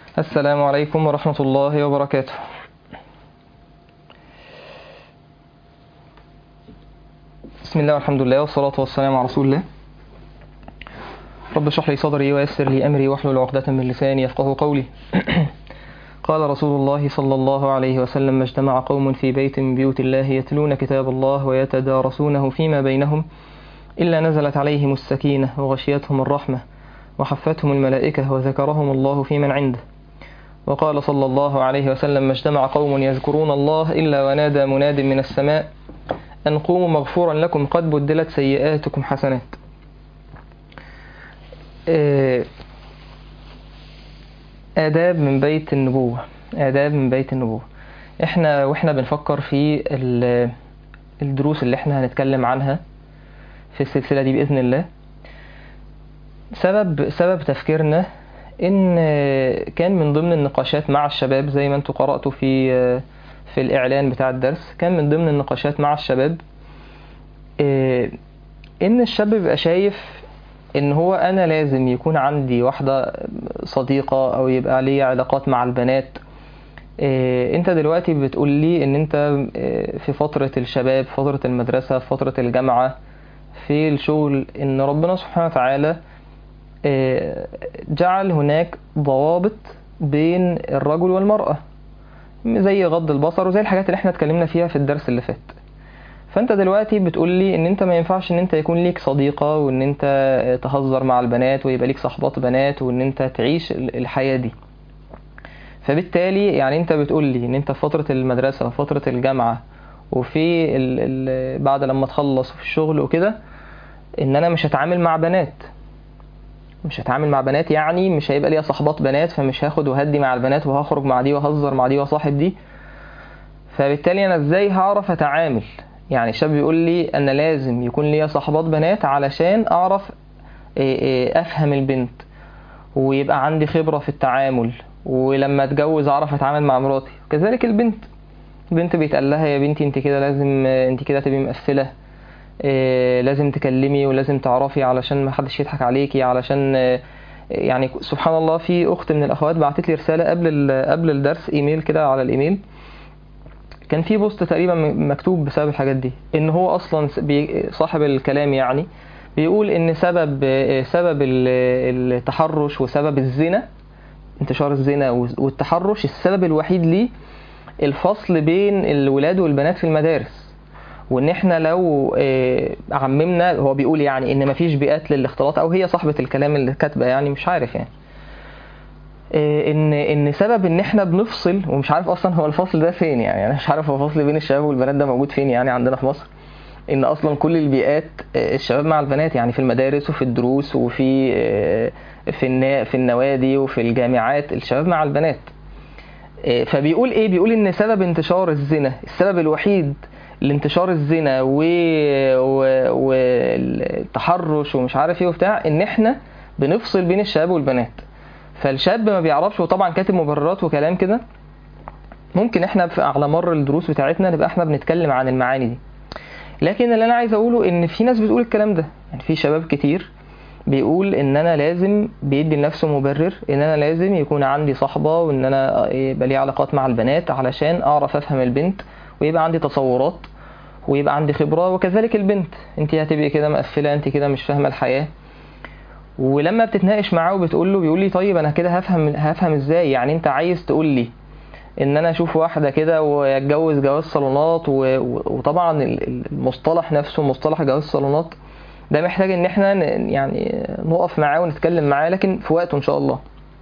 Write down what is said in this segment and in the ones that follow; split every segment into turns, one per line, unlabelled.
السلام عليكم ورحمة الله وبركاته بسم الله والحمد لله والصلاة والسلام على رسول الله رب اشرح لي صدري ويسر لي أمري واحلل عقدة من لساني يفقه قولي قال رسول الله صلى الله عليه وسلم ما اجتمع قوم في بيت من بيوت الله يتلون كتاب الله ويتدارسونه فيما بينهم إلا نزلت عليهم السكينة وغشيتهم الرحمة وحفتهم الملائكة وذكرهم الله في من عنده وقال صلى الله عليه وسلم ما اجتمع قوم يذكرون الله إلا ونادى مناد من السماء أن قوموا مغفورا لكم قد بدلت سيئاتكم حسنات آداب من بيت النبوة آداب من بيت النبوة احنا واحنا بنفكر في الدروس اللي احنا هنتكلم عنها في السلسلة دي بإذن الله سبب سبب تفكيرنا ان كان من ضمن النقاشات مع الشباب زي ما انتوا قرأتوا في في الإعلان بتاع الدرس كان من ضمن النقاشات مع الشباب ان الشاب بيبقى شايف ان هو انا لازم يكون عندي واحدة صديقة او يبقى لي علاقات مع البنات انت دلوقتي بتقول لي ان انت في فترة الشباب فترة المدرسة فترة الجامعة في الشغل ان ربنا سبحانه وتعالى جعل هناك ضوابط بين الرجل والمرأة زي غض البصر وزي الحاجات اللي احنا اتكلمنا فيها في الدرس اللي فات فانت دلوقتي بتقول لي ان انت ما ينفعش ان انت يكون ليك صديقة وان انت تهزر مع البنات ويبقى ليك صحبات بنات وان انت تعيش الحياة دي فبالتالي يعني انت بتقول لي ان انت في فترة المدرسة وفترة الجامعة وفي ال ال بعد لما تخلص في الشغل وكده ان انا مش هتعامل مع بنات مش هتعامل مع بنات يعني مش هيبقى ليا صحبات بنات فمش هاخد وهدي مع البنات وهخرج مع دي وهزر مع دي وصاحب دي فبالتالي انا ازاي هعرف اتعامل يعني الشاب بيقول لي انا لازم يكون ليا صحبات بنات علشان اعرف افهم البنت ويبقى عندي خبرة في التعامل ولما اتجوز اعرف اتعامل مع مراتي كذلك البنت البنت بيتقال لها يا بنتي انت كده لازم انت كده تبقي مقفله إيه لازم تكلمي ولازم تعرفي علشان ما حدش يضحك عليكي علشان إيه يعني سبحان الله في اخت من الاخوات بعتت لي رساله قبل قبل الدرس ايميل كده على الايميل كان في بوست تقريبا مكتوب بسبب الحاجات دي ان هو اصلا صاحب الكلام يعني بيقول ان سبب سبب التحرش وسبب الزنا انتشار الزنا والتحرش السبب الوحيد ليه الفصل بين الولاد والبنات في المدارس وان احنا لو عممنا هو بيقول يعني ان مفيش بيئات للاختلاط او هي صاحبه الكلام اللي كاتبه يعني مش عارف يعني ان ان سبب ان احنا بنفصل ومش عارف اصلا هو الفصل ده فين يعني انا مش عارف هو الفصل بين الشباب والبنات ده موجود فين يعني عندنا في مصر ان اصلا كل البيئات الشباب مع البنات يعني في المدارس وفي الدروس وفي في النا في النوادي وفي الجامعات الشباب مع البنات فبيقول ايه بيقول ان سبب انتشار الزنا السبب الوحيد لانتشار الزنا و... و... والتحرش ومش عارف ايه وبتاع ان احنا بنفصل بين الشباب والبنات فالشاب ما بيعرفش وطبعا كاتب مبررات وكلام كده ممكن احنا على مر الدروس بتاعتنا نبقى احنا بنتكلم عن المعاني دي لكن اللي انا عايز اقوله ان في ناس بتقول الكلام ده يعني في شباب كتير بيقول ان انا لازم بيدي لنفسه مبرر ان انا لازم يكون عندي صحبه وان انا يبقى لي علاقات مع البنات علشان اعرف افهم البنت ويبقى عندي تصورات ويبقى عندي خبره وكذلك البنت انت هتبقي كده مقفله انت كده مش فاهمه الحياه ولما بتتناقش معاه وبتقول له بيقول لي طيب انا كده هفهم هفهم ازاي يعني انت عايز تقول لي ان انا اشوف واحده كده واتجوز جواز صالونات وطبعا المصطلح نفسه مصطلح جواز صالونات ده محتاج ان احنا يعني نقف معاه ونتكلم معاه لكن في وقته ان شاء الله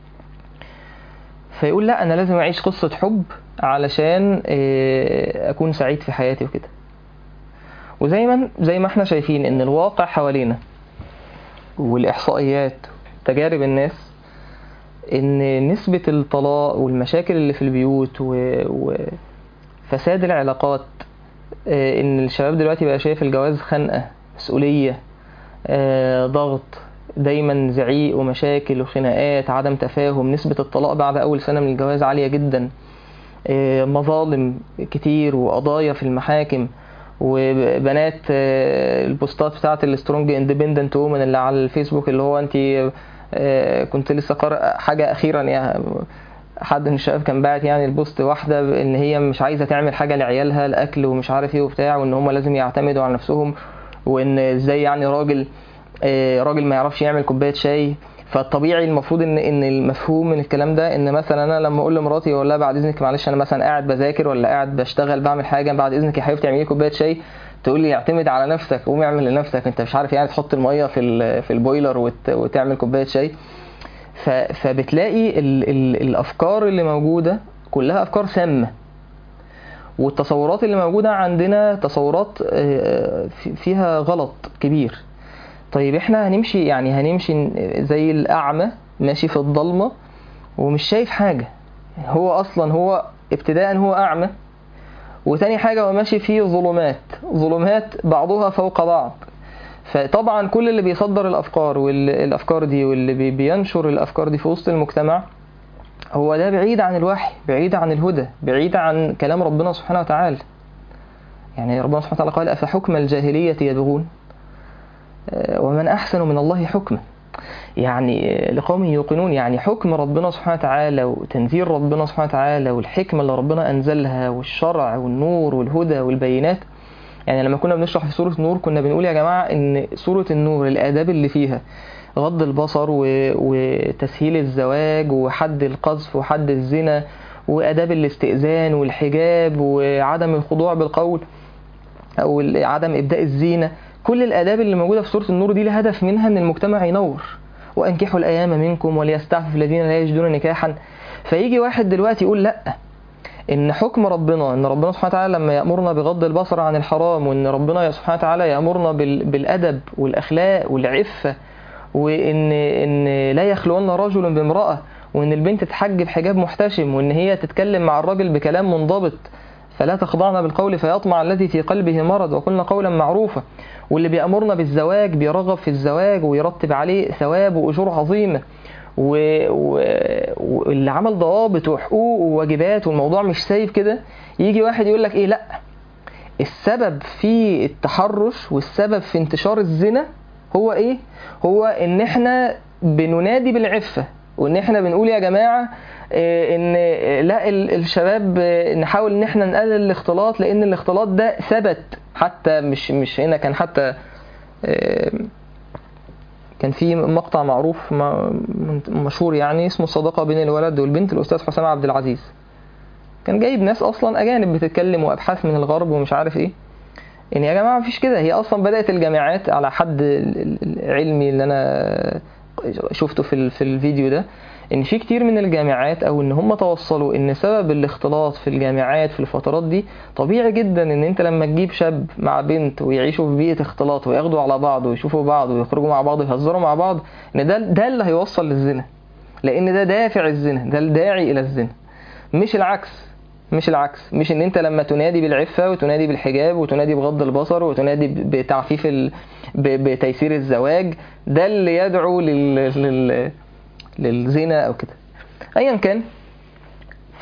فيقول لا انا لازم اعيش قصه حب علشان اكون سعيد في حياتي وكده وزي ما زي ما احنا شايفين ان الواقع حوالينا والاحصائيات تجارب الناس ان نسبة الطلاق والمشاكل اللي في البيوت وفساد العلاقات ان الشباب دلوقتي بقى شايف الجواز خنقة مسؤولية ضغط دايما زعيق ومشاكل وخناقات عدم تفاهم نسبة الطلاق بعد أول سنة من الجواز عالية جدا مظالم كتير وقضايا في المحاكم وبنات البوستات بتاعت السترونج اندبندنت وومن اللي على الفيسبوك اللي هو انت كنت لسه قارئ حاجة أخيرا يعني حد من الشباب كان باعت يعني البوست واحده ان هي مش عايزه تعمل حاجه لعيالها الاكل ومش عارف ايه وبتاع وان هم لازم يعتمدوا على نفسهم وان ازاي يعني راجل آه، راجل ما يعرفش يعمل كوبايه شاي فالطبيعي المفروض ان ان المفهوم من الكلام ده ان مثلا انا لما اقول لمراتي اقول لها بعد اذنك معلش انا مثلا قاعد بذاكر ولا قاعد بشتغل بعمل حاجه بعد اذنك يا حبيبتي اعملي لي كوبايه شاي تقول لي اعتمد على نفسك قوم اعمل لنفسك انت مش عارف يعني تحط الميه في ال- في البويلر وت- وتعمل كوبايه شاي ف- فبتلاقي ال ال الافكار اللي موجوده كلها افكار سامه والتصورات اللي موجوده عندنا تصورات آه، في- فيها غلط كبير طيب احنا هنمشي يعني هنمشي زي الاعمى ماشي في الضلمه ومش شايف حاجه هو اصلا هو ابتداء هو اعمى وتاني حاجه هو ماشي فيه ظلمات ظلمات بعضها فوق بعض فطبعا كل اللي بيصدر الافكار والافكار دي واللي بي- بينشر الافكار دي في وسط المجتمع هو ده بعيد عن الوحي بعيد عن الهدى بعيد عن كلام ربنا سبحانه وتعالى يعني ربنا سبحانه وتعالى قال أفحكم الجاهلية يبغون آه، ومن أحسن من الله حكما يعني آه، لقوم يوقنون يعني حكم ربنا سبحانه وتعالى وتنزيل ربنا سبحانه وتعالى والحكمة اللي ربنا أنزلها والشرع والنور والهدى والبينات يعني لما كنا بنشرح في سورة النور كنا بنقول يا جماعة إن سورة النور الآداب اللي فيها غض البصر و... وتسهيل الزواج وحد القذف وحد الزنا وآداب الاستئذان والحجاب وعدم الخضوع بالقول أو ال- عدم إبداء الزينة كل الآداب اللي موجودة في سورة النور دي لها هدف منها إن المجتمع ينور وأنكحوا الأيام منكم وليستعفف الذين لا يجدون نكاحا فيجي واحد دلوقتي يقول لأ ان حكم ربنا ان ربنا سبحانه وتعالى لما يامرنا بغض البصر عن الحرام وان ربنا سبحانه وتعالى يامرنا بال- بالادب والاخلاق والعفه وان ان لا يخلون رجل بامراه وان البنت تحجب حجاب محتشم وان هي تتكلم مع الراجل بكلام منضبط فلا تخضعن بالقول فيطمع الذي في قلبه مرض وقلنا قولا معروفا واللي بيأمرنا بالزواج بيرغب في الزواج ويرتب عليه ثواب وأجور عظيمة و- و- واللي عمل ضوابط وحقوق وواجبات والموضوع مش سايب كده يجي واحد يقول لك ايه لا السبب في التحرش والسبب في انتشار الزنا هو ايه هو ان احنا بننادي بالعفة وان احنا بنقول يا جماعة إيه، ان إيه، لا ال- الشباب إيه، نحاول ان احنا نقلل الاختلاط لان الاختلاط ده ثبت حتى مش مش هنا كان حتى إيه، كان في مقطع معروف م- مشهور يعني اسمه الصداقة بين الولد والبنت الأستاذ حسام عبد العزيز كان جايب ناس أصلا أجانب بتتكلم وأبحاث من الغرب ومش عارف إيه إن يا جماعة مفيش كده هي أصلا بدأت الجامعات على حد ال- ال- العلمي اللي أنا شفته في ال- في الفيديو ده ان في كتير من الجامعات او ان هم توصلوا ان سبب الاختلاط في الجامعات في الفترات دي طبيعي جدا ان انت لما تجيب شاب مع بنت ويعيشوا في بيئه اختلاط وياخدوا على بعض ويشوفوا بعض ويخرجوا مع بعض ويهزروا مع بعض ان ده ده اللي هيوصل للزنا لان ده دافع الزنا ده الداعي الى الزنا مش العكس مش العكس مش ان انت لما تنادي بالعفه وتنادي بالحجاب وتنادي بغض البصر وتنادي ب- بتعفيف ال... ب... بتيسير الزواج ده اللي يدعو لل... لل... للزنا او كده ايا كان ف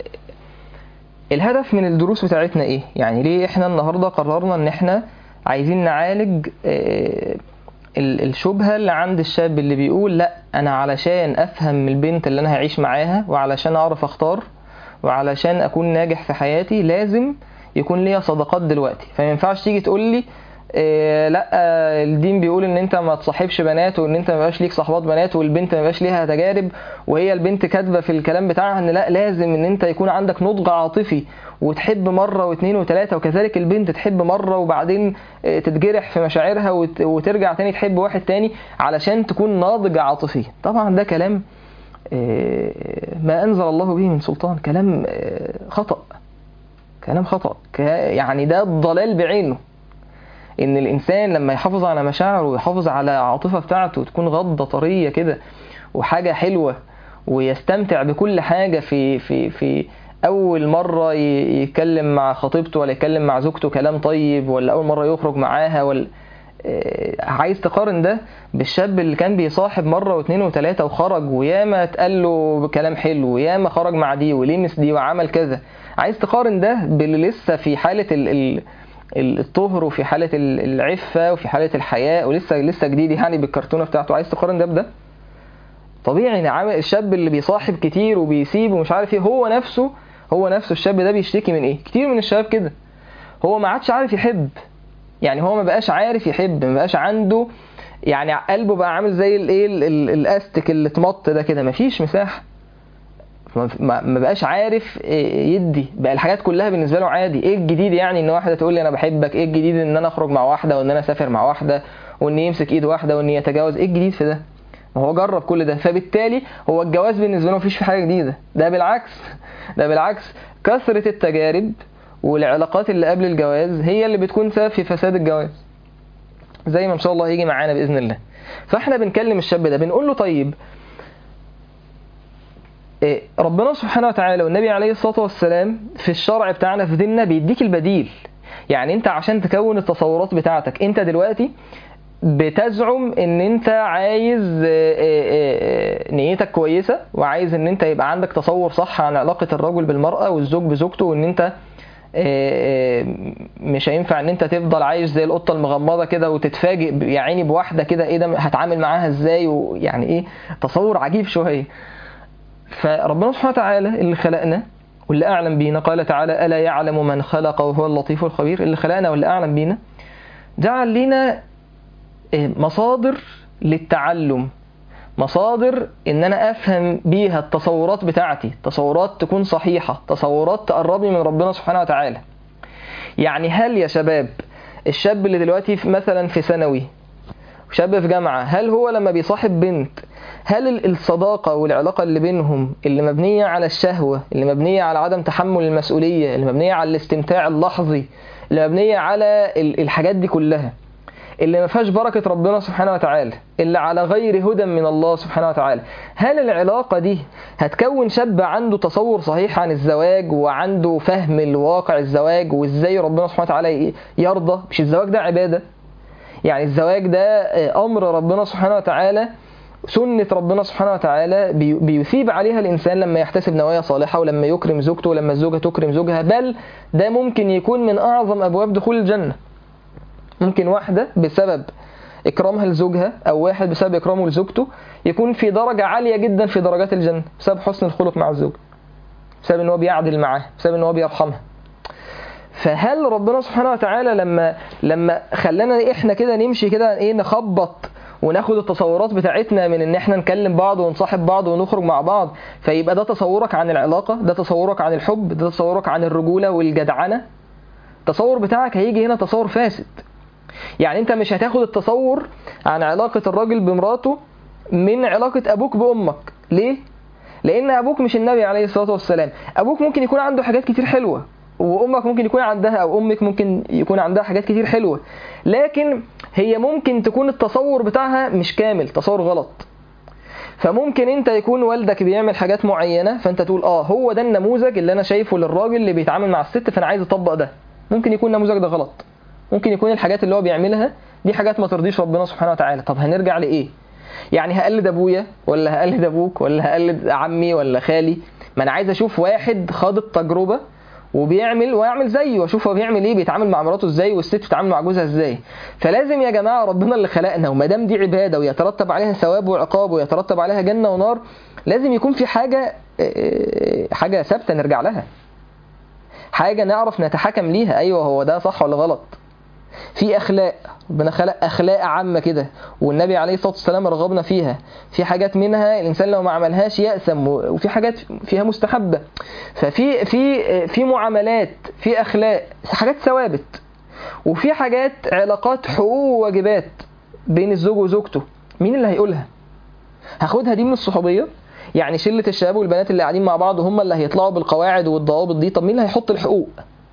الهدف من الدروس بتاعتنا ايه يعني ليه احنا النهارده قررنا ان احنا عايزين نعالج آه، ال- الشبهه اللي عند الشاب اللي بيقول لا انا علشان افهم البنت اللي انا هعيش معاها وعلشان اعرف اختار وعلشان اكون ناجح في حياتي لازم يكون ليا صداقات دلوقتي فما ينفعش تيجي تقول لي إيه لا آه، الدين بيقول ان انت ما تصاحبش بنات وان انت ما يبقاش ليك صحبات بنات والبنت ما يبقاش ليها تجارب وهي البنت كاتبه في الكلام بتاعها ان لا لازم ان انت يكون عندك نضج عاطفي وتحب مره واثنين وثلاثه وكذلك البنت تحب مره وبعدين آه، تتجرح في مشاعرها وت- وترجع تاني تحب واحد تاني علشان تكون ناضج عاطفيا طبعا ده كلام آه، ما انزل الله به من سلطان كلام آه، خطأ كلام خطأ ك- يعني ده الضلال بعينه ان الانسان لما يحافظ على مشاعره ويحافظ على العاطفه بتاعته تكون غضه طريه كده وحاجه حلوه ويستمتع بكل حاجه في في في اول مره ي- يتكلم مع خطيبته ولا يتكلم مع زوجته كلام طيب ولا اول مره يخرج معاها ولا آه، عايز تقارن ده بالشاب اللي كان بيصاحب مره واثنين وثلاثه وخرج وياما اتقال له كلام حلو وياما خرج مع دي ولمس دي وعمل كذا عايز تقارن ده باللي لسه في حاله ال ال ال- الطهر وفي حاله ال- العفه وفي حاله الحياء ولسه لسه جديد يعني بالكرتونه بتاعته عايز تقارن ده بده طبيعي ان عامل الشاب اللي بيصاحب كتير وبيسيب ومش عارف ايه هو نفسه هو نفسه الشاب ده بيشتكي من ايه كتير من الشباب كده هو ما عادش عارف يحب يعني هو ما بقاش عارف يحب ما بقاش عنده يعني قلبه بقى عامل زي الايه ال- ال- الاستك اللي اتمط ده كده مفيش مساحه ما- ما ما بقاش عارف إيه يدي بقى الحاجات كلها بالنسبه له عادي ايه الجديد يعني ان واحده تقول لي انا بحبك ايه الجديد ان انا اخرج مع واحده وان انا اسافر مع واحده وان يمسك ايد واحده وان يتجاوز ايه الجديد في ده ما هو جرب كل ده فبالتالي هو الجواز بالنسبه له مفيش في حاجه جديده ده بالعكس ده بالعكس كثره التجارب والعلاقات اللي قبل الجواز هي اللي بتكون سبب في فساد الجواز زي ما ان شاء الله هيجي معانا باذن الله فاحنا بنكلم الشاب ده بنقول له طيب إيه، ربنا سبحانه وتعالى والنبي عليه الصلاة والسلام في الشرع بتاعنا في ديننا بيديك البديل يعني انت عشان تكون التصورات بتاعتك انت دلوقتي بتزعم ان انت عايز آه، آه، آه، نيتك كويسة وعايز ان انت يبقى عندك تصور صح عن علاقة الرجل بالمرأة والزوج بزوجته وان انت آه، آه، مش هينفع ان انت تفضل عايش زي القطة المغمضة كده وتتفاجئ ب- يا عيني بواحدة كده ايه ده هتعامل معاها ازاي ويعني ايه تصور عجيب شوية فربنا سبحانه وتعالى اللي خلقنا واللي أعلم بينا قال تعالى ألا يعلم من خلق وهو اللطيف الخبير اللي خلقنا واللي أعلم بينا جعل لنا إيه، مصادر للتعلم مصادر ان انا افهم بيها التصورات بتاعتي تصورات تكون صحيحة تصورات تقربني من ربنا سبحانه وتعالى يعني هل يا شباب الشاب اللي دلوقتي في مثلا في ثانوي شاب في جامعة هل هو لما بيصاحب بنت هل ال- الصداقة والعلاقة اللي بينهم اللي مبنية على الشهوة اللي مبنية على عدم تحمل المسؤولية اللي مبنية على الاستمتاع اللحظي اللي مبنية على ال- الحاجات دي كلها اللي ما فيهاش بركة ربنا سبحانه وتعالى اللي على غير هدى من الله سبحانه وتعالى هل العلاقة دي هتكون شاب عنده تصور صحيح عن الزواج وعنده فهم الواقع الزواج وازاي ربنا سبحانه وتعالى يرضى مش الزواج ده عبادة يعني الزواج ده آه، أمر ربنا سبحانه وتعالى سنة ربنا سبحانه وتعالى بي- بيثيب عليها الإنسان لما يحتسب نوايا صالحة ولما يكرم زوجته ولما الزوجة تكرم زوجها بل ده ممكن يكون من أعظم أبواب دخول الجنة ممكن واحدة بسبب إكرامها لزوجها أو واحد بسبب إكرامه لزوجته يكون في درجة عالية جدا في درجات الجنة بسبب حسن الخلق مع الزوج بسبب إن هو بيعدل معاه بسبب إن هو بيرحمها فهل ربنا سبحانه وتعالى لما لما خلانا احنا كده نمشي كده ايه نخبط وناخد التصورات بتاعتنا من ان احنا نكلم بعض ونصاحب بعض ونخرج مع بعض فيبقى ده تصورك عن العلاقة ده تصورك عن الحب ده تصورك عن الرجولة والجدعنة التصور بتاعك هيجي هنا تصور فاسد يعني انت مش هتاخد التصور عن علاقة الراجل بمراته من علاقة ابوك بامك ليه؟ لان ابوك مش النبي عليه الصلاة والسلام ابوك ممكن يكون عنده حاجات كتير حلوة وامك ممكن يكون عندها او امك ممكن يكون عندها حاجات كتير حلوة لكن هي ممكن تكون التصور بتاعها مش كامل تصور غلط فممكن انت يكون والدك بيعمل حاجات معينة فانت تقول اه هو ده النموذج اللي انا شايفه للراجل اللي بيتعامل مع الست فانا عايز اطبق ده ممكن يكون النموذج ده غلط ممكن يكون الحاجات اللي هو بيعملها دي حاجات ما ترضيش ربنا سبحانه وتعالى طب هنرجع لايه يعني هقلد ابويا ولا هقلد ابوك ولا هقلد عمي ولا خالي ما انا عايز اشوف واحد خاض التجربه وبيعمل ويعمل زيه واشوف هو بيعمل ايه بيتعامل مع مراته ازاي والست بتتعامل مع جوزها ازاي فلازم يا جماعه ربنا اللي خلقنا وما دام دي عباده ويترتب عليها ثواب وعقاب ويترتب عليها جنه ونار لازم يكون في حاجه آه، حاجه ثابته نرجع لها حاجه نعرف نتحكم ليها ايوه هو ده صح ولا غلط في اخلاق ربنا خلق اخلاق عامه كده والنبي عليه الصلاه والسلام رغبنا فيها في حاجات منها الانسان لو ما عملهاش يأسم وفي حاجات فيها مستحبه ففي في في معاملات في اخلاق حاجات ثوابت وفي حاجات علاقات حقوق وواجبات بين الزوج وزوجته مين اللي هيقولها هاخدها دي من الصحوبيه يعني شله الشباب والبنات اللي قاعدين مع بعض هم اللي هيطلعوا بالقواعد والضوابط دي طب مين اللي هيحط الحقوق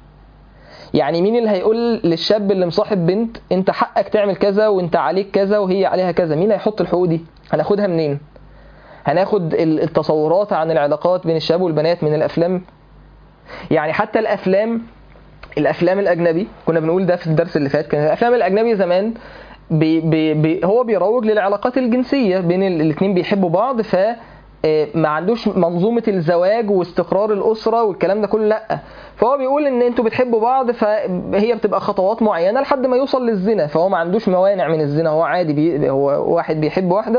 يعني مين اللي هيقول للشاب اللي مصاحب بنت انت حقك تعمل كذا وانت عليك كذا وهي عليها كذا مين هيحط الحقوق دي هناخدها منين هناخد ال- التصورات عن العلاقات بين الشباب والبنات من الافلام يعني حتى الافلام الافلام الاجنبي كنا بنقول ده في الدرس اللي فات كان الافلام الاجنبي زمان بي بي بي هو بيروج للعلاقات الجنسيه بين ال- الاتنين بيحبوا بعض ف آه، ما عندوش منظومه الزواج واستقرار الاسره والكلام ده كله لا فهو بيقول ان انتوا بتحبوا بعض فهي بتبقى خطوات معينه لحد ما يوصل للزنا فهو ما عندوش موانع من الزنا هو عادي بي هو واحد بيحب واحده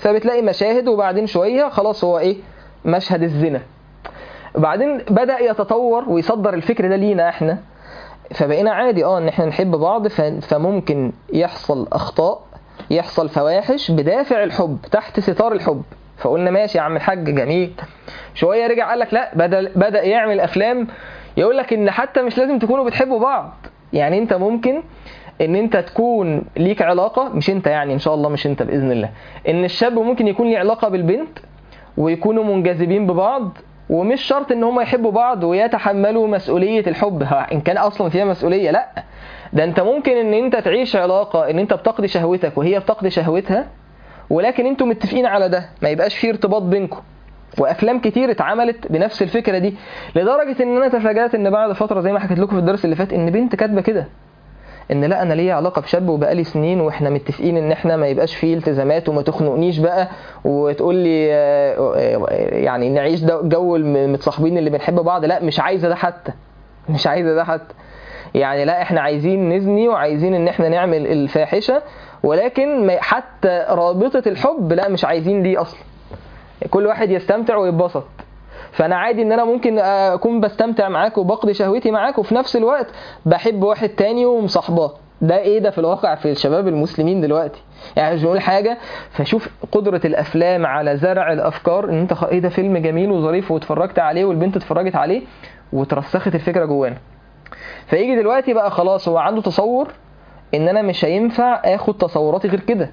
فبتلاقي مشاهد وبعدين شويه خلاص هو ايه مشهد الزنا وبعدين بدا يتطور ويصدر الفكر ده لينا احنا فبقينا عادي اه ان احنا نحب بعض ف- فممكن يحصل اخطاء يحصل فواحش بدافع الحب تحت ستار الحب فقلنا ماشي يا عم الحاج جميل شويه رجع قال لك لا بدا بدا يعمل افلام يقول لك ان حتى مش لازم تكونوا بتحبوا بعض يعني انت ممكن ان انت تكون ليك علاقه مش انت يعني ان شاء الله مش انت باذن الله ان الشاب ممكن يكون ليه علاقه بالبنت ويكونوا منجذبين ببعض ومش شرط ان هم يحبوا بعض ويتحملوا مسؤوليه الحب ها، ان كان اصلا فيها مسؤوليه لا ده انت ممكن ان انت تعيش علاقه ان انت بتقضي شهوتك وهي بتقضي شهوتها ولكن انتوا متفقين على ده ما يبقاش فيه ارتباط بينكم وافلام كتير اتعملت بنفس الفكره دي لدرجه ان انا تفاجات ان بعد فتره زي ما حكيت لكم في الدرس اللي فات ان بنت كاتبه كده ان لا انا ليا علاقه بشاب وبقالي سنين واحنا متفقين ان احنا ما يبقاش فيه التزامات وما تخنقنيش بقى وتقول لي آه، آه، يعني نعيش ده- جو المتصاحبين اللي بنحب بعض لا مش عايزه ده حتى مش عايزه ده حتى يعني لا احنا عايزين نزني وعايزين ان احنا نعمل الفاحشه ولكن ما- حتى رابطه الحب لا مش عايزين دي اصلا كل واحد يستمتع ويتبسط فانا عادي ان انا ممكن اكون بستمتع معاك وبقضي شهوتي معاك وفي نفس الوقت بحب واحد تاني ومصاحباه ده ايه ده في الواقع في الشباب المسلمين دلوقتي يعني مش بنقول حاجه فشوف قدره الافلام على زرع الافكار ان انت خ- ايه ده فيلم جميل وظريف واتفرجت عليه والبنت اتفرجت عليه وترسخت الفكره جوانا فيجي دلوقتي بقى خلاص هو عنده تصور ان انا مش هينفع اخد تصوراتي غير كده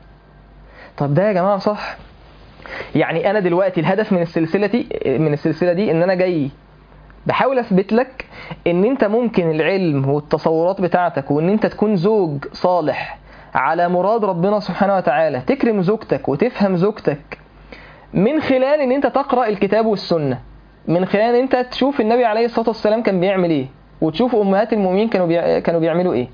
طب ده يا جماعه صح يعني انا دلوقتي الهدف من السلسله دي من السلسله دي ان انا جاي بحاول اثبت لك ان انت ممكن العلم والتصورات بتاعتك وان انت تكون زوج صالح على مراد ربنا سبحانه وتعالى تكرم زوجتك وتفهم زوجتك من خلال ان انت تقرا الكتاب والسنه من خلال ان انت تشوف النبي عليه الصلاه والسلام كان بيعمل ايه وتشوف امهات المؤمنين كانوا بيع... كانوا بيعملوا ايه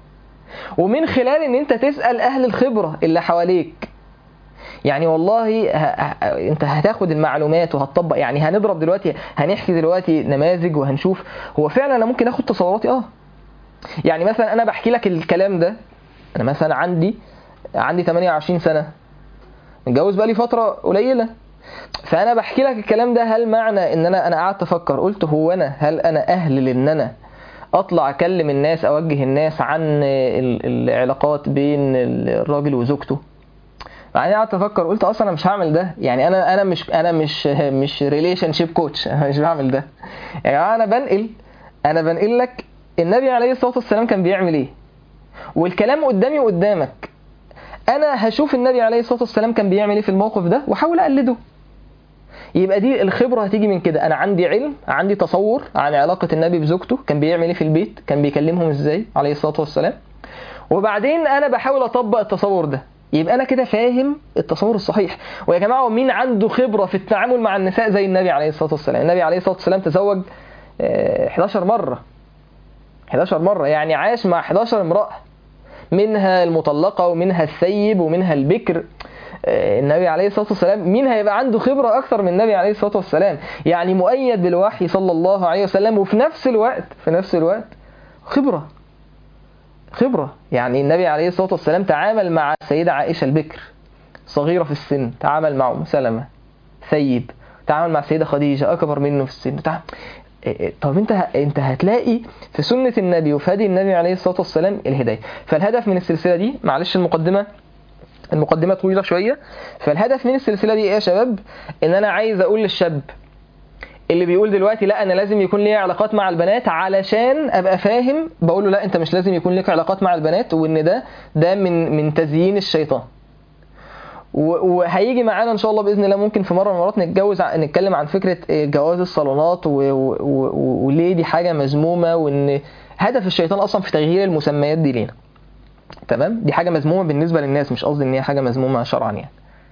ومن خلال ان انت تسال اهل الخبره اللي حواليك يعني والله ه... ه... انت هتاخد المعلومات وهتطبق يعني هنضرب دلوقتي هنحكي دلوقتي نماذج وهنشوف هو فعلا انا ممكن اخد تصوراتي اه يعني مثلا انا بحكي لك الكلام ده انا مثلا عندي عندي 28 سنه متجوز بقالي فتره قليله فانا بحكي لك الكلام ده هل معنى ان انا انا قعدت افكر قلت هو انا هل انا اهل لان انا اطلع اكلم الناس اوجه الناس عن ال- العلاقات بين الراجل وزوجته بعدين قعدت افكر قلت اصلا انا مش هعمل ده يعني انا انا مش انا مش مش ريليشن شيب كوتش انا مش بعمل ده يا جماعه انا بنقل انا بنقل لك النبي عليه الصلاه والسلام كان بيعمل ايه والكلام قدامي وقدامك انا هشوف النبي عليه الصلاه والسلام كان بيعمل ايه في الموقف ده واحاول اقلده يبقى دي الخبره هتيجي من كده انا عندي علم عندي تصور عن علاقه النبي بزوجته كان بيعمل ايه في البيت كان بيكلمهم ازاي عليه الصلاه والسلام وبعدين انا بحاول اطبق التصور ده يبقى انا كده فاهم التصور الصحيح ويا جماعه مين عنده خبره في التعامل مع النساء زي النبي عليه الصلاه والسلام النبي عليه الصلاه والسلام تزوج آه، 11 مره 11 مره يعني عاش مع 11 امراه منها المطلقه ومنها الثيب ومنها البكر آه، النبي عليه الصلاه والسلام مين هيبقى عنده خبره اكثر من النبي عليه الصلاه والسلام يعني مؤيد بالوحي صلى الله عليه وسلم وفي نفس الوقت في نفس الوقت خبره خبرة يعني النبي عليه الصلاة والسلام تعامل مع السيدة عائشة البكر صغيرة في السن تعامل مع أم سلمة ثيب تعامل مع السيدة خديجة أكبر منه في السن تع... إيه إيه، طب انت ه- انت هتلاقي في سنة النبي وفي هدي النبي عليه الصلاة والسلام الهداية فالهدف من السلسلة دي معلش المقدمة المقدمة طويلة شوية فالهدف من السلسلة دي ايه يا شباب ان انا عايز اقول للشاب اللي بيقول دلوقتي لا انا لازم يكون لي علاقات مع البنات علشان ابقى فاهم بقول له لا انت مش لازم يكون لك علاقات مع البنات وان ده ده من من تزيين الشيطان و- وهيجي معانا ان شاء الله باذن الله ممكن في مره من المرات نتجوز ع- نتكلم عن فكره إيه، جواز الصالونات و- و- و- وليه دي حاجه مذمومه وان هدف الشيطان اصلا في تغيير المسميات دي لينا تمام دي حاجه مذمومه بالنسبه للناس مش قصدي ان هي حاجه مذمومه شرعا يعني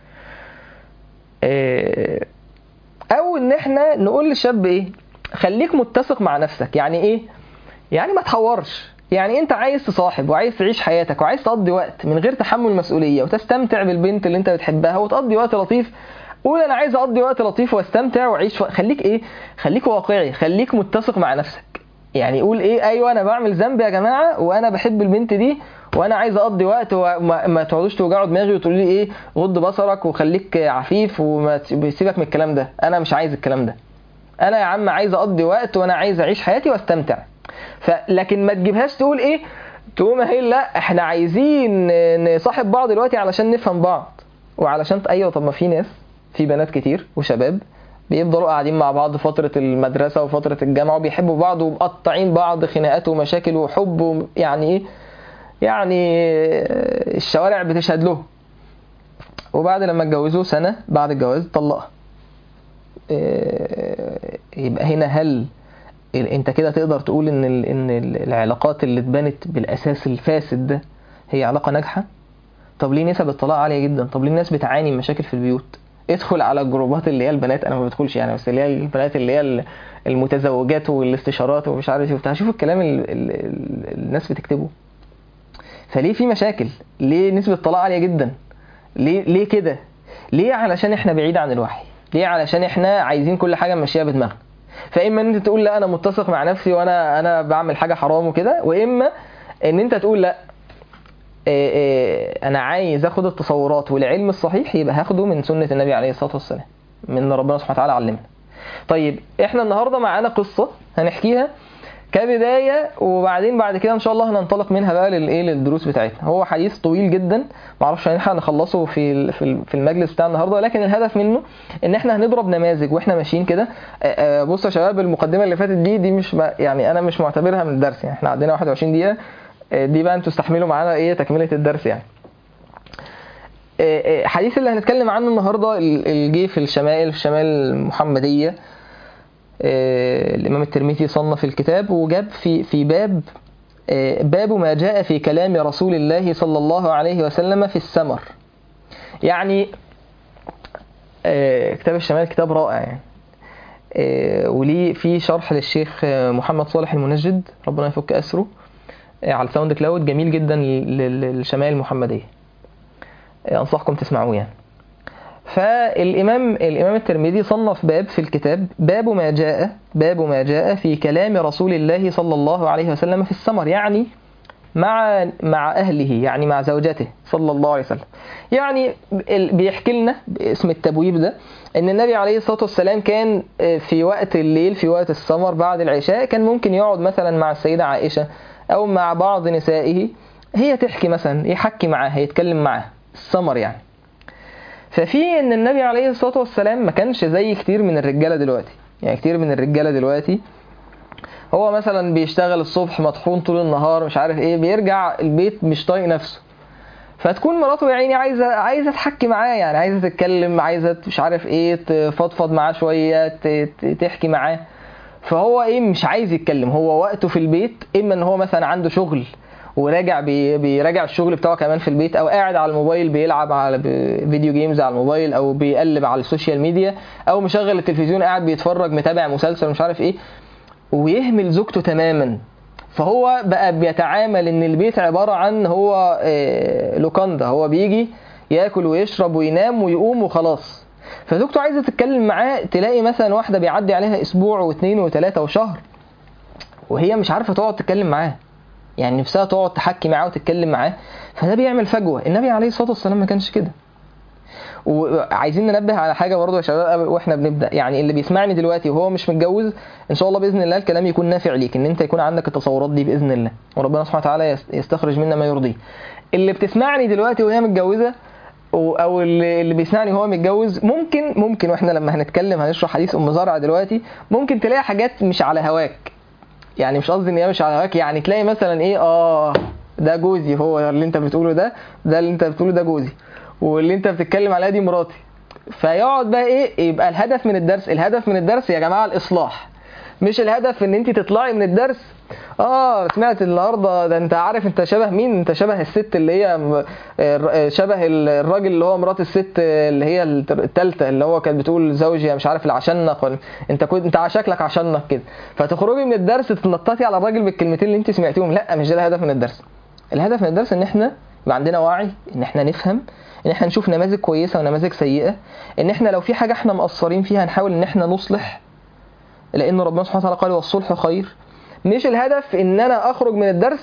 إيه، او ان احنا نقول للشاب ايه خليك متسق مع نفسك يعني ايه يعني ما تحورش يعني انت عايز تصاحب وعايز تعيش حياتك وعايز تقضي وقت من غير تحمل مسؤوليه وتستمتع بالبنت اللي انت بتحبها وتقضي وقت لطيف قول انا عايز اقضي وقت لطيف واستمتع واعيش ف... خليك ايه خليك واقعي خليك متسق مع نفسك يعني قول ايه ايوه انا بعمل ذنب يا جماعه وانا بحب البنت دي وانا عايز اقضي وقت وما ما تقعدوش توجعوا دماغي وتقولوا لي ايه غض بصرك وخليك عفيف وما تسيبك من الكلام ده انا مش عايز الكلام ده انا يا عم عايز اقضي وقت وانا عايز اعيش حياتي واستمتع فلكن ما تجيبهاش تقول ايه تقوم هي لا احنا عايزين نصاحب بعض دلوقتي علشان نفهم بعض وعلشان ايوه طب ما في ناس في بنات كتير وشباب بيفضلوا قاعدين مع بعض فترة المدرسة وفترة الجامعة وبيحبوا بعض ومقطعين بعض خناقات ومشاكل وحب و- يعني ايه يعني الشوارع بتشهد له وبعد لما اتجوزوا سنة بعد الجواز طلقها إيه، يبقى هنا هل ال- انت كده تقدر تقول ان ال- ان ال- العلاقات اللي اتبنت بالاساس الفاسد ده هي علاقة ناجحة طب ليه نسب الطلاق عالية جدا طب ليه الناس بتعاني من مشاكل في البيوت ادخل على الجروبات اللي هي البنات انا ما بدخلش يعني بس اللي هي البنات اللي هي ال- المتزوجات والاستشارات ومش عارف ايه وبتاع شوف الكلام اللي الناس بتكتبه فليه في مشاكل ليه نسبة الطلاق عالية جدا ليه ليه كده ليه علشان احنا بعيد عن الوحي ليه علشان احنا عايزين كل حاجة نمشيها بدماغنا فاما ان انت تقول لا انا متسق مع نفسي وانا انا بعمل حاجة حرام وكده واما ان انت تقول لا إيه إيه انا عايز اخد التصورات والعلم الصحيح يبقى هاخده من سنة النبي عليه الصلاة والسلام من ربنا سبحانه وتعالى علمنا طيب احنا النهارده معانا قصة هنحكيها كبداية وبعدين بعد كده ان شاء الله هننطلق منها بقى للايه للدروس بتاعتنا هو حديث طويل جدا معرفش هنلحق نخلصه في ال- في ال- في المجلس بتاع النهارده لكن الهدف منه ان احنا هنضرب نماذج واحنا ماشيين كده آه، آه، بصوا يا شباب المقدمه اللي فاتت دي دي مش ما- يعني انا مش معتبرها من الدرس يعني احنا عندنا 21 دقيقه آه، دي بقى انتوا استحملوا معانا ايه تكمله الدرس يعني آه، آه، الحديث اللي هنتكلم عنه النهارده ال- الجي في الشمائل في الشمائل المحمديه آه، الامام الترمذي صنف الكتاب وجاب في في باب آه، باب ما جاء في كلام رسول الله صلى الله عليه وسلم في السمر يعني آه، كتاب الشمال كتاب رائع يعني آه، وليه في شرح للشيخ آه، محمد صالح المنجد ربنا يفك اسره آه، على ساوند كلاود جميل جدا لل- للشمائل المحمديه آه، انصحكم تسمعوه يعني فالإمام الإمام الترمذي صنف باب في الكتاب باب ما جاء باب ما جاء في كلام رسول الله صلى الله عليه وسلم في السمر يعني مع مع أهله يعني مع زوجته صلى الله عليه وسلم يعني ال- بيحكي لنا اسم التبويب ده ان النبي عليه الصلاة والسلام كان في وقت الليل في وقت السمر بعد العشاء كان ممكن يقعد مثلا مع السيدة عائشة أو مع بعض نسائه هي تحكي مثلا يحكي معاها يتكلم معاها السمر يعني ففي ان النبي عليه الصلاه والسلام ما كانش زي كتير من الرجاله دلوقتي يعني كتير من الرجاله دلوقتي هو مثلا بيشتغل الصبح مطحون طول النهار مش عارف ايه بيرجع البيت مش طايق نفسه فتكون مراته يا عيني عايزه عايزه تحكي معاه يعني عايزه تتكلم عايزه مش عارف ايه تفضفض معاه شويه ت- ت- تحكي معاه فهو ايه مش عايز يتكلم هو وقته في البيت اما ان هو مثلا عنده شغل وراجع بي بيراجع الشغل بتاعه كمان في البيت او قاعد على الموبايل بيلعب على ب- فيديو جيمز على الموبايل او بيقلب على السوشيال ميديا او مشغل التلفزيون قاعد بيتفرج متابع مسلسل مش عارف ايه ويهمل زوجته تماما فهو بقى بيتعامل ان البيت عباره عن هو آه، لوكاندا هو بيجي ياكل ويشرب وينام ويقوم وخلاص فزوجته عايزه تتكلم معاه تلاقي مثلا واحده بيعدي عليها اسبوع واثنين وثلاثه وشهر وهي مش عارفه تقعد تتكلم معاه يعني نفسها تقعد تحكي معاه وتتكلم معاه فده بيعمل فجوه النبي عليه الصلاه والسلام ما كانش كده وعايزين ننبه على حاجه برضه يا شباب قبل- واحنا بنبدا يعني اللي بيسمعني دلوقتي وهو مش متجوز ان شاء الله باذن الله الكلام يكون نافع ليك ان انت يكون عندك التصورات دي باذن الله وربنا سبحانه وتعالى يس- يستخرج منا ما يرضيه اللي بتسمعني دلوقتي وهي متجوزه و- او اللي اللي بيسمعني وهو متجوز ممكن ممكن واحنا لما هنتكلم هنشرح حديث ام زرع دلوقتي ممكن تلاقي حاجات مش على هواك يعني مش قصدي ان هي مش على هواك يعني تلاقي مثلا ايه اه ده جوزي هو اللي انت بتقوله ده ده اللي انت بتقوله ده جوزي واللي انت بتتكلم عليها دي مراتي فيقعد بقى ايه يبقى الهدف من الدرس الهدف من الدرس يا جماعه الاصلاح مش الهدف ان انت تطلعي من الدرس اه سمعت النهارده ده انت عارف انت شبه مين انت شبه الست اللي هي م- آه، شبه ال- الراجل اللي هو مرات الست اللي هي الثالثه اللي هو كانت بتقول زوجي مش عارف العشنق ولا انت كنت انت شكلك عشنق كده فتخرجي من الدرس تتنططي على الراجل بالكلمتين اللي انت سمعتيهم لا مش ده الهدف من الدرس الهدف من الدرس ان احنا يبقى عندنا وعي ان احنا نفهم ان احنا نشوف نماذج كويسه ونماذج سيئه ان احنا لو في حاجه احنا مقصرين فيها نحاول ان احنا نصلح لان ربنا سبحانه وتعالى قال والصلح خير مش الهدف ان انا اخرج من الدرس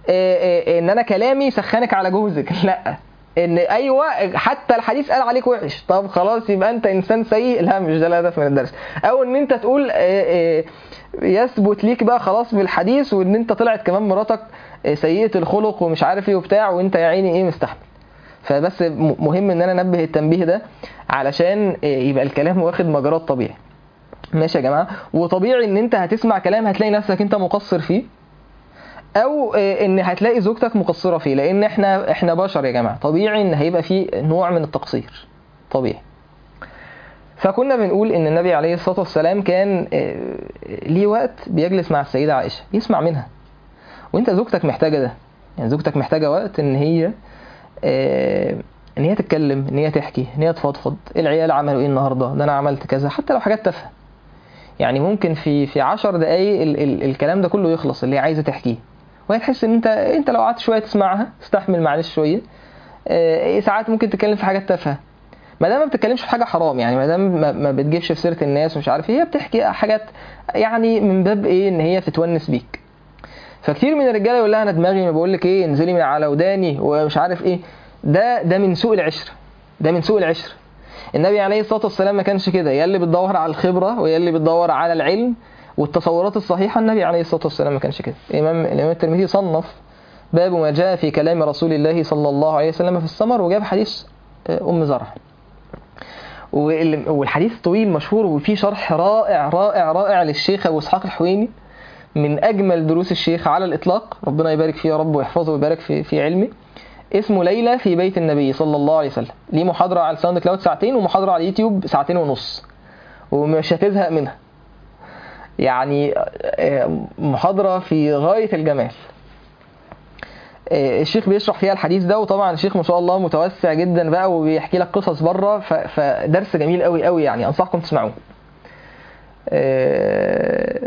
إيه إيه ان انا كلامي سخنك على جوزك لا ان ايوه حتى الحديث قال عليك وحش طب خلاص يبقى انت انسان سيء لا مش ده الهدف من الدرس او ان انت تقول إيه إيه يثبت ليك بقى خلاص بالحديث وان انت طلعت كمان مراتك إيه سيئه الخلق ومش عارف ايه وبتاع وانت يا عيني ايه مستحمل فبس م- مهم ان انا انبه التنبيه ده علشان إيه يبقى الكلام واخد مجراه طبيعي ماشي يا جماعه وطبيعي ان انت هتسمع كلام هتلاقي نفسك انت مقصر فيه او آه، ان هتلاقي زوجتك مقصره فيه لان احنا احنا بشر يا جماعه طبيعي ان هيبقى فيه نوع من التقصير طبيعي فكنا بنقول ان النبي عليه الصلاه والسلام كان آه، ليه وقت بيجلس مع السيده عائشه يسمع منها وانت زوجتك محتاجه ده يعني زوجتك محتاجه وقت ان هي آه، ان هي تتكلم ان هي تحكي ان هي تفضفض العيال عملوا ايه النهارده ده انا عملت كذا حتى لو حاجات تافهه يعني ممكن في في 10 دقايق ال ال الكلام ده كله يخلص اللي هي عايزه تحكيه وهي تحس ان انت انت لو قعدت شويه تسمعها استحمل معلش شويه آه، ساعات ممكن تتكلم في حاجات تافهه ما دام ما بتتكلمش في حاجه حرام يعني ما دام ما, ما بتجيبش في سيره الناس ومش عارف ايه هي بتحكي حاجات يعني من باب ايه ان هي تتونس بيك فكتير من الرجاله يقول لها انا دماغي ما بقول لك ايه انزلي من على وداني ومش عارف ايه ده ده من سوء العشره ده من سوء العشره النبي عليه الصلاه والسلام ما كانش كده يا اللي بتدور على الخبره ويا اللي بتدور على العلم والتصورات الصحيحه النبي عليه الصلاه والسلام ما كانش كده الامام الامام الترمذي صنف باب ما جاء في كلام رسول الله صلى الله عليه وسلم في السمر وجاب حديث آه، ام زرع وال- والحديث طويل مشهور وفيه شرح رائع رائع رائع للشيخ ابو اسحاق الحويني من اجمل دروس الشيخ على الاطلاق ربنا يبارك فيه يا رب ويحفظه ويبارك في في علمه اسمه ليلى في بيت النبي صلى الله عليه وسلم ليه محاضرة على الساوند كلاود ساعتين ومحاضرة على اليوتيوب ساعتين ونص ومش هتزهق منها يعني آه، محاضرة في غاية الجمال آه، الشيخ بيشرح فيها الحديث ده وطبعا الشيخ ما شاء الله متوسع جدا بقى وبيحكي لك قصص بره ف- فدرس جميل قوي قوي يعني انصحكم تسمعوه آه،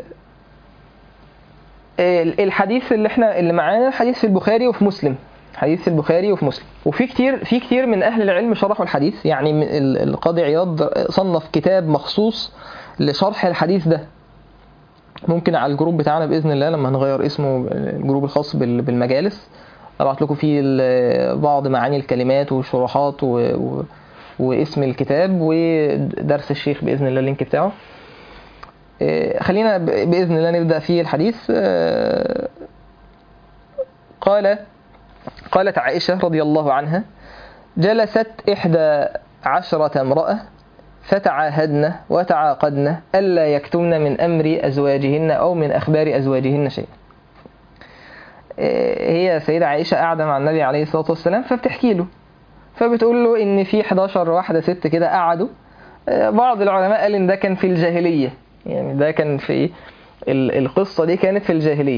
الحديث اللي احنا اللي معانا حديث في البخاري وفي مسلم حديث في البخاري وفي مسلم وفي كتير في كتير من اهل العلم شرحوا الحديث يعني من ال- القاضي عياض صنف كتاب مخصوص لشرح الحديث ده ممكن على الجروب بتاعنا باذن الله لما نغير اسمه الجروب الخاص بال- بالمجالس ابعت لكم فيه ال- بعض معاني الكلمات والشروحات و... و... واسم الكتاب ودرس الشيخ باذن الله اللينك بتاعه إيه، خلينا ب- باذن الله نبدا في الحديث آه، قال قالت عائشه رضي الله عنها جلست احدى عشره امراه فتعاهدن وتعاقدن الا يكتمن من امر ازواجهن او من اخبار ازواجهن شيئا إيه، هي سيدة عائشة قاعدة مع النبي عليه الصلاة والسلام فبتحكي له فبتقول له إن في 11 واحدة ست كده قعدوا آه، بعض العلماء قال إن ده كان في الجاهلية يعني ده كان في ال- القصة دي كانت في الجاهلية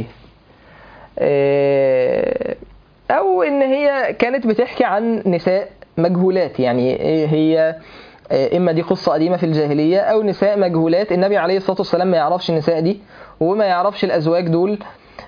آه، أو إن هي كانت بتحكي عن نساء مجهولات يعني هي آه، إما دي قصة قديمة في الجاهلية أو نساء مجهولات النبي عليه الصلاة والسلام ما يعرفش النساء دي وما يعرفش الأزواج دول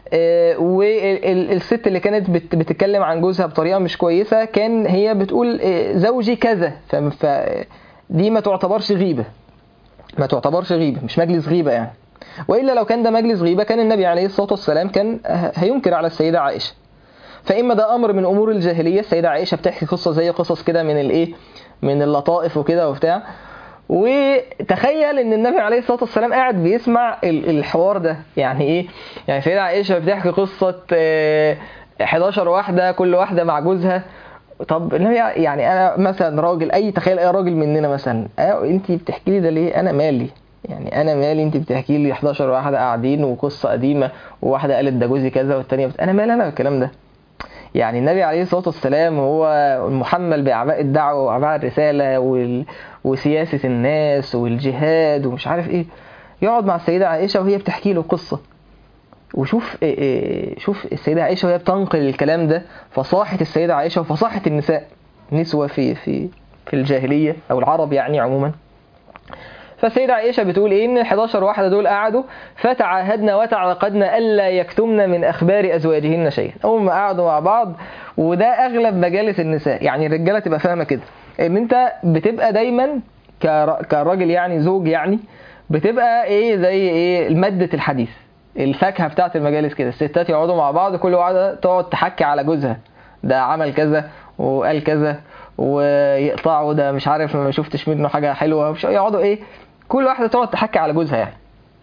والست اللي كانت بت- بتتكلم عن جوزها بطريقه مش كويسه كان هي بتقول آه، زوجي كذا ف- ف- دي ما تعتبرش غيبه ما تعتبرش غيبه مش مجلس غيبه يعني والا لو كان ده مجلس غيبه كان النبي عليه الصلاه والسلام كان ه- هينكر على السيده عائشه فاما ده امر من امور الجاهليه السيده عائشه بتحكي قصه زي قصص كده من الايه من اللطائف وكده وبتاع وتخيل ان النبي عليه الصلاه والسلام قاعد بيسمع ال- الحوار ده يعني ايه يعني سيدة عائشه بتحكي قصه آه، 11 واحده كل واحده مع جوزها طب النبي يعني انا مثلا راجل اي تخيل اي راجل مننا مثلا آه، انت بتحكي لي ده ليه انا مالي يعني انا مالي انت بتحكي لي 11 واحده قاعدين وقصه قديمه وواحده قالت ده جوزي كذا والتانيه بت... انا مالي انا بالكلام ده يعني النبي عليه الصلاة والسلام هو المحمل بأعباء الدعوة وأعباء الرسالة وال... وسياسة الناس والجهاد ومش عارف إيه يقعد مع السيدة عائشة وهي بتحكي له قصة وشوف إيه إيه شوف السيدة عائشة وهي بتنقل الكلام ده فصاحة السيدة عائشة وفصاحة النساء نسوة في في في الجاهلية أو العرب يعني عموما فالسيدة عائشة بتقول إيه إن ال 11 واحدة دول قعدوا فتعاهدنا وتعاقدنا ألا يكتمن من أخبار أزواجهن شيئا أول ما قعدوا مع بعض وده أغلب مجالس النساء يعني الرجالة تبقى فاهمة كده إن أنت بتبقى دايما كر- كراجل يعني زوج يعني بتبقى إيه زي إيه مادة الحديث الفاكهه بتاعت المجالس كده الستات يقعدوا مع بعض كل واحده تقعد تحكي على جوزها ده عمل كذا وقال كذا ويقطعوا ده مش عارف ما شفتش منه حاجه حلوه مش يقعدوا ايه كل واحده تقعد تحكي على جوزها يعني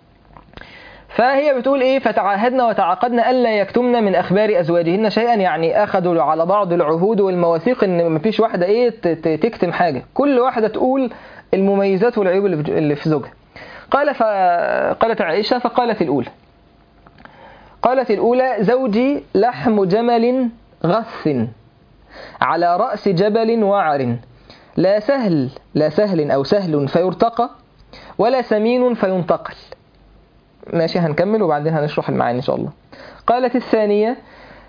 فهي بتقول ايه فتعاهدنا وتعاقدنا الا يكتمن من اخبار ازواجهن شيئا يعني اخذوا على بعض العهود والمواثيق ان مفيش واحده ايه ت- ت- تكتم حاجه كل واحده تقول المميزات والعيوب اللي في- اللي في زوجها قال فقالت عائشه فقالت الاولى قالت الاولى زوجي لحم جمل غث على راس جبل وعر لا سهل لا سهل او سهل فيرتقى ولا سمين فينتقل ماشي هنكمل وبعدين هنشرح المعاني إن شاء الله قالت الثانية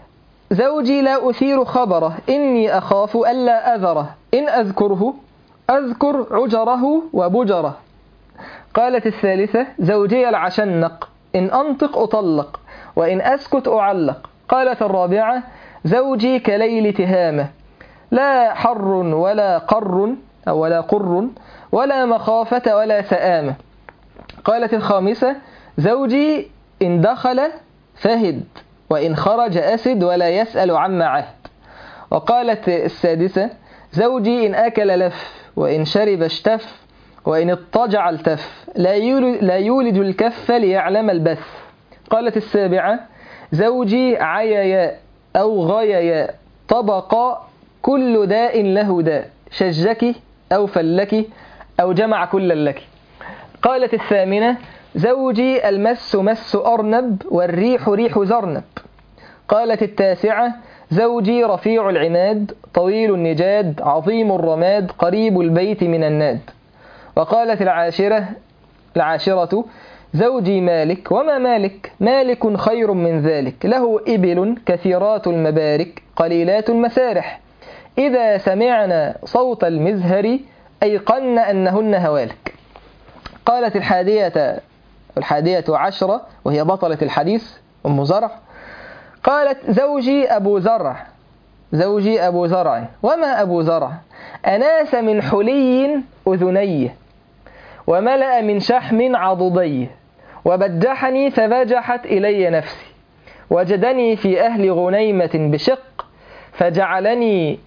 زوجي لا أثير خبره إني أخاف ألا أذره إن أذكره أذكر عجره وبجره قالت الثالثة زوجي العشنق إن أنطق أطلق وإن أسكت أعلق قالت الرابعة زوجي كليل تهامة لا حر ولا قر أو ولا قر ولا مخافة ولا سآمة قالت الخامسة زوجي إن دخل فهد وإن خرج أسد ولا يسأل عما عهد وقالت السادسة زوجي إن أكل لف وإن شرب اشتف وإن اضطجع التف لا يولج, لا يولج الكف ليعلم البث قالت السابعة زوجي عيياء أو غيياء طبق كل داء له داء شجك أو فلك أو جمع كل لك قالت الثامنة زوجي المس مس أرنب والريح ريح زرنب قالت التاسعة زوجي رفيع العماد طويل النجاد عظيم الرماد قريب البيت من الناد وقالت العاشرة العاشرة زوجي مالك وما مالك مالك خير من ذلك له إبل كثيرات المبارك قليلات المسارح إذا سمعنا صوت المزهر أيقن أنهن هوالك قالت الحادية الحادية عشرة وهي بطلة الحديث أم زرع قالت زوجي أبو زرع زوجي أبو زرع وما أبو زرع أناس من حلي أذني وملأ من شحم عضدي وبجحني فبجحت إلي نفسي وجدني في أهل غنيمة بشق فجعلني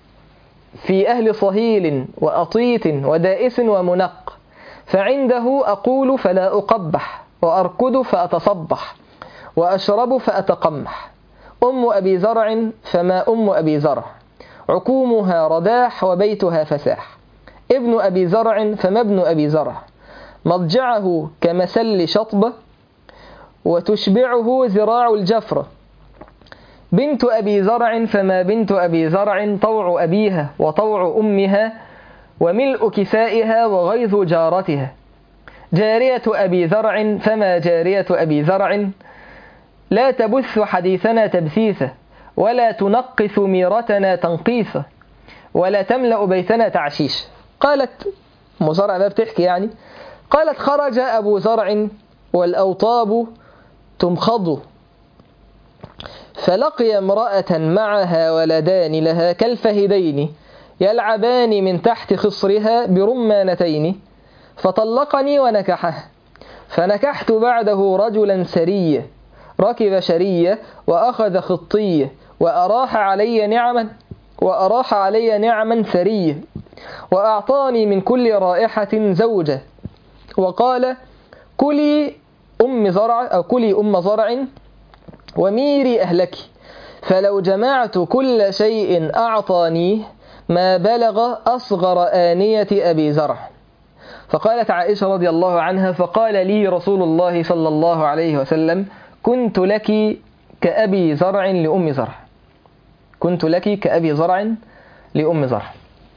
في أهل صهيل وأطيت ودائس ومنق فعنده أقول فلا أقبح وأركض فأتصبح وأشرب فأتقمح أم أبي زرع فما أم أبي زرع عكومها رداح وبيتها فساح ابن أبي زرع فما ابن أبي زرع مضجعه كمسل شطبة وتشبعه ذراع الجفرة بنت أبي زرع فما بنت أبي زرع طوع أبيها وطوع أمها وملء كسائها وغيظ جارتها جارية أبي زرع فما جارية أبي زرع لا تبث حديثنا تبثيثا ولا تنقص ميرتنا تنقيصا ولا تملأ بيتنا تعشيش قالت أم زرع بقى بتحكي يعني قالت خرج أبو زرع والأوطاب تمخض فلقي امرأة معها ولدان لها كالفهدين يلعبان من تحت خصرها برمانتين فطلقني ونكحه فنكحت بعده رجلا سريا ركب شرية وأخذ خطية وأراح علي نعما وأراح علي نعما ثرية وأعطاني من كل رائحة زوجة وقال كلي أم زرع أو كلي أم زرع وميري أهلك فلو جمعت كل شيء أعطانيه ما بلغ أصغر آنية أبي زرع فقالت عائشة رضي الله عنها فقال لي رسول الله صلى الله عليه وسلم كنت لك كأبي زرع لأم زرع كنت لك كأبي زرع لأم زرع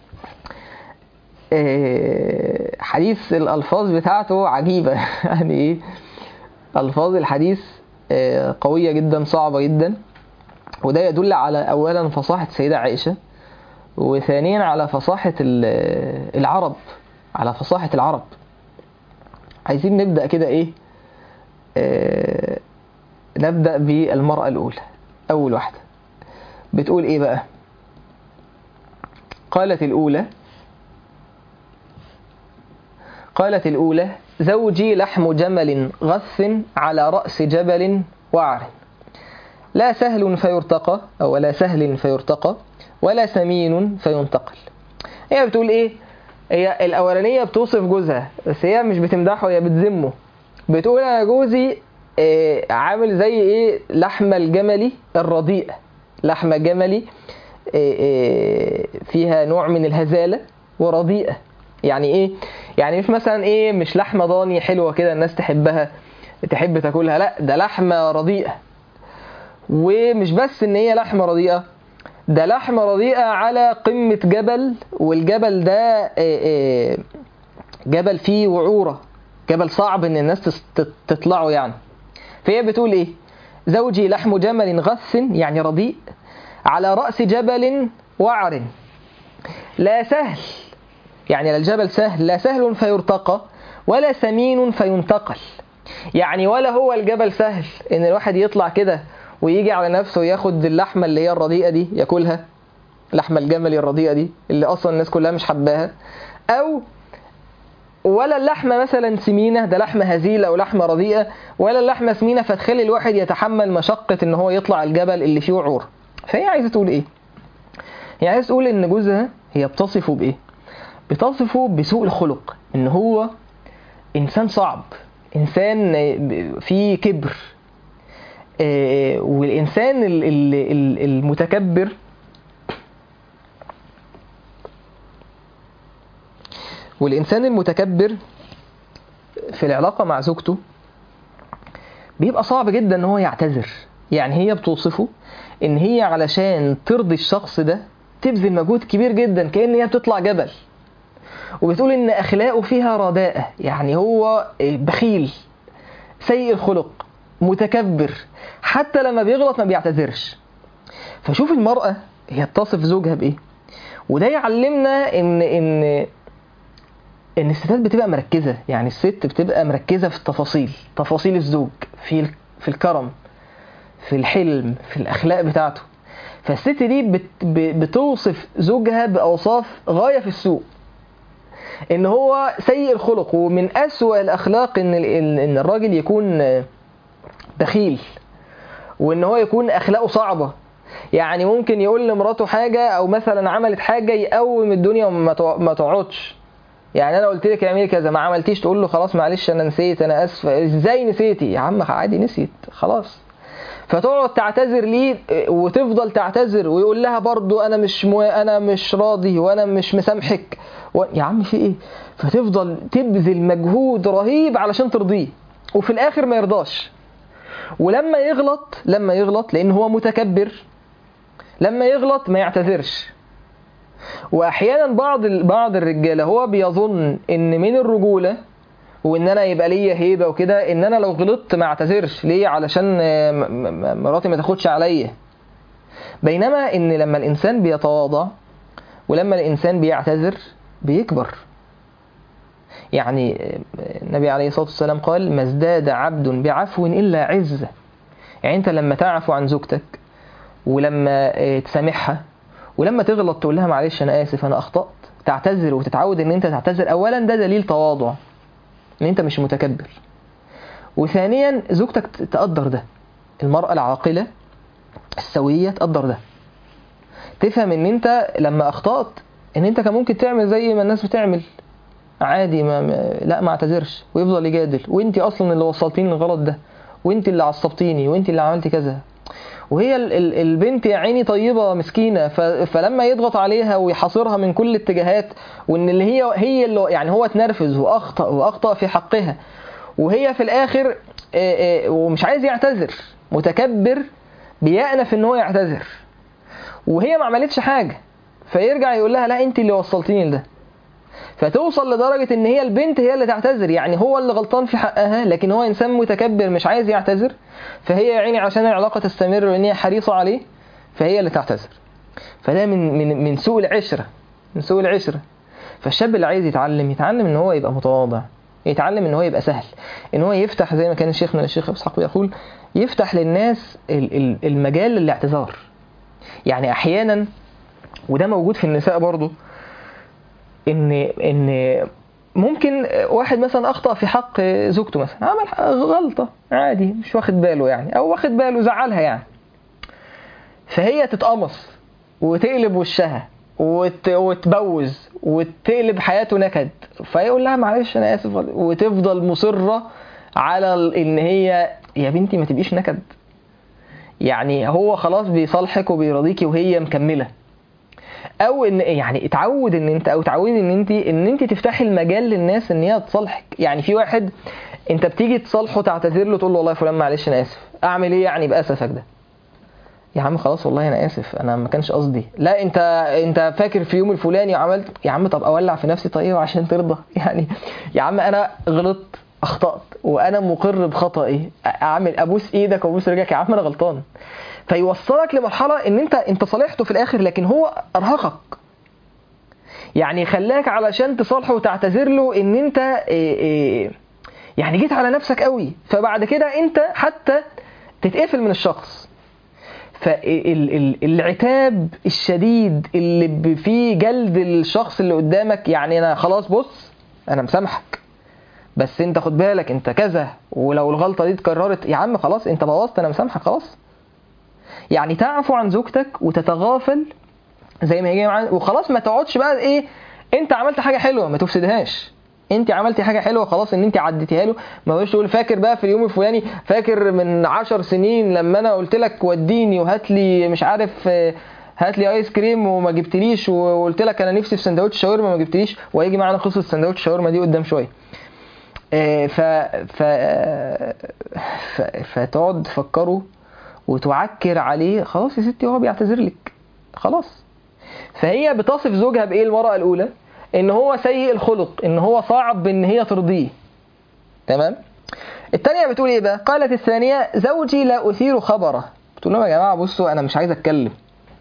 إيه، حديث الألفاظ بتاعته عجيبة يعني إيه ألفاظ الحديث إيه، قوية جدا صعبة جدا وده يدل على أولا فصاحة السيدة عائشة وثانيا على فصاحة ال- العرب على فصاحة العرب عايزين نبدأ كده إيه آه، نبدأ بالمرأة الأولى أول واحدة بتقول إيه بقى قالت الأولى قالت الأولى زوجي لحم جمل غث على رأس جبل وعر لا سهل فيرتقى أو لا سهل فيرتقى ولا سمين فينتقل هي بتقول إيه هي الأولانية بتوصف جوزها بس هي مش بتمدحه هي بتذمه بتقول أنا جوزي آه، عامل زي إيه لحمة الجملي الرديئة لحمة جملي آه، آه، فيها نوع من الهزالة ورديئة يعني ايه يعني مش مثلا ايه مش لحمه ضاني حلوه كده الناس تحبها تحب تاكلها لا ده لحمه رديئه ومش بس ان هي لحمه رديئه ده لحمه رديئه على قمه جبل والجبل ده آه، آه، جبل فيه وعوره جبل صعب ان الناس تس- تت- تطلعه يعني فهي بتقول ايه زوجي لحم جمل غث يعني رديء على راس جبل وعر لا سهل يعني لا الجبل سهل لا سهل فيرتقى ولا سمين فينتقل يعني ولا هو الجبل سهل ان الواحد يطلع كده ويجي على نفسه وياخد اللحمه اللي هي الرديئه دي ياكلها لحمه الجمل الرديئه دي اللي اصلا الناس كلها مش حباها او ولا اللحمه مثلا سمينه ده لحمه هزيله او لحمه رديئه ولا اللحمه سمينه فتخلي الواحد يتحمل مشقه ان هو يطلع الجبل اللي فيه وعور فهي عايزه تقول ايه هي عايزه تقول ان جوزها هي بتصفه بايه بتصفه بسوء الخلق ان هو انسان صعب انسان فيه كبر آه، والانسان ال- ال- ال- المتكبر والانسان المتكبر في العلاقه مع زوجته بيبقى صعب جدا ان هو يعتذر يعني هي بتوصفه ان هي علشان ترضي الشخص ده تبذل مجهود كبير جدا كأن هي بتطلع جبل وبتقول ان اخلاقه فيها رداءة يعني هو بخيل سيء الخلق متكبر حتى لما بيغلط ما بيعتذرش فشوف المرأة هي بتصف زوجها بايه وده يعلمنا ان ان ان الستات بتبقى مركزة يعني الست بتبقى مركزة في التفاصيل تفاصيل الزوج في ال- في الكرم في الحلم في الاخلاق بتاعته فالست دي بت ب- بتوصف زوجها باوصاف غايه في السوء ان هو سيء الخلق ومن اسوأ الاخلاق ان ال- ان إن الراجل يكون بخيل وان هو يكون اخلاقه صعبه يعني ممكن يقول لمراته حاجه او مثلا عملت حاجه يقوم الدنيا وما تع- ما تقعدش يعني انا قلت لك اعملي كذا ما عملتيش تقول له خلاص معلش انا نسيت انا اسفه ازاي نسيتي يا عم عادي نسيت خلاص فتقعد تعتذر ليه وتفضل تعتذر ويقول لها برضو انا مش مو... انا مش راضي وانا مش مسامحك و... يا عم في ايه فتفضل تبذل مجهود رهيب علشان ترضيه وفي الاخر ما يرضاش ولما يغلط لما يغلط لان هو متكبر لما يغلط ما يعتذرش واحيانا بعض ال- بعض الرجاله هو بيظن ان من الرجوله وان انا يبقى ليا هيبه وكده ان انا لو غلطت ما اعتذرش ليه علشان آه، م- م- مراتي ما تاخدش عليا بينما ان لما الانسان بيتواضع ولما الانسان بيعتذر بيكبر يعني آه، النبي عليه الصلاه والسلام قال ما ازداد عبد بعفو الا عزه يعني انت لما تعفو عن زوجتك ولما آه، تسامحها ولما تغلط تقول لها معلش انا اسف انا اخطات تعتذر وتتعود ان انت تعتذر اولا ده دليل تواضع ان انت مش متكبر وثانيا زوجتك ت- تقدر ده المرأة العاقلة السوية تقدر ده تفهم ان انت لما اخطأت ان انت كان ممكن تعمل زي ما الناس بتعمل عادي ما ما- لا ما اعتذرش ويفضل يجادل وانت اصلا اللي وصلتيني للغلط ده وانت اللي عصبتيني وانت اللي عملتي كذا وهي ال- ال- البنت يا عيني طيبة مسكينة ف- فلما يضغط عليها ويحاصرها من كل الاتجاهات وان اللي هي هي اللي يعني هو اتنرفز واخطأ واخطأ في حقها وهي في الاخر آه، آه، ومش عايز يعتذر متكبر بيأنف ان هو يعتذر وهي ما عملتش حاجة فيرجع يقول لها لا انت اللي وصلتيني لده فتوصل لدرجة ان هي البنت هي اللي تعتذر يعني هو اللي غلطان في حقها لكن هو انسان متكبر مش عايز يعتذر فهي يا عيني عشان العلاقة تستمر وان هي حريصة عليه فهي اللي تعتذر فده من من من سوء العشرة من سوء العشرة فالشاب اللي عايز يتعلم يتعلم ان هو يبقى متواضع يتعلم ان هو يبقى سهل ان هو يفتح زي ما كان شيخنا الشيخ اسحاق بيقول يفتح للناس ال- ال- المجال للاعتذار يعني احيانا وده موجود في النساء برضو ان ان ممكن واحد مثلا اخطا في حق زوجته مثلا عمل غلطه عادي مش واخد باله يعني او واخد باله زعلها يعني فهي تتقمص وتقلب وشها وت... وتبوز وتقلب حياته نكد فيقول لها معلش انا اسف وتفضل مصره على ال- ان هي يا بنتي ما تبقيش نكد يعني هو خلاص بيصالحك وبيرضيكي وهي مكمله او ان يعني اتعود ان انت او تعودي ان انت ان انت تفتحي المجال للناس ان هي تصالحك يعني في واحد انت بتيجي تصالحه تعتذر له تقول له والله يا فلان معلش انا اسف اعمل ايه يعني باسفك ده يا عم خلاص والله انا اسف انا ما كانش قصدي لا انت انت فاكر في يوم الفلاني وعملت يا عم طب اولع في نفسي طيب عشان ترضى يعني يا عم انا غلطت اخطات وانا مقر بخطئي اعمل ابوس ايدك وابوس رجلك يا عم انا غلطان فيوصلك لمرحله ان انت انت صالحته في الاخر لكن هو ارهقك يعني خلاك علشان تصالحه وتعتذر له ان انت إيه إيه يعني جيت على نفسك قوي فبعد كده انت حتى تتقفل من الشخص فالعتاب الشديد اللي ب- فيه جلد الشخص اللي قدامك يعني انا خلاص بص انا مسامحك بس انت خد بالك انت كذا ولو الغلطه دي اتكررت يا عم خلاص انت بوظت انا مسامحك خلاص يعني تعفو عن زوجتك وتتغافل زي ما هي معانا وخلاص ما تقعدش بقى ايه انت عملت حاجه حلوه ما تفسدهاش انت عملتي حاجه حلوه خلاص ان انت عديتيها له ما تقولش تقول فاكر بقى في اليوم الفلاني فاكر من عشر سنين لما انا قلت لك وديني وهات لي مش عارف آه، هات لي ايس كريم وما جبتليش وقلت لك انا نفسي في سندوتش شاورما ما جبتليش وهيجي معانا قصه سندوتش شاورما دي قدام شويه آه، ف ف ف فتقعد تفكره وتعكر عليه خلاص يا ستي هو بيعتذر لك خلاص فهي بتصف زوجها بايه المرأة الأولى؟ إن هو سيء الخلق، إن هو صعب إن هي ترضيه. تمام؟ الثانية بتقول إيه بقى؟ قالت الثانية: زوجي لا أثير خبره. بتقول لهم يا جماعة بصوا أنا مش عايز أتكلم.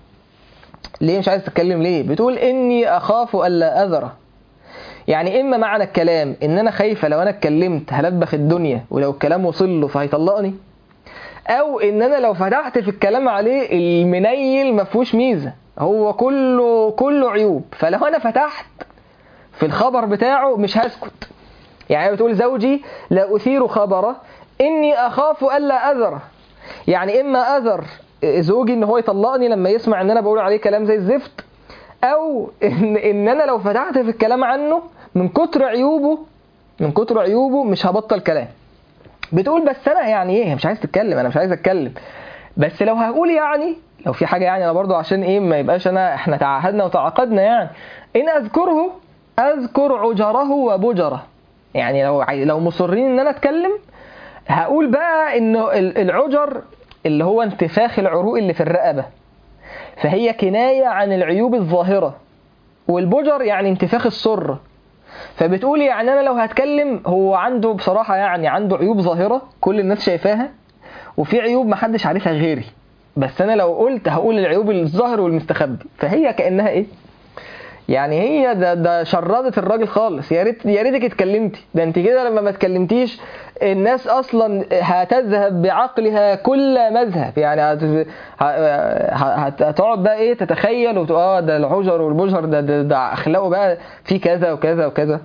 ليه مش عايز تتكلم ليه؟ بتقول إني أخاف ألا أذره. يعني إما معنى الكلام إن أنا خايفة لو أنا اتكلمت هلبخ الدنيا ولو الكلام وصل له فهيطلقني. او ان انا لو فتحت في الكلام عليه المنيل ما فيهوش ميزه هو كله كله عيوب فلو انا فتحت في الخبر بتاعه مش هسكت يعني بتقول زوجي لا اثير خبره اني اخاف الا اذره يعني اما اذر زوجي ان هو يطلقني لما يسمع ان انا بقول عليه كلام زي الزفت او ان ان انا لو فتحت في الكلام عنه من كتر عيوبه من كتر عيوبه مش هبطل كلام بتقول بس انا يعني ايه مش عايز تتكلم انا مش عايز اتكلم بس لو هقول يعني لو في حاجه يعني انا برضو عشان ايه ما يبقاش انا احنا تعهدنا وتعاقدنا يعني ان اذكره اذكر عجره وبجره يعني لو عاي- لو مصرين ان انا اتكلم هقول بقى انه ال- العجر اللي هو انتفاخ العروق اللي في الرقبه فهي كنايه عن العيوب الظاهره والبجر يعني انتفاخ السره فبتقول يعني انا لو هتكلم هو عنده بصراحه يعني عنده عيوب ظاهره كل الناس شايفاها وفي عيوب محدش عارفها غيري بس انا لو قلت هقول العيوب الظاهر والمستخبي فهي كانها ايه يعني هي ده ده شردت الراجل خالص يا ريت يا ريتك اتكلمتي ده انت كده لما ما اتكلمتيش الناس اصلا هتذهب بعقلها كل مذهب يعني هت- ه- هت- هتقعد بقى ايه تتخيل وتقول اه ده العجر والبجر ده ده, ده اخلاقه بقى في كذا وكذا وكذا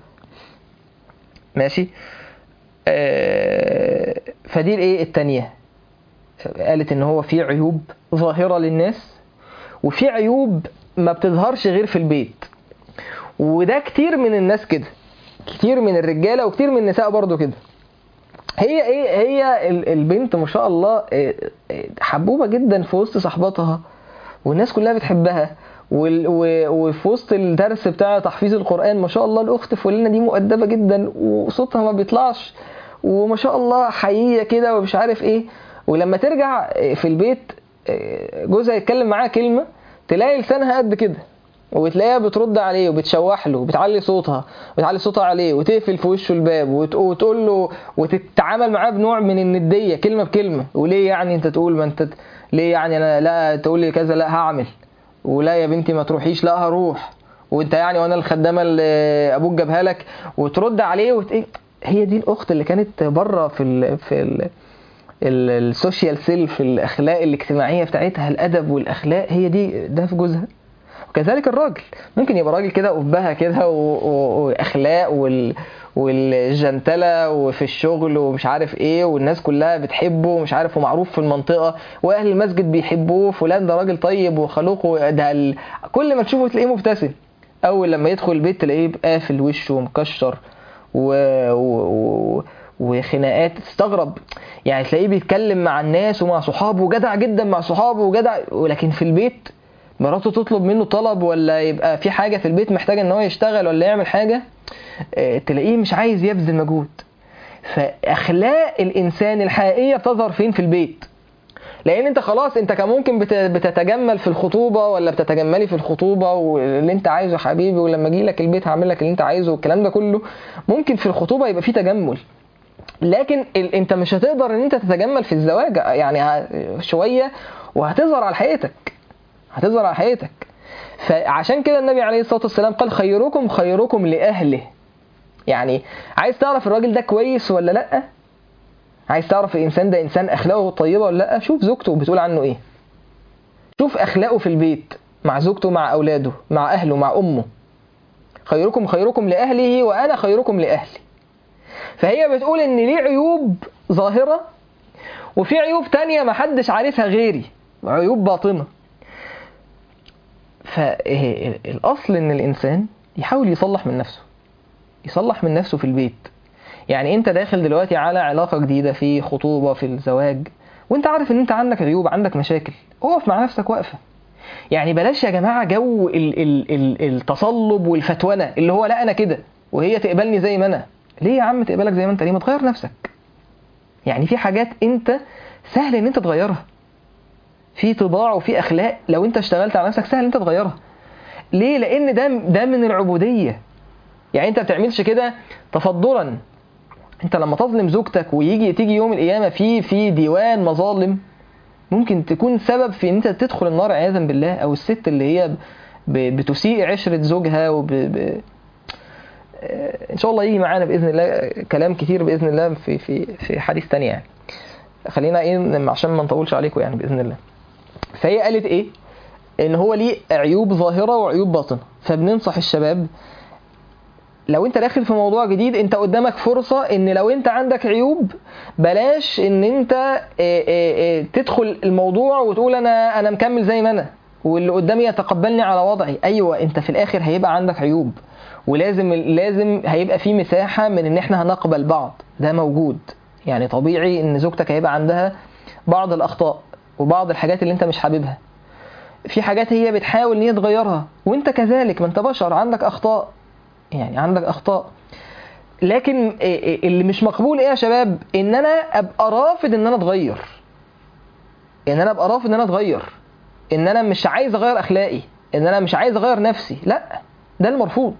ماشي آه، فدي الايه التانية قالت ان هو في عيوب ظاهرة للناس وفي عيوب ما بتظهرش غير في البيت وده كتير من الناس كده كتير من الرجالة وكتير من النساء برضو كده هي ايه هي ال- البنت ما شاء الله إيه، إيه، حبوبة جدا في وسط صحباتها والناس كلها بتحبها وال- و- وفي وسط الدرس بتاع تحفيظ القرآن ما شاء الله الأخت فلانة دي مؤدبة جدا وصوتها ما بيطلعش وما شاء الله حقيقية كده ومش عارف ايه ولما ترجع في البيت جوزها يتكلم معاها كلمة تلاقي لسانها قد كده وتلاقيها بترد عليه وبتشوح له وبتعلي صوتها وتعلي صوتها عليه وتقفل في وشه الباب وت- وتقول له وتتعامل معاه بنوع من الندية كلمة بكلمة وليه يعني انت تقول ما انت ليه يعني انا لا تقول لي كذا لا هعمل ولا يا بنتي ما تروحيش لا هروح وانت يعني وانا الخدامه اللي ابوك جابها لك وترد عليه وت... إيه؟ هي دي الاخت اللي كانت بره في ال... في ال... ال- السوشيال سيلف الاخلاق الاجتماعيه بتاعتها الادب والاخلاق هي دي ده في جوزها وكذلك الراجل ممكن يبقى راجل كده أبهة كده و- و- وأخلاق وال والجنتلة وفي الشغل ومش عارف ايه والناس كلها بتحبه ومش عارف ومعروف في المنطقة واهل المسجد بيحبوه فلان ده راجل طيب وخلوقه ده ال... كل ما تشوفه تلاقيه مبتسم اول لما يدخل البيت تلاقيه قافل وشه ومكشر و... و... و... وخناقات تستغرب يعني تلاقيه بيتكلم مع الناس ومع صحابه وجدع جدا مع صحابه وجدع ولكن في البيت مراته تطلب منه طلب ولا يبقى في حاجة في البيت محتاجة ان هو يشتغل ولا يعمل حاجة آه، تلاقيه مش عايز يبذل مجهود فاخلاق الانسان الحقيقيه بتظهر فين في البيت لان انت خلاص انت كان ممكن بت- بتتجمل في الخطوبه ولا بتتجملي في الخطوبه واللي انت عايزه يا حبيبي ولما اجي لك البيت هعمل لك اللي انت عايزه والكلام ده كله ممكن في الخطوبه يبقى فيه تجمل لكن ال... انت مش هتقدر ان انت تتجمل في الزواج يعني ه... شويه وهتظهر على حقيقتك هتظهر على حقيقتك فعشان كده النبي عليه الصلاه والسلام قال خيركم خيركم لاهله يعني عايز تعرف الراجل ده كويس ولا لا عايز تعرف الانسان ده انسان اخلاقه طيبه ولا لا شوف زوجته بتقول عنه ايه شوف اخلاقه في البيت مع زوجته مع اولاده مع اهله مع امه خيركم خيركم لاهله وانا خيركم لاهلي فهي بتقول ان ليه عيوب ظاهره وفي عيوب تانية محدش عارفها غيري عيوب باطنه فالاصل ان الانسان يحاول يصلح من نفسه يصلح من نفسه في البيت يعني انت داخل دلوقتي على علاقة جديدة في خطوبة في الزواج وانت عارف ان انت عندك عيوب عندك مشاكل اقف مع نفسك واقفة يعني بلاش يا جماعة جو ال ال ال التصلب والفتونة اللي هو لا انا كده وهي تقبلني زي ما انا ليه يا عم تقبلك زي ما انت ليه ما تغير نفسك يعني في حاجات انت سهل ان انت تغيرها في طباع وفي اخلاق لو انت اشتغلت على نفسك سهل ان انت تغيرها ليه لان ده ده من العبوديه يعني انت ما بتعملش كده تفضلا انت لما تظلم زوجتك ويجي تيجي يوم القيامه في في ديوان مظالم ممكن تكون سبب في ان انت تدخل النار عياذا بالله او الست اللي هي ب- بتسيء عشره زوجها وب ب... آه، ان شاء الله يجي معانا باذن الله كلام كتير باذن الله في في في حديث تاني يعني خلينا ايه عشان ما نطولش عليكم يعني باذن الله فهي قالت ايه ان هو ليه عيوب ظاهره وعيوب باطنه فبننصح الشباب لو انت داخل في موضوع جديد انت قدامك فرصة ان لو انت عندك عيوب بلاش ان انت اه، اه، اه، تدخل الموضوع وتقول انا انا مكمل زي ما انا واللي قدامي يتقبلني على وضعي ايوه انت في الاخر هيبقى عندك عيوب ولازم لازم هيبقى في مساحة من ان احنا هنقبل بعض ده موجود يعني طبيعي ان زوجتك هيبقى عندها بعض الاخطاء وبعض الحاجات اللي انت مش حاببها في حاجات هي بتحاول ان هي تغيرها وانت كذلك ما انت بشر عندك اخطاء يعني عندك اخطاء لكن إيه- إيه اللي مش مقبول ايه يا شباب ان انا ابقى رافض ان انا اتغير ان انا ابقى رافض ان انا اتغير ان انا مش عايز اغير اخلاقي ان انا مش عايز اغير نفسي لا ده المرفوض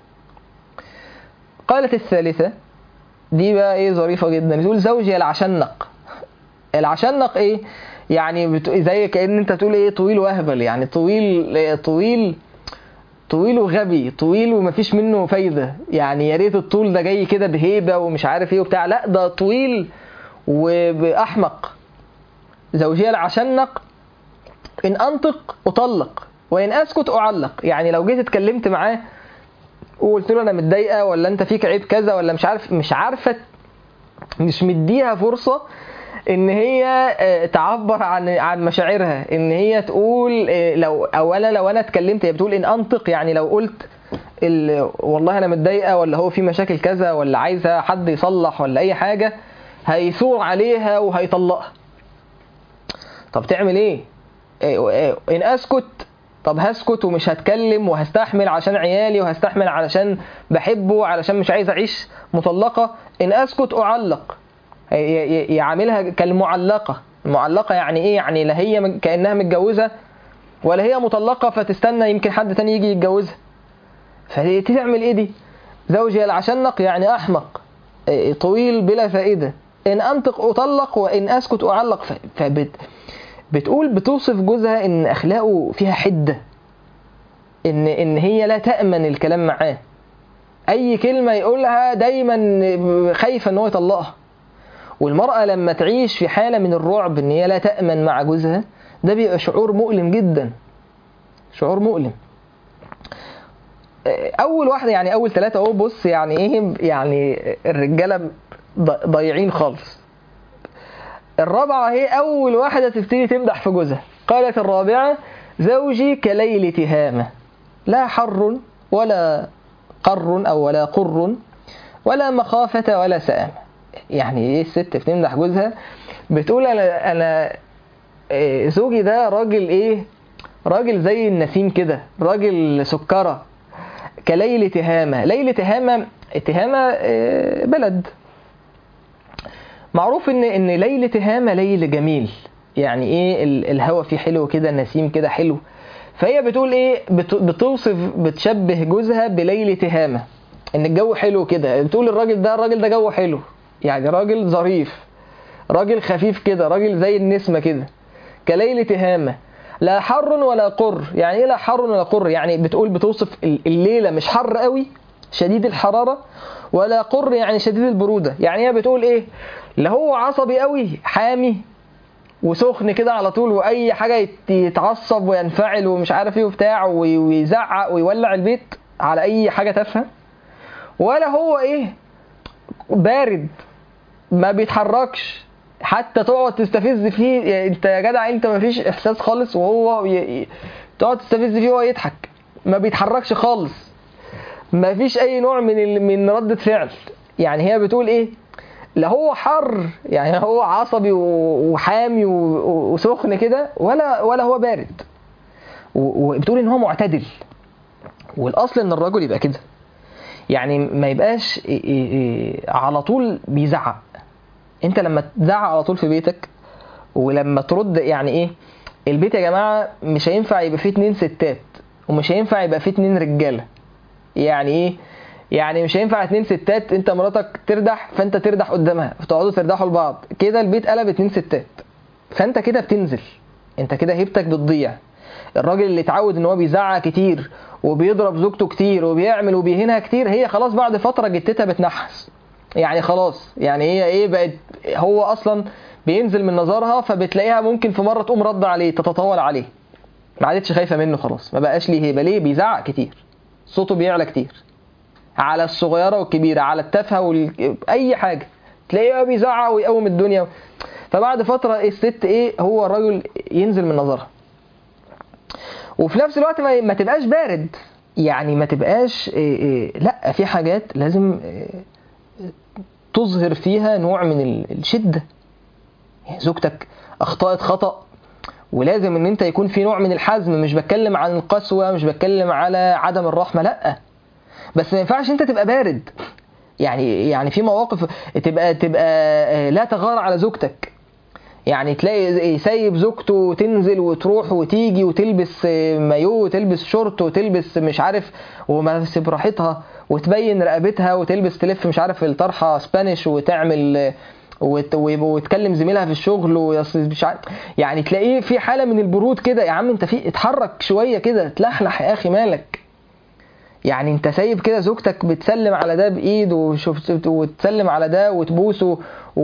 قالت الثالثة دي بقى ايه ظريفة جدا بتقول زوجي العشنق العشنق ايه يعني بت... زي كأن انت تقول ايه طويل وهبل يعني طويل طويل طويل وغبي طويل ومفيش منه فايدة يعني يا ريت الطول ده جاي كده بهيبة ومش عارف ايه وبتاع لا ده طويل وبأحمق زوجية العشنق إن أنطق أطلق وإن أسكت أعلق يعني لو جيت اتكلمت معاه وقلت له أنا متضايقة ولا أنت فيك عيب كذا ولا مش عارف مش عارفة مش مديها فرصة ان هي آه، تعبر عن عن مشاعرها ان هي تقول آه، لو اولا لو انا اتكلمت هي بتقول ان انطق يعني لو قلت ال- والله انا متضايقه ولا هو في مشاكل كذا ولا عايزه حد يصلح ولا اي حاجه هيثور عليها وهيطلقها طب تعمل ايه إيه- إيه، ان اسكت طب هسكت ومش هتكلم وهستحمل عشان عيالي وهستحمل علشان بحبه علشان مش عايز اعيش مطلقه ان اسكت اعلق ي- ي- يعاملها كالمعلقة المعلقة يعني ايه يعني لا هي مج- كأنها متجوزة ولا هي مطلقة فتستنى يمكن حد تاني يجي يتجوزها فتعمل ايه دي زوجي العشنق يعني احمق إيه، طويل بلا فائدة ان انطق اطلق وان اسكت اعلق ف- فبت بتقول بتوصف جوزها ان اخلاقه فيها حدة ان ان هي لا تأمن الكلام معاه اي كلمة يقولها دايما خايفة ان هو يطلقها والمرأة لما تعيش في حالة من الرعب ان هي لا تأمن مع جوزها ده بيبقى شعور مؤلم جدا شعور مؤلم اول واحده يعني اول ثلاثه اهو بص يعني ايه يعني الرجاله ض- ضايعين خالص الرابعه هي اول واحده تبتدي تمدح في جوزها قالت الرابعه زوجي كليل تهامه لا حر ولا قر او ولا قر ولا مخافه ولا سآمه يعني ايه الست بتمدح جوزها بتقول انا انا إيه، زوجي ده راجل ايه راجل زي النسيم كده راجل سكره كليل تهامة ليل تهامة تهامة آه، بلد معروف ان ان ليل تهامة ليل جميل يعني ايه ال- الهوا فيه حلو كده النسيم كده حلو فهي بتقول ايه بت- بتوصف بتشبه جوزها بليل تهامة ان الجو حلو كده بتقول الراجل ده الراجل ده جو حلو يعني راجل ظريف راجل خفيف كده راجل زي النسمة كده كليل تهامة لا حر ولا قر يعني ايه لا حر ولا قر يعني بتقول بتوصف ال- الليلة مش حر قوي شديد الحرارة ولا قر يعني شديد البرودة يعني هي بتقول ايه لا هو عصبي قوي حامي وسخن كده على طول واي حاجة يت- يتعصب وينفعل ومش عارف ايه وبتاع وي- ويزعق ويولع البيت على اي حاجة تافهة ولا هو ايه بارد ما بيتحركش حتى تقعد تستفز فيه يعني انت يا جدع انت ما فيش احساس خالص وهو ي... ي... تقعد تستفز فيه وهو يضحك ما بيتحركش خالص ما فيش اي نوع من ال... من ردة فعل يعني هي بتقول ايه لا هو حر يعني هو عصبي و- وحامي و- وسخن كده ولا ولا هو بارد و- وبتقول ان هو معتدل والاصل ان الرجل يبقى كده يعني ما يبقاش إيه- إيه- إيه على طول بيزعق انت لما تزعق على طول في بيتك ولما ترد يعني ايه البيت يا جماعه مش هينفع يبقى فيه اتنين ستات ومش هينفع يبقى فيه اتنين رجاله يعني ايه يعني مش هينفع اتنين ستات انت مراتك تردح فانت تردح قدامها فتقعدوا تردحوا لبعض كده البيت قلب اتنين ستات فانت كده بتنزل انت كده هيبتك بتضيع الراجل اللي اتعود ان هو بيزعق كتير وبيضرب زوجته كتير وبيعمل وبيهينها كتير هي خلاص بعد فتره جتتها بتنحس يعني خلاص يعني هي ايه بقت هو اصلا بينزل من نظرها فبتلاقيها ممكن في مره تقوم رد عليه تتطاول عليه ما عادتش خايفه منه خلاص ما بقاش ليه هيبه ليه بيزعق كتير صوته بيعلى كتير على الصغيره والكبيره على التافهه وال... اي حاجه تلاقيه بيزعق ويقوم الدنيا فبعد فتره الست ايه هو الراجل ينزل من نظرها وفي نفس الوقت ما, ما تبقاش بارد يعني ما تبقاش إيه إيه لا في حاجات لازم إيه تظهر فيها نوع من ال- الشده يعني زوجتك اخطأت خطأ ولازم ان انت يكون في نوع من الحزم مش بتكلم عن القسوه مش بتكلم على عدم الرحمه لا بس ما ينفعش انت تبقى بارد يعني يعني في مواقف تبقى تبقى آه، لا تغار على زوجتك يعني تلاقي سايب زوجته تنزل وتروح وتيجي وتلبس آه، مايو وتلبس شورت وتلبس مش عارف وماسك براحتها وتبين رقبتها وتلبس تلف مش عارف الطرحه سبانيش وتعمل آه، وت- وتكلم زميلها في الشغل ويص- مش عارف يعني تلاقيه في حاله من البرود كده يا عم انت في اتحرك شويه كده تلحلح يا اخي مالك يعني انت سايب كده زوجتك بتسلم على ده بايد وشفت وتسلم على ده وتبوسه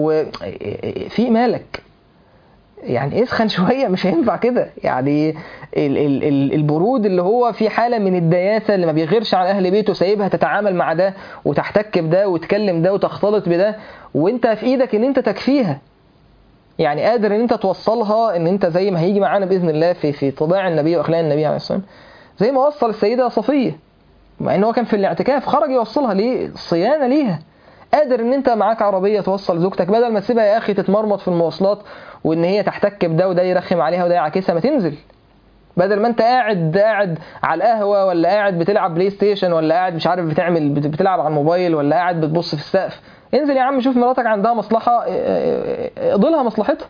وفي مالك يعني اسخن شويه مش هينفع كده يعني ال ال ال البرود اللي هو في حاله من الدياثه اللي ما بيغيرش عن اهل بيته سايبها تتعامل مع ده وتحتك بده وتكلم ده وتختلط بده وانت في ايدك ان انت تكفيها يعني قادر ان انت توصلها ان انت زي ما هيجي معانا باذن الله في في طباع النبي واخلاق النبي عليه الصلاه والسلام زي ما وصل السيده صفيه مع ان هو كان في الاعتكاف خرج يوصلها ليه صيانه ليها قادر ان انت معاك عربيه توصل زوجتك بدل ما تسيبها يا اخي تتمرمط في المواصلات وان هي تحتك بده وده يرخم عليها وده يعاكسها ما تنزل بدل ما انت قاعد قاعد على القهوه ولا قاعد بتلعب بلاي ستيشن ولا قاعد مش عارف بتعمل بت- بتلعب على الموبايل ولا قاعد بتبص في السقف انزل يا عم شوف مراتك عندها مصلحه اه، اه، اه، اقضي لها مصلحتها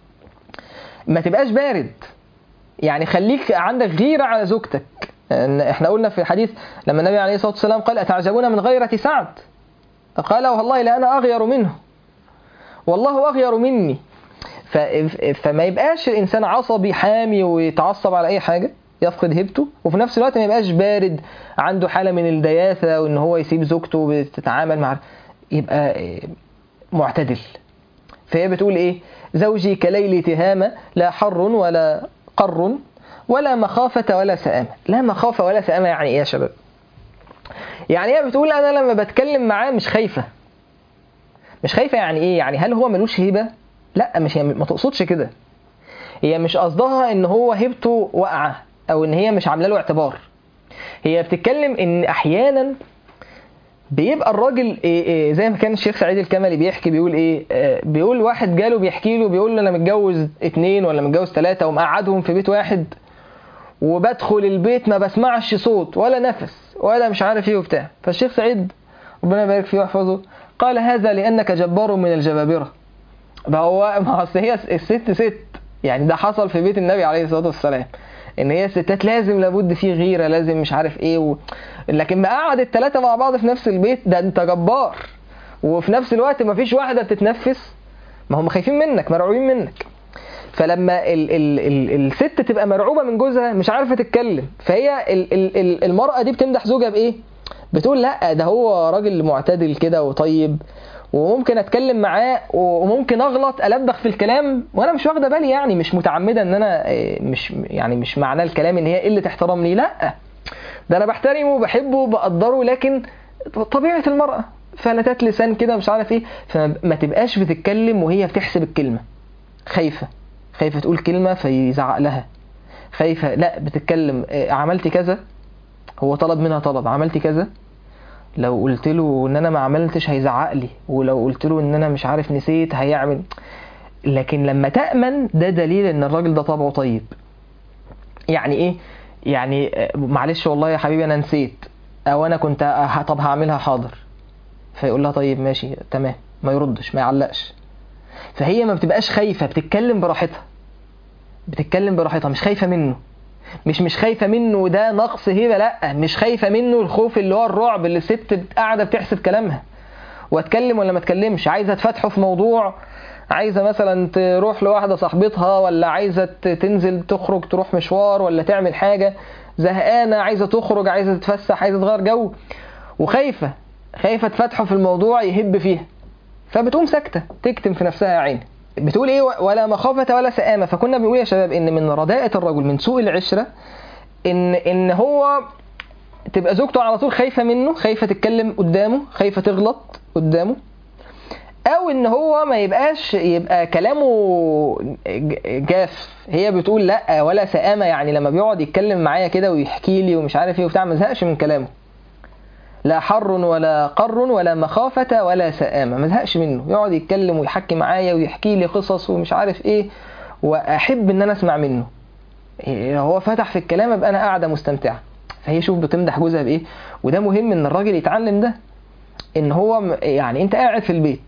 ما تبقاش بارد يعني خليك عندك غيرة على زوجتك إن احنا قلنا في الحديث لما النبي عليه الصلاة والسلام قال أتعجبون من غيرة سعد قال والله لا أنا أغير منه والله أغير مني ف... فما يبقاش الإنسان عصبي حامي ويتعصب على أي حاجة يفقد هيبته وفي نفس الوقت ما يبقاش بارد عنده حالة من الدياثة وإن هو يسيب زوجته بتتعامل مع يبقى معتدل فهي بتقول ايه زوجي كليل تهامة لا حر ولا قر ولا مخافة ولا سآمة لا مخافة ولا سآمة يعني ايه يا شباب يعني هي بتقول انا لما بتكلم معاه مش خايفه مش خايفه يعني ايه يعني هل هو ملوش هيبه لا مش هي ما تقصدش كده هي مش قصدها ان هو هيبته واقعه او ان هي مش عامله له اعتبار هي بتتكلم ان احيانا بيبقى الراجل إيه إيه زي ما كان الشيخ سعيد الكملي بيحكي بيقول ايه آه بيقول واحد جاله بيحكي له بيقول له انا متجوز اتنين ولا متجوز تلاتة ومقعدهم في بيت واحد وبدخل البيت ما بسمعش صوت ولا نفس ولا مش عارف ايه وبتاع فالشيخ سعيد ربنا يبارك فيه ويحفظه قال هذا لانك جبار من الجبابره ما هو ما اصل هي الست ست يعني ده حصل في بيت النبي عليه الصلاه والسلام ان هي الستات لازم لابد فيه غيره لازم مش عارف ايه و... لكن ما قعد الثلاثه مع بعض في نفس البيت ده انت جبار وفي نفس الوقت ما فيش واحده بتتنفس ما هم خايفين منك مرعوبين منك فلما ال ال ال الست تبقى مرعوبه من جوزها مش عارفه تتكلم فهي ال ال ال المراه دي بتمدح زوجها بايه بتقول لا ده هو راجل معتدل كده وطيب وممكن اتكلم معاه وممكن اغلط البخ في الكلام وانا مش واخده بالي يعني مش متعمده ان انا مش يعني مش معناه الكلام ان هي قله احترام لي لا ده انا بحترمه وبحبه وبقدره لكن طبيعه المراه فلتات لسان كده مش عارف ايه فما تبقاش بتتكلم وهي بتحسب الكلمه خايفه خايفه تقول كلمه فيزعق لها خايفه لا بتتكلم عملتي كذا هو طلب منها طلب عملتي كذا لو قلت له ان انا ما عملتش هيزعق لي ولو قلت له ان انا مش عارف نسيت هيعمل لكن لما تأمن ده دليل ان الراجل ده طبعه طيب يعني ايه يعني معلش والله يا حبيبي انا نسيت او انا كنت طب هعملها حاضر فيقول لها طيب ماشي تمام ما يردش ما يعلقش فهي ما بتبقاش خايفه بتتكلم براحتها بتتكلم براحتها مش خايفه منه مش مش خايفه منه ده نقص هبه لا مش خايفه منه الخوف اللي هو الرعب اللي الست قاعده بتحسب كلامها واتكلم ولا ما اتكلمش عايزه تفتحه في موضوع عايزه مثلا تروح لواحده صاحبتها ولا عايزه تنزل تخرج تروح مشوار ولا تعمل حاجه زهقانه عايزه تخرج عايزه تتفسح عايزه تغير جو وخايفه خايفه تفتحه في الموضوع يهب فيها فبتقوم ساكته تكتم في نفسها يا عيني بتقول ايه ولا مخافة ولا سآمة فكنا بنقول يا شباب ان من رداءة الرجل من سوء العشرة ان ان هو تبقى زوجته على طول خايفة منه خايفة تتكلم قدامه خايفة تغلط قدامه او ان هو ما يبقاش يبقى كلامه جاف هي بتقول لا ولا سآمة يعني لما بيقعد يتكلم معايا كده ويحكي لي ومش عارف ايه وبتاع ما زهقش من كلامه لا حر ولا قر ولا مخافة ولا سآمة ما زهقش منه يقعد يتكلم ويحكي معايا ويحكي لي قصص ومش عارف ايه واحب ان انا اسمع منه هو فتح في الكلام ابقى انا قاعدة مستمتعة فهي شوف بتمدح جوزها بايه وده مهم ان الراجل يتعلم ده ان هو يعني انت قاعد في البيت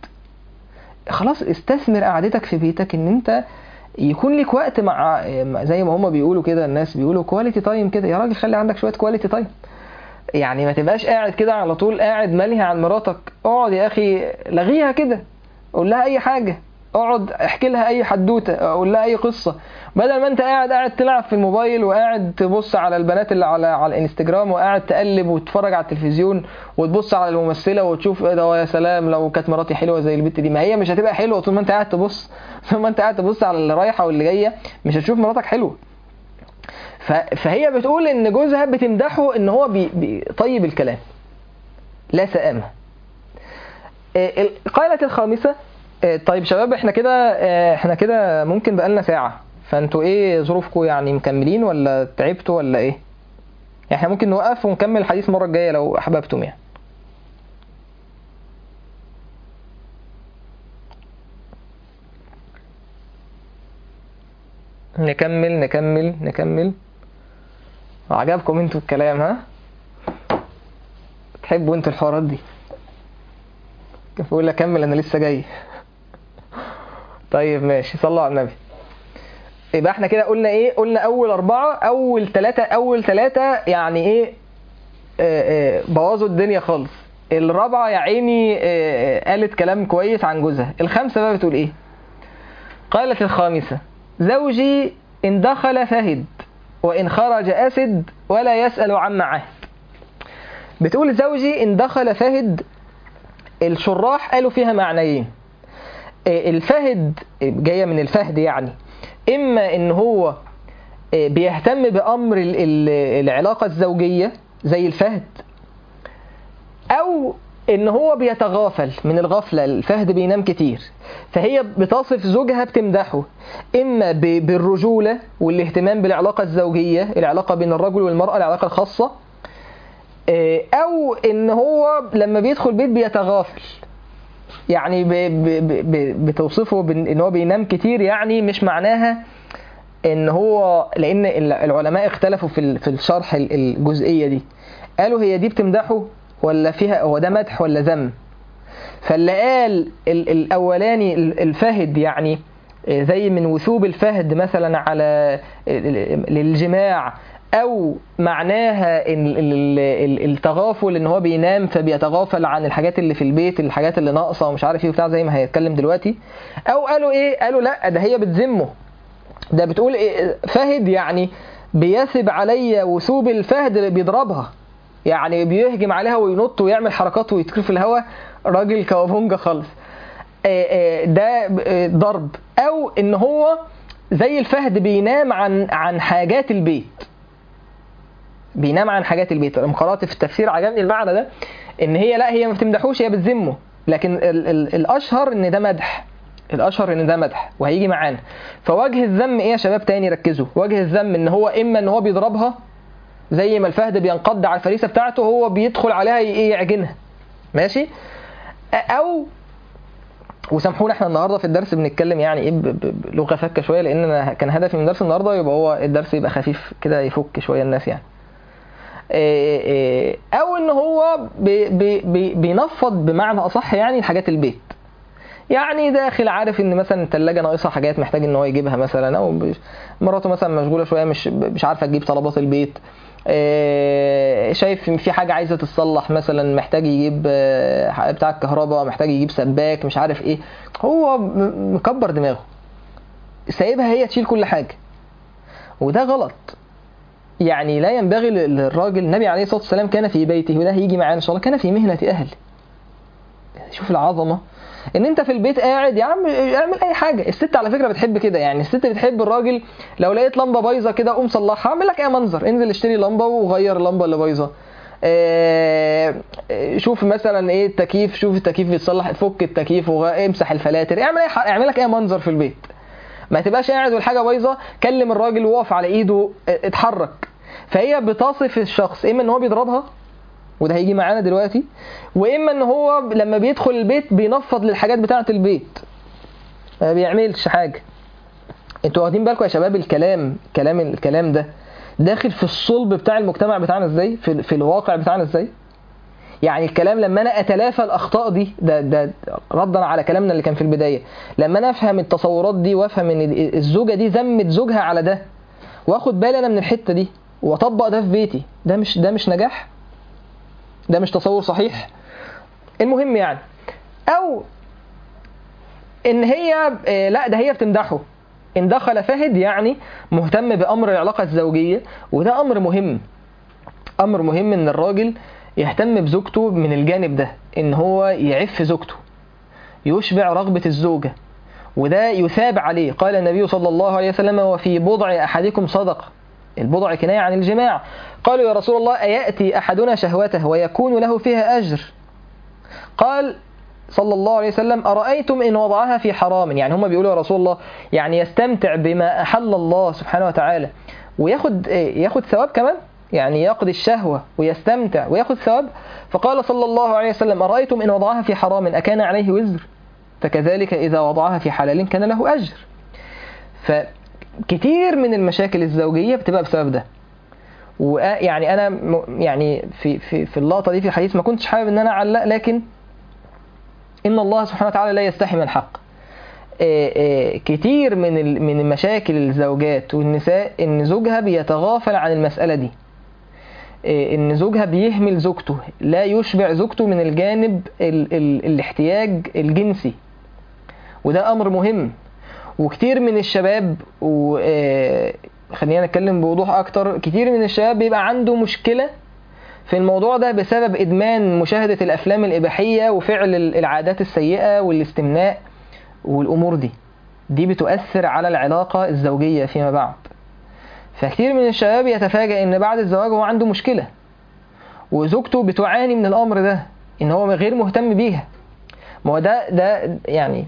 خلاص استثمر قعدتك في بيتك ان انت يكون لك وقت مع زي ما هما بيقولوا كده الناس بيقولوا كواليتي تايم كده يا راجل خلي عندك شويه كواليتي تايم يعني ما تبقاش قاعد كده على طول قاعد ملهي عن مراتك اقعد يا اخي لغيها كده قول لها اي حاجه اقعد احكي لها اي حدوته قول لها اي قصه بدل ما انت قاعد قاعد تلعب في الموبايل وقاعد تبص على البنات اللي على على الانستجرام وقاعد تقلب وتتفرج على التلفزيون وتبص على الممثله وتشوف ايه ده يا سلام لو كانت مراتي حلوه زي البت دي ما هي مش هتبقى حلوه طول ما انت قاعد تبص طول ما انت قاعد تبص على اللي رايحه واللي جايه مش هتشوف مراتك حلوه فهي بتقول ان جوزها بتمدحه ان هو بي بي طيب الكلام لا سآمة القاعدة الخامسة طيب شباب احنا كده احنا كده ممكن بقالنا ساعة فانتوا ايه ظروفكم يعني مكملين ولا تعبتوا ولا ايه احنا ممكن نوقف ونكمل الحديث المرة الجاية لو احببتم يعني نكمل نكمل نكمل عجبكم انتوا الكلام ها تحبوا انتوا الحوارات دي كان بقول اكمل انا لسه جاي طيب ماشي صلوا على النبي يبقى احنا كده قلنا ايه قلنا اول اربعة اول ثلاثة اول ثلاثة يعني ايه اه اه بوظوا الدنيا خالص الرابعة يا عيني اه قالت كلام كويس عن جوزها الخامسة بقى بتقول ايه قالت الخامسة زوجي إن دخل فهد وإن خرج أسد ولا يسأل عما عهد بتقول زوجي إن دخل فهد الشراح قالوا فيها معنيين الفهد جاية من الفهد يعني إما إن هو بيهتم بأمر العلاقة الزوجية زي الفهد او ان هو بيتغافل من الغفله الفهد بينام كتير فهي بتصف زوجها بتمدحه اما ب- بالرجوله والاهتمام بالعلاقه الزوجيه العلاقه بين الرجل والمراه العلاقه الخاصه آه، او ان هو لما بيدخل بيت بيتغافل يعني ب ب ب ب بتوصفه بان إن هو بينام كتير يعني مش معناها ان هو لان ال- العلماء اختلفوا في ال- في الشرح ال- الجزئيه دي قالوا هي دي بتمدحه ولا فيها هو ده مدح ولا ذم فاللي قال ال- الاولاني ال- الفهد يعني آه، زي من وثوب الفهد مثلا على ال- ال- للجماع او معناها ال- ال- ال- التغافل ان هو بينام فبيتغافل عن الحاجات اللي في البيت الحاجات اللي ناقصه ومش عارف ايه وبتاع زي ما هيتكلم دلوقتي او قالوا ايه قالوا لا ده هي بتذمه ده بتقول إيه فهد يعني بيثب علي وثوب الفهد اللي بيضربها يعني بيهجم عليها وينط ويعمل حركات ويطير في الهواء راجل كوابونجا خالص آه، آه، ده آه، ضرب او ان هو زي الفهد بينام عن عن حاجات البيت بينام عن حاجات البيت لما قرات في التفسير عجبني المعنى ده ان هي لا هي ما بتمدحوش هي بتذمه لكن ال ال الاشهر ان ده مدح الاشهر ان ده مدح وهيجي معانا فوجه الذم ايه يا شباب تاني ركزوا وجه الذم ان هو اما ان هو بيضربها زي ما الفهد بينقض على الفريسه بتاعته هو بيدخل عليها ي- ايه يعجنها ماشي او وسامحونا احنا النهارده في الدرس بنتكلم يعني ايه ب- ب- بلغه فكه شويه لان انا كان هدفي من درس النهارده يبقى هو الدرس يبقى خفيف كده يفك شويه الناس يعني إيه إيه، او ان هو بي بي بي بينفض بمعنى اصح يعني حاجات البيت يعني داخل عارف ان مثلا الثلاجه ناقصها حاجات محتاج ان هو يجيبها مثلا او بش- مراته مثلا مشغوله شويه مش مش عارفه تجيب طلبات البيت إيه، شايف إن في حاجه عايزه تتصلح مثلا محتاج يجيب آه، بتاع الكهرباء محتاج يجيب سباك مش عارف ايه هو م- مكبر دماغه سايبها هي تشيل كل حاجه وده غلط يعني لا ينبغي لل- للراجل النبي عليه الصلاه والسلام كان في بيته وده هيجي معانا ان شاء الله كان في مهنه اهل شوف العظمه ان انت في البيت قاعد يا عم اعمل اي حاجه الست على فكره بتحب كده يعني الست بتحب الراجل لو لقيت لمبه بايظه كده قوم صلحها اعمل لك ايه منظر انزل اشتري لمبه وغير اللمبه اللي بايظه آه، شوف مثلا ايه التكييف شوف التكييف بيتصلح فك التكييف وامسح الفلاتر اعمل اي ح- اعمل لك اي منظر في البيت ما تبقاش قاعد والحاجه بايظه كلم الراجل وقف على ايده اه، اتحرك فهي بتصف الشخص اما ان هو بيضربها وده هيجي معانا دلوقتي واما ان هو لما بيدخل البيت بينفض للحاجات بتاعه البيت ما بيعملش حاجه انتوا واخدين بالكم يا شباب الكلام كلام الكلام ده داخل في الصلب بتاع المجتمع بتاعنا ازاي في, في الواقع بتاعنا ازاي يعني الكلام لما انا اتلافى الاخطاء دي ده ده ردا على كلامنا اللي كان في البدايه لما انا افهم التصورات دي وافهم ان الزوجه دي ذمت زوجها على ده واخد بالي انا من الحته دي واطبق ده في بيتي ده مش ده مش نجاح ده مش تصور صحيح المهم يعني او ان هي آه، لا ده هي بتمدحه ان دخل فهد يعني مهتم بامر العلاقه الزوجيه وده امر مهم امر مهم ان الراجل يهتم بزوجته من الجانب ده ان هو يعف زوجته يشبع رغبه الزوجه وده يثاب عليه قال النبي صلى الله عليه وسلم وفي بضع احدكم صدقه البضع كنايه عن الجماع قالوا يا رسول الله اياتي احدنا شهوته ويكون له فيها اجر قال صلى الله عليه وسلم أرأيتم إن وضعها في حرام يعني هم بيقولوا يا رسول الله يعني يستمتع بما أحل الله سبحانه وتعالى وياخد ياخد ثواب كمان يعني يقضي الشهوة ويستمتع وياخد ثواب فقال صلى الله عليه وسلم أرأيتم إن وضعها في حرام أكان عليه وزر فكذلك إذا وضعها في حلال كان له أجر فكتير من المشاكل الزوجية بتبقى بسبب ده ويعني أنا م- يعني في في في اللقطة دي في الحديث ما كنتش حابب إن أنا أعلق لكن إن الله سبحانه وتعالى لا يستحي من الحق آه، آه، كتير من ال- من مشاكل الزوجات والنساء ان زوجها بيتغافل عن المسألة دي آه، ان زوجها بيهمل زوجته لا يشبع زوجته من الجانب ال ال الاحتياج الجنسي وده امر مهم وكتير من الشباب و آه، خلينا نتكلم بوضوح اكتر كتير من الشباب بيبقى عنده مشكلة في الموضوع ده بسبب ادمان مشاهدة الافلام الاباحية وفعل ال- العادات السيئة والاستمناء والامور دي دي بتؤثر على العلاقة الزوجية فيما بعد فكتير من الشباب يتفاجأ ان بعد الزواج هو عنده مشكلة وزوجته بتعاني من الامر ده ان هو غير مهتم بيها ما هو ده ده يعني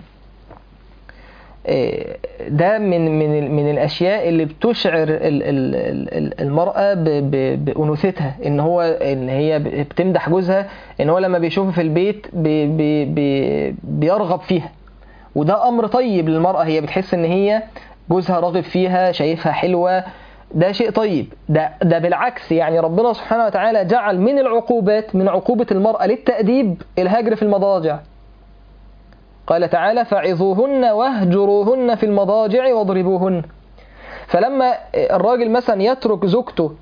إيه، ده من من ال- من الاشياء اللي بتشعر ال- ال- ال- ال- المراه ب- ب- بانوثتها ان هو ان هي ب- بتمدح جوزها ان هو لما بيشوفه في البيت بي بي بي بيرغب فيها وده امر طيب للمراه هي بتحس ان هي جوزها راغب فيها شايفها حلوه ده شيء طيب ده ده بالعكس يعني ربنا سبحانه وتعالى جعل من العقوبات من عقوبه المراه للتاديب الهجر في المضاجع قال تعالى فعظوهن واهجروهن في المضاجع واضربوهن فلما الراجل مثلا يترك زوجته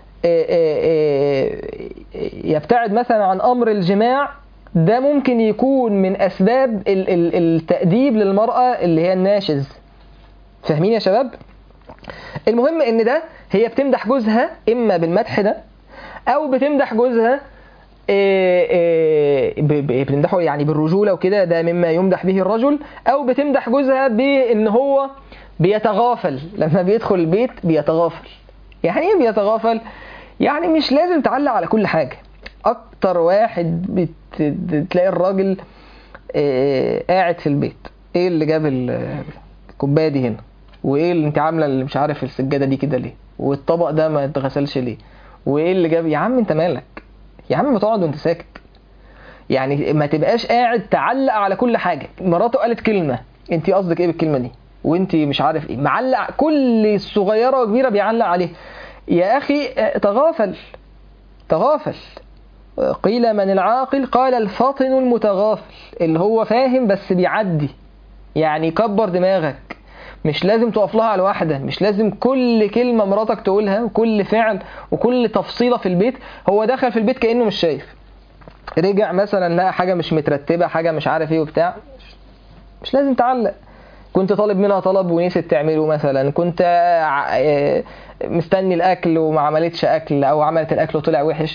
يبتعد مثلا عن امر الجماع ده ممكن يكون من اسباب ال- ال- التاديب للمراه اللي هي الناشز فاهمين يا شباب المهم ان ده هي بتمدح جوزها اما بالمدح ده او بتمدح جوزها إيه إيه ب- ب- بتمدحه يعني بالرجوله وكده ده مما يمدح به الرجل او بتمدح جوزها بان هو بيتغافل لما بيدخل البيت بيتغافل يعني ايه بيتغافل يعني مش لازم تعلق على كل حاجه اكتر واحد بت- بتلاقي الراجل إيه قاعد في البيت ايه اللي جاب ال- الكوبايه دي هنا وايه اللي انت عامله اللي مش عارف السجاده دي كده ليه والطبق ده ما اتغسلش ليه وايه اللي جاب يا عم انت مالك يا عم ما تقعد وانت ساكت يعني ما تبقاش قاعد تعلق على كل حاجه مراته قالت كلمه انت قصدك ايه بالكلمه دي وانت مش عارف ايه معلق كل صغيره وكبيره بيعلق عليه يا اخي اه، تغافل تغافل قيل من العاقل قال الفاطن المتغافل اللي هو فاهم بس بيعدي يعني كبر دماغك مش لازم تقف لها على واحده مش لازم كل كلمه مراتك تقولها وكل فعل وكل تفصيله في البيت هو دخل في البيت كانه مش شايف رجع مثلا لقى حاجه مش مترتبه حاجه مش عارف ايه وبتاع مش لازم تعلق كنت طالب منها طلب ونسيت تعمله مثلا كنت ع- آه، مستني الاكل وما عملتش اكل او عملت الاكل وطلع وحش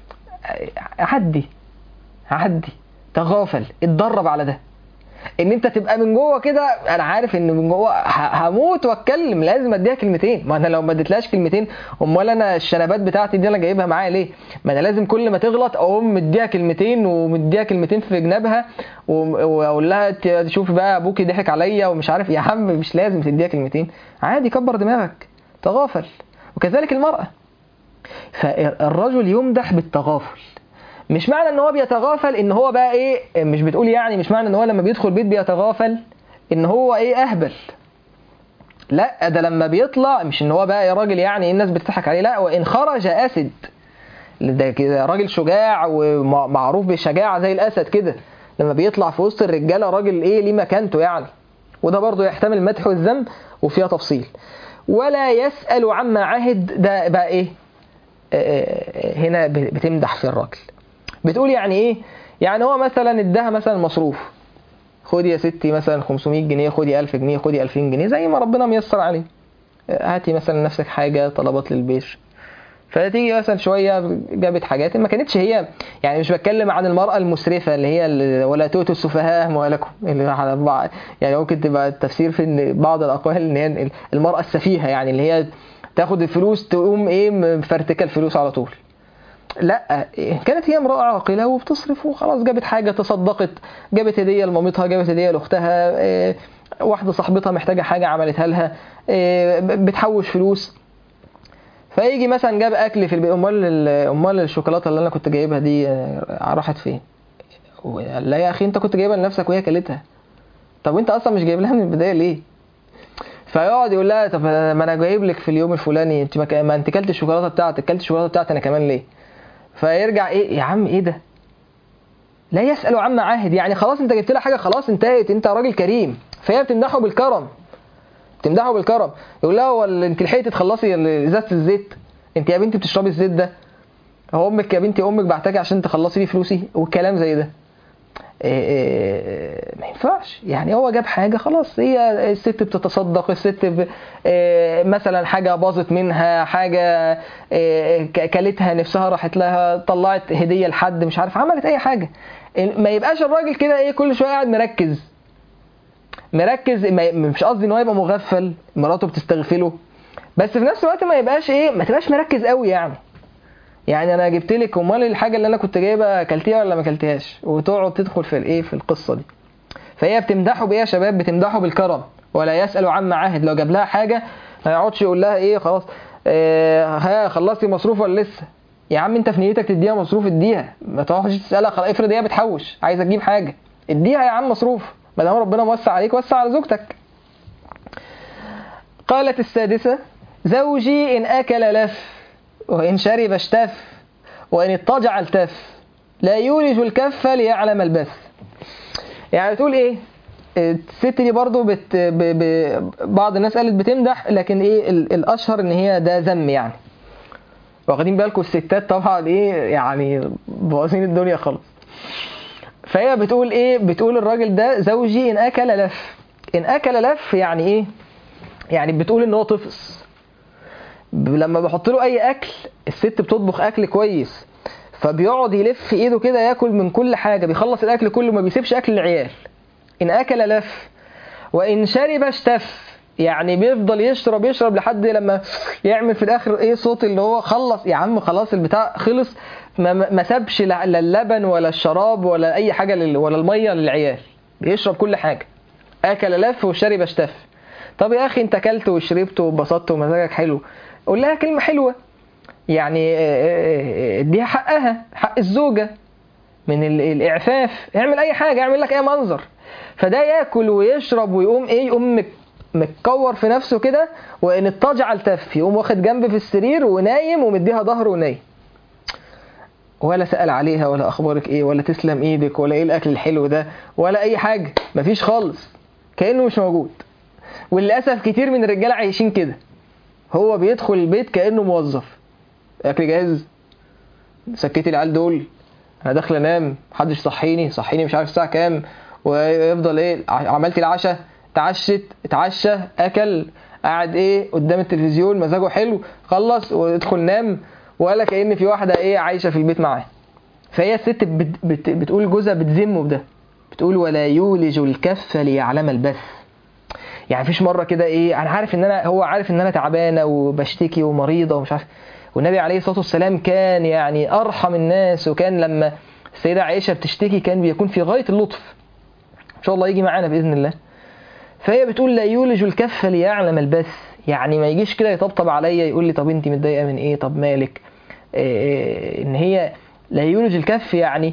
عدي عدي تغافل اتدرب على ده ان انت تبقى من جوه كده انا عارف ان من جوه ه- هموت واتكلم لازم اديها كلمتين ما انا لو ما اديتلهاش كلمتين امال انا الشنبات بتاعتي دي انا جايبها معايا ليه ما انا لازم كل ما تغلط اقوم مديها كلمتين ومديها كلمتين في جنابها و- واقول لها ت- شوف بقى ابوكي ضحك عليا ومش عارف يا عم مش لازم تديها كلمتين عادي كبر دماغك تغافل وكذلك المرأة فالرجل يمدح بالتغافل مش معنى ان هو بيتغافل ان هو بقى ايه مش بتقول يعني مش معنى ان هو لما بيدخل بيت بيتغافل ان هو ايه اهبل لا ده لما بيطلع مش ان هو بقى يا راجل يعني الناس بتضحك عليه لا وان خرج اسد ده كده راجل شجاع ومعروف بالشجاعه زي الاسد كده لما بيطلع في وسط الرجاله راجل ايه ليه مكانته يعني وده برضه يحتمل المدح والذم وفيها تفصيل ولا يسأل عما عهد ده بقى ايه آه، هنا بتمدح في الراجل بتقول يعني ايه يعني هو مثلا اداها مثلا مصروف خدي يا ستي مثلا 500 جنيه خدي 1000 جنيه خدي 2000 جنيه زي ما ربنا ميسر عليه هاتي مثلا نفسك حاجه طلبات للبيت فتيجي مثلا شويه جابت حاجات ما كانتش هي يعني مش بتكلم عن المراه المسرفه اللي هي اللي ولا تؤتوا السفهاء اموالكم اللي على بعض يعني ممكن تبقى التفسير في ان بعض الاقوال ان هي المراه السفيهه يعني اللي هي تاخد الفلوس تقوم ايه مفرتكه الفلوس على طول لا كانت هي امراه عاقله وبتصرف وخلاص جابت حاجه تصدقت جابت هديه لمامتها جابت هديه لاختها إيه، واحده صاحبتها محتاجه حاجه عملتها لها إيه، بتحوش فلوس فيجي مثلا جاب اكل في البيت امال ال- امال الشوكولاته اللي انا كنت جايبها دي آه، راحت فين لا يا اخي انت كنت جايبها لنفسك وهي كلتها طب وانت اصلا مش جايب لها من البدايه ليه فيقعد يقول لها طب ما انا جايب لك في اليوم الفلاني انت ما ك- ما انت كلت الشوكولاته بتاعتك كلت الشوكولاته بتاعتي انا كمان ليه فيرجع ايه يا عم ايه ده لا يسأل عما عاهد يعني خلاص انت جبت لها حاجه خلاص انتهت انت راجل كريم فهي بتمدحه بالكرم تمدحه بالكرم يقول لها هو ال- انت لحقتي تخلصي ال- ازازه الزيت انت يا بنتي بتشربي الزيت ده هو امك يا بنتي امك بعتكي عشان تخلصي لي فلوسي والكلام زي ده إيه إيه ما ينفعش يعني هو جاب حاجه خلاص هي الست بتتصدق الست ب... إيه مثلا حاجه باظت منها حاجه إيه ك- كلتها نفسها راحت لها طلعت هديه لحد مش عارف عملت اي حاجه ما يبقاش الراجل كده ايه كل شويه قاعد مركز مركز ما- مش قصدي ان هو يبقى مغفل مراته بتستغفله بس في نفس الوقت ما يبقاش ايه ما تبقاش مركز قوي يعني يعني انا جبت لك امال الحاجه اللي انا كنت جايبها اكلتيها ولا ما اكلتيهاش وتقعد تدخل في الايه في القصه دي فهي بتمدحه بايه يا شباب بتمدحه بالكرم ولا يسال عما عاهد لو جاب لها حاجه ما يقعدش يقول لها ايه خلاص آه ها خلصتي مصروف ولا لسه يا عم انت في نيتك تديها مصروف اديها ما تقعدش تسالها خلاص افرض هي بتحوش عايزه تجيب حاجه اديها يا عم مصروف ما دام ربنا موسع عليك وسع على زوجتك قالت السادسة زوجي إن أكل لف وإن شرب اشتف وإن اضطجع التف لا يولج الكف ليعلم البث يعني بتقول إيه الست دي برضو بت ب ب بعض الناس قالت بتمدح لكن ايه ال- الاشهر ان هي ده ذم يعني واخدين بالكم الستات طبعا ايه يعني باظين الدنيا خالص فهي بتقول ايه بتقول الراجل ده زوجي ان اكل لف ان اكل لف يعني ايه يعني بتقول ان هو طفس ب- لما بحط له اي اكل الست بتطبخ اكل كويس فبيقعد يلف ايده كده ياكل من كل حاجه بيخلص الاكل كله ما بيسيبش اكل العيال ان اكل لف وان شرب اشتف يعني بيفضل يشرب يشرب لحد لما يعمل في الاخر ايه صوت اللي هو خلص يا عم خلاص البتاع خلص ما, ما ما سابش لا لا اللبن ولا الشراب ولا اي حاجه لل ولا الميه للعيال بيشرب كل حاجه اكل لف وشرب اشتف طب يا اخي انت اكلت وشربت واتبسطت ومزاجك حلو قول لها كلمه حلوه يعني آه، آه، آه، اديها حقها حق الزوجه من ال- الاعفاف اعمل اي حاجه اعمل لك اي منظر فده ياكل ويشرب ويقوم ايه يقوم مك- متكور في نفسه كده وان اضطجع التف يقوم واخد جنب في السرير ونايم ومديها ظهره ونايم ولا سأل عليها ولا اخبارك ايه ولا تسلم ايدك ولا ايه الاكل الحلو ده ولا اي حاجه مفيش خالص كانه مش موجود وللاسف كتير من الرجاله عايشين كده هو بيدخل البيت كانه موظف اكل جاهز سكتي العيال دول انا داخل انام محدش صحيني صحيني مش عارف الساعه كام ويفضل ايه ع- عملتي العشاء اتعشت اتعشى اكل قاعد ايه قدام التلفزيون مزاجه حلو خلص ويدخل نام ولا كأن في واحده ايه عايشه في البيت معاه فهي الست بت بت بتقول جوزها بتذمه بده بتقول ولا يولج الكف ليعلم البث يعني فيش مره كده ايه انا عارف ان انا هو عارف ان انا تعبانه وبشتكي ومريضه ومش عارف والنبي عليه الصلاه والسلام كان يعني ارحم الناس وكان لما السيده عائشه بتشتكي كان بيكون في غايه اللطف ان شاء الله يجي معانا باذن الله فهي بتقول لا يولج الكف ليعلم البث يعني ما يجيش كده يطبطب عليا يقول لي طب انت متضايقه من ايه طب مالك إيه ان هي لا يولج الكف يعني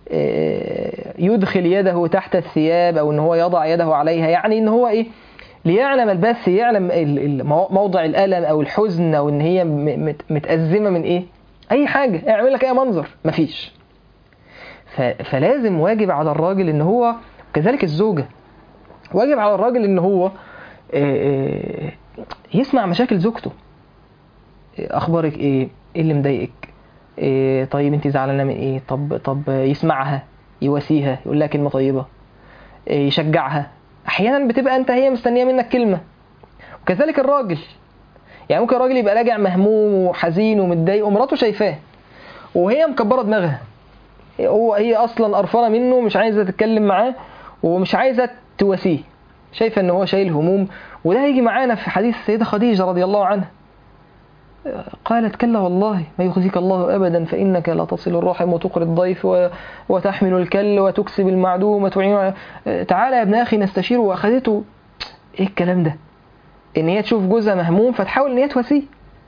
إيه يدخل يده تحت الثياب او ان هو يضع يده عليها يعني ان هو ايه ليعلم البث يعلم ال- ال- مو- موضع الالم او الحزن او ان هي م- مت- متازمه من ايه اي حاجه اعمل لك اي منظر مفيش ف- فلازم واجب على الراجل ان هو كذلك الزوجه واجب على الراجل ان هو آه، آه، يسمع مشاكل زوجته آه، اخبارك ايه ايه اللي مضايقك إيه طيب انت زعلانه من ايه طب طب يسمعها يواسيها يقول لها كلمه طيبه إيه يشجعها احيانا بتبقى انت هي مستنيه منك كلمه وكذلك الراجل يعني ممكن الراجل يبقى راجع مهموم وحزين ومتضايق ومراته شايفاه وهي مكبره دماغها هو هي اصلا قرفانه منه مش عايزه تتكلم معاه ومش عايزه تواسيه شايفه ان هو شايل هموم وده هيجي معانا في حديث السيده خديجه رضي الله عنها قالت كلا والله ما يخزيك الله ابدا فانك لا تصل الرحم وتقري الضيف و... وتحمل الكل وتكسب المعدوم وتعين تعالى يا ابن اخي نستشير واخذته ايه الكلام ده ان هي تشوف جوزها مهموم فتحاول ان هي تواسيه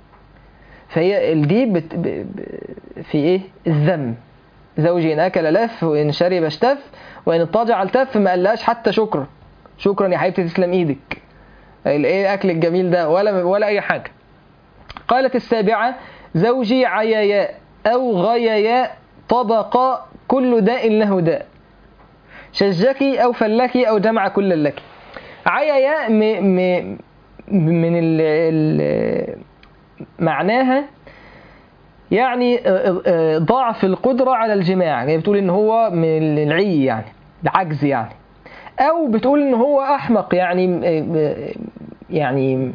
فهي دي بت... ب... ب... في ايه الذم زوجي ان اكل لف وان شرب اشتف وان اضطجع التف ما قالهاش حتى شكرا شكرا يا حبيبتي تسلم ايدك الايه الاكل الجميل ده ولا ولا اي حاجه قالت السابعة زوجي عياياء أو غياياء طبق كل داء له داء شجكي أو فلكي أو جمع كل لك عياياء م م من ال ال معناها يعني ضعف القدرة على الجماع يعني بتقول إن هو من العي يعني العجز يعني أو بتقول إن هو أحمق يعني يعني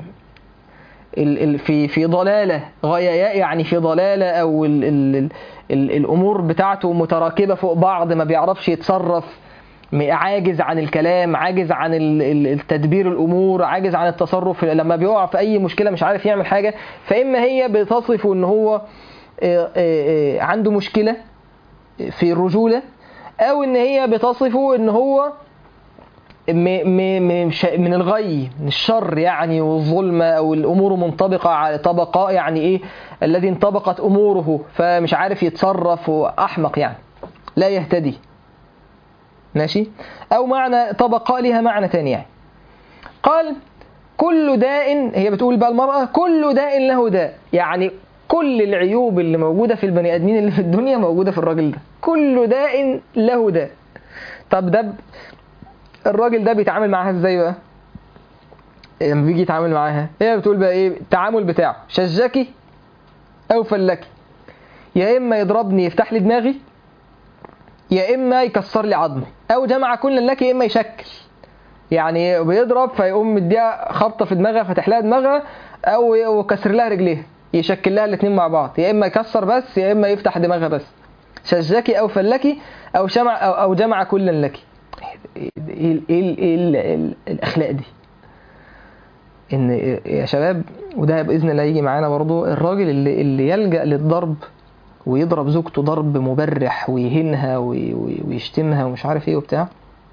في في ضلاله غياياء يعني في ضلاله او ال ال ال الامور بتاعته متراكبه فوق بعض ما بيعرفش يتصرف عاجز عن الكلام عاجز عن التدبير الامور عاجز عن التصرف لما بيقع في اي مشكله مش عارف يعمل حاجه فاما هي بتصفه ان هو آه، آه، آه، عنده مشكله في الرجوله او ان هي بتصفه ان هو م- م- م- ش- من الغي من الشر يعني والظلمة أو الأمور منطبقة على طبقاء يعني إيه الذي انطبقت أموره فمش عارف يتصرف وأحمق يعني لا يهتدي ماشي أو معنى طبقاء لها معنى تاني يعني قال كل داء هي بتقول بقى المرأة كل داء له داء يعني كل العيوب اللي موجودة في البني آدمين اللي في الدنيا موجودة في الراجل ده كل داء له داء طب ده ب- الراجل ده بيتعامل معاها ازاي بقى لما بيجي يتعامل معاها هي بتقول بقى ايه التعامل بتاعه شجكي او فلكي يا اما يضربني يفتح لي دماغي يا اما يكسر لي عظمي او جمع كلا لك يا اما يشكل يعني بيضرب فيقوم مديها خبطه في دماغها فتح لها دماغها او او كسر لها رجليها يشكل لها الاثنين مع بعض يا اما يكسر بس يا اما يفتح دماغها بس شجكي او فلكي او جمع او, أو جمع كلا لك ايه ايه ايه ايه ال- ال- الاخلاق دي ان يا شباب وده باذن الله يجي معانا برضو الراجل اللي اللي يلجا للضرب ويضرب زوجته ضرب مبرح ويهينها وي- وي- ويشتمها ومش عارف ايه وبتاع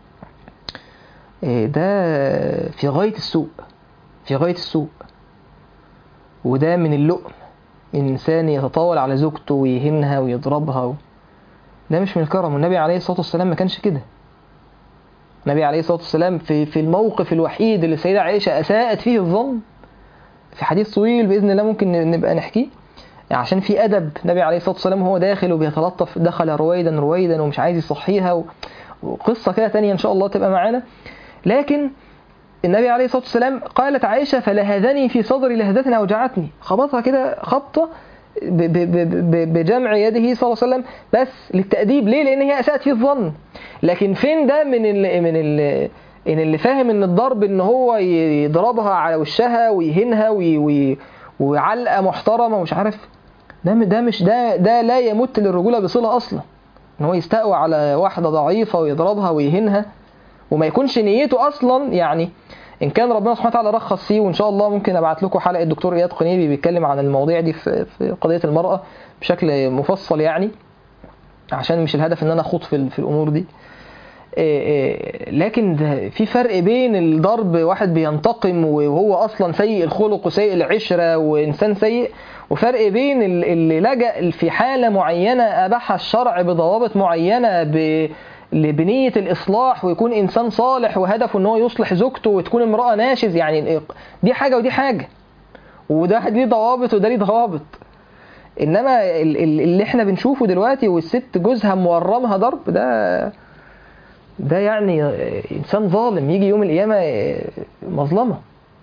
إيه ده في غايه السوء في غايه السوء وده من اللؤم انسان يتطاول على زوجته ويهينها ويضربها و... ده مش من الكرم والنبي عليه الصلاه والسلام ما كانش كده النبي عليه الصلاه والسلام في في الموقف الوحيد اللي السيده عائشه اساءت فيه الظن في حديث طويل باذن الله ممكن نبقى نحكيه عشان في ادب النبي عليه الصلاه والسلام وهو داخل وبيتلطف دخل رويدا رويدا ومش عايز يصحيها و... وقصه كده تانية ان شاء الله تبقى معانا لكن النبي عليه الصلاه والسلام قالت عائشه فلهذني في صدري لهذة اوجعتني خبطها كده خبطه ب- ب- ب- ب- بجمع يده صلى الله عليه وسلم بس للتأديب ليه؟ لأن هي أساءت فيه الظن لكن فين ده من ال من ال ان اللي فاهم ان الضرب ان هو يضربها على وشها ويهينها وي- وي- وعلقه محترمه ومش عارف ده م- ده مش ده ده لا يمت للرجوله بصله اصلا ان هو يستقوى على واحده ضعيفه ويضربها ويهينها وما يكونش نيته اصلا يعني ان كان ربنا سبحانه وتعالى رخص فيه وان شاء الله ممكن ابعت لكم حلقه الدكتور اياد قنيبي بيتكلم عن المواضيع دي في في قضيه المراه بشكل مفصل يعني عشان مش الهدف ان انا اخوض في ال- في الامور دي إيه إيه، لكن ده في فرق بين الضرب واحد بينتقم وهو اصلا سيء الخلق وسيء العشره وانسان سيء وفرق بين ال- اللي لجأ في حاله معينه اباحها الشرع بضوابط معينه ب ل- بنية الإصلاح ويكون إنسان صالح وهدفه إن هو يصلح زوجته وتكون امرأة ناشز يعني دي حاجة ودي حاجة وده ليه ضوابط وده ليه ضوابط إنما ال- ال- اللي إحنا بنشوفه دلوقتي والست جوزها مورمها ضرب ده ده يعني انسان ظالم يجي يوم القيامه مظلمه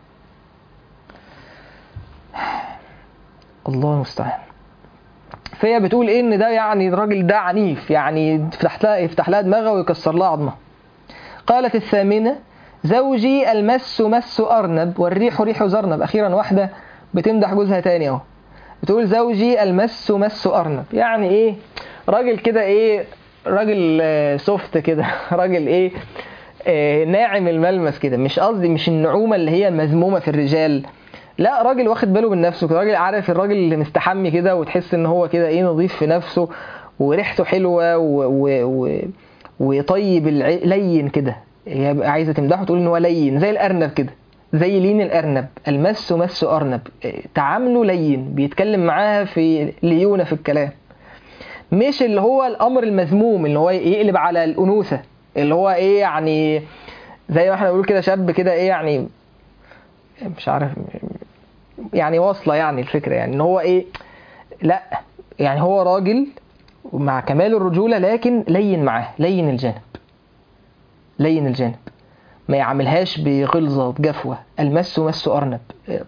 الله المستعان فهي بتقول ايه ان ده يعني الراجل ده عنيف يعني يفتح لها يفتح لها دماغها ويكسر لها عظمها قالت الثامنه زوجي المس مس ارنب والريح ريح زرنب اخيرا واحده بتمدح جوزها تاني اهو بتقول زوجي المس مس ارنب يعني ايه راجل كده ايه راجل آه، سوفت كده راجل ايه آه، ناعم الملمس كده مش قصدي مش النعومه اللي هي مذمومه في الرجال لا راجل واخد باله من نفسه كده راجل عارف الراجل اللي مستحمي كده وتحس ان هو كده ايه نظيف في نفسه وريحته حلوه و... و... و... وطيب الع... لين كده هي بقى عايزه تمدحه تقول ان هو لين زي الارنب كده زي لين الارنب المس مس ارنب إيه، تعامله لين بيتكلم معاها في ليونه في الكلام مش اللي هو الامر المذموم اللي هو يقلب على الانوثه اللي هو ايه يعني زي ما احنا بنقول كده شاب كده ايه يعني مش عارف يعني واصله يعني الفكره يعني ان هو ايه لا يعني هو راجل مع كمال الرجوله لكن لين معاه لين الجانب لين الجانب ما يعملهاش بغلظه بجفوه المس مس ارنب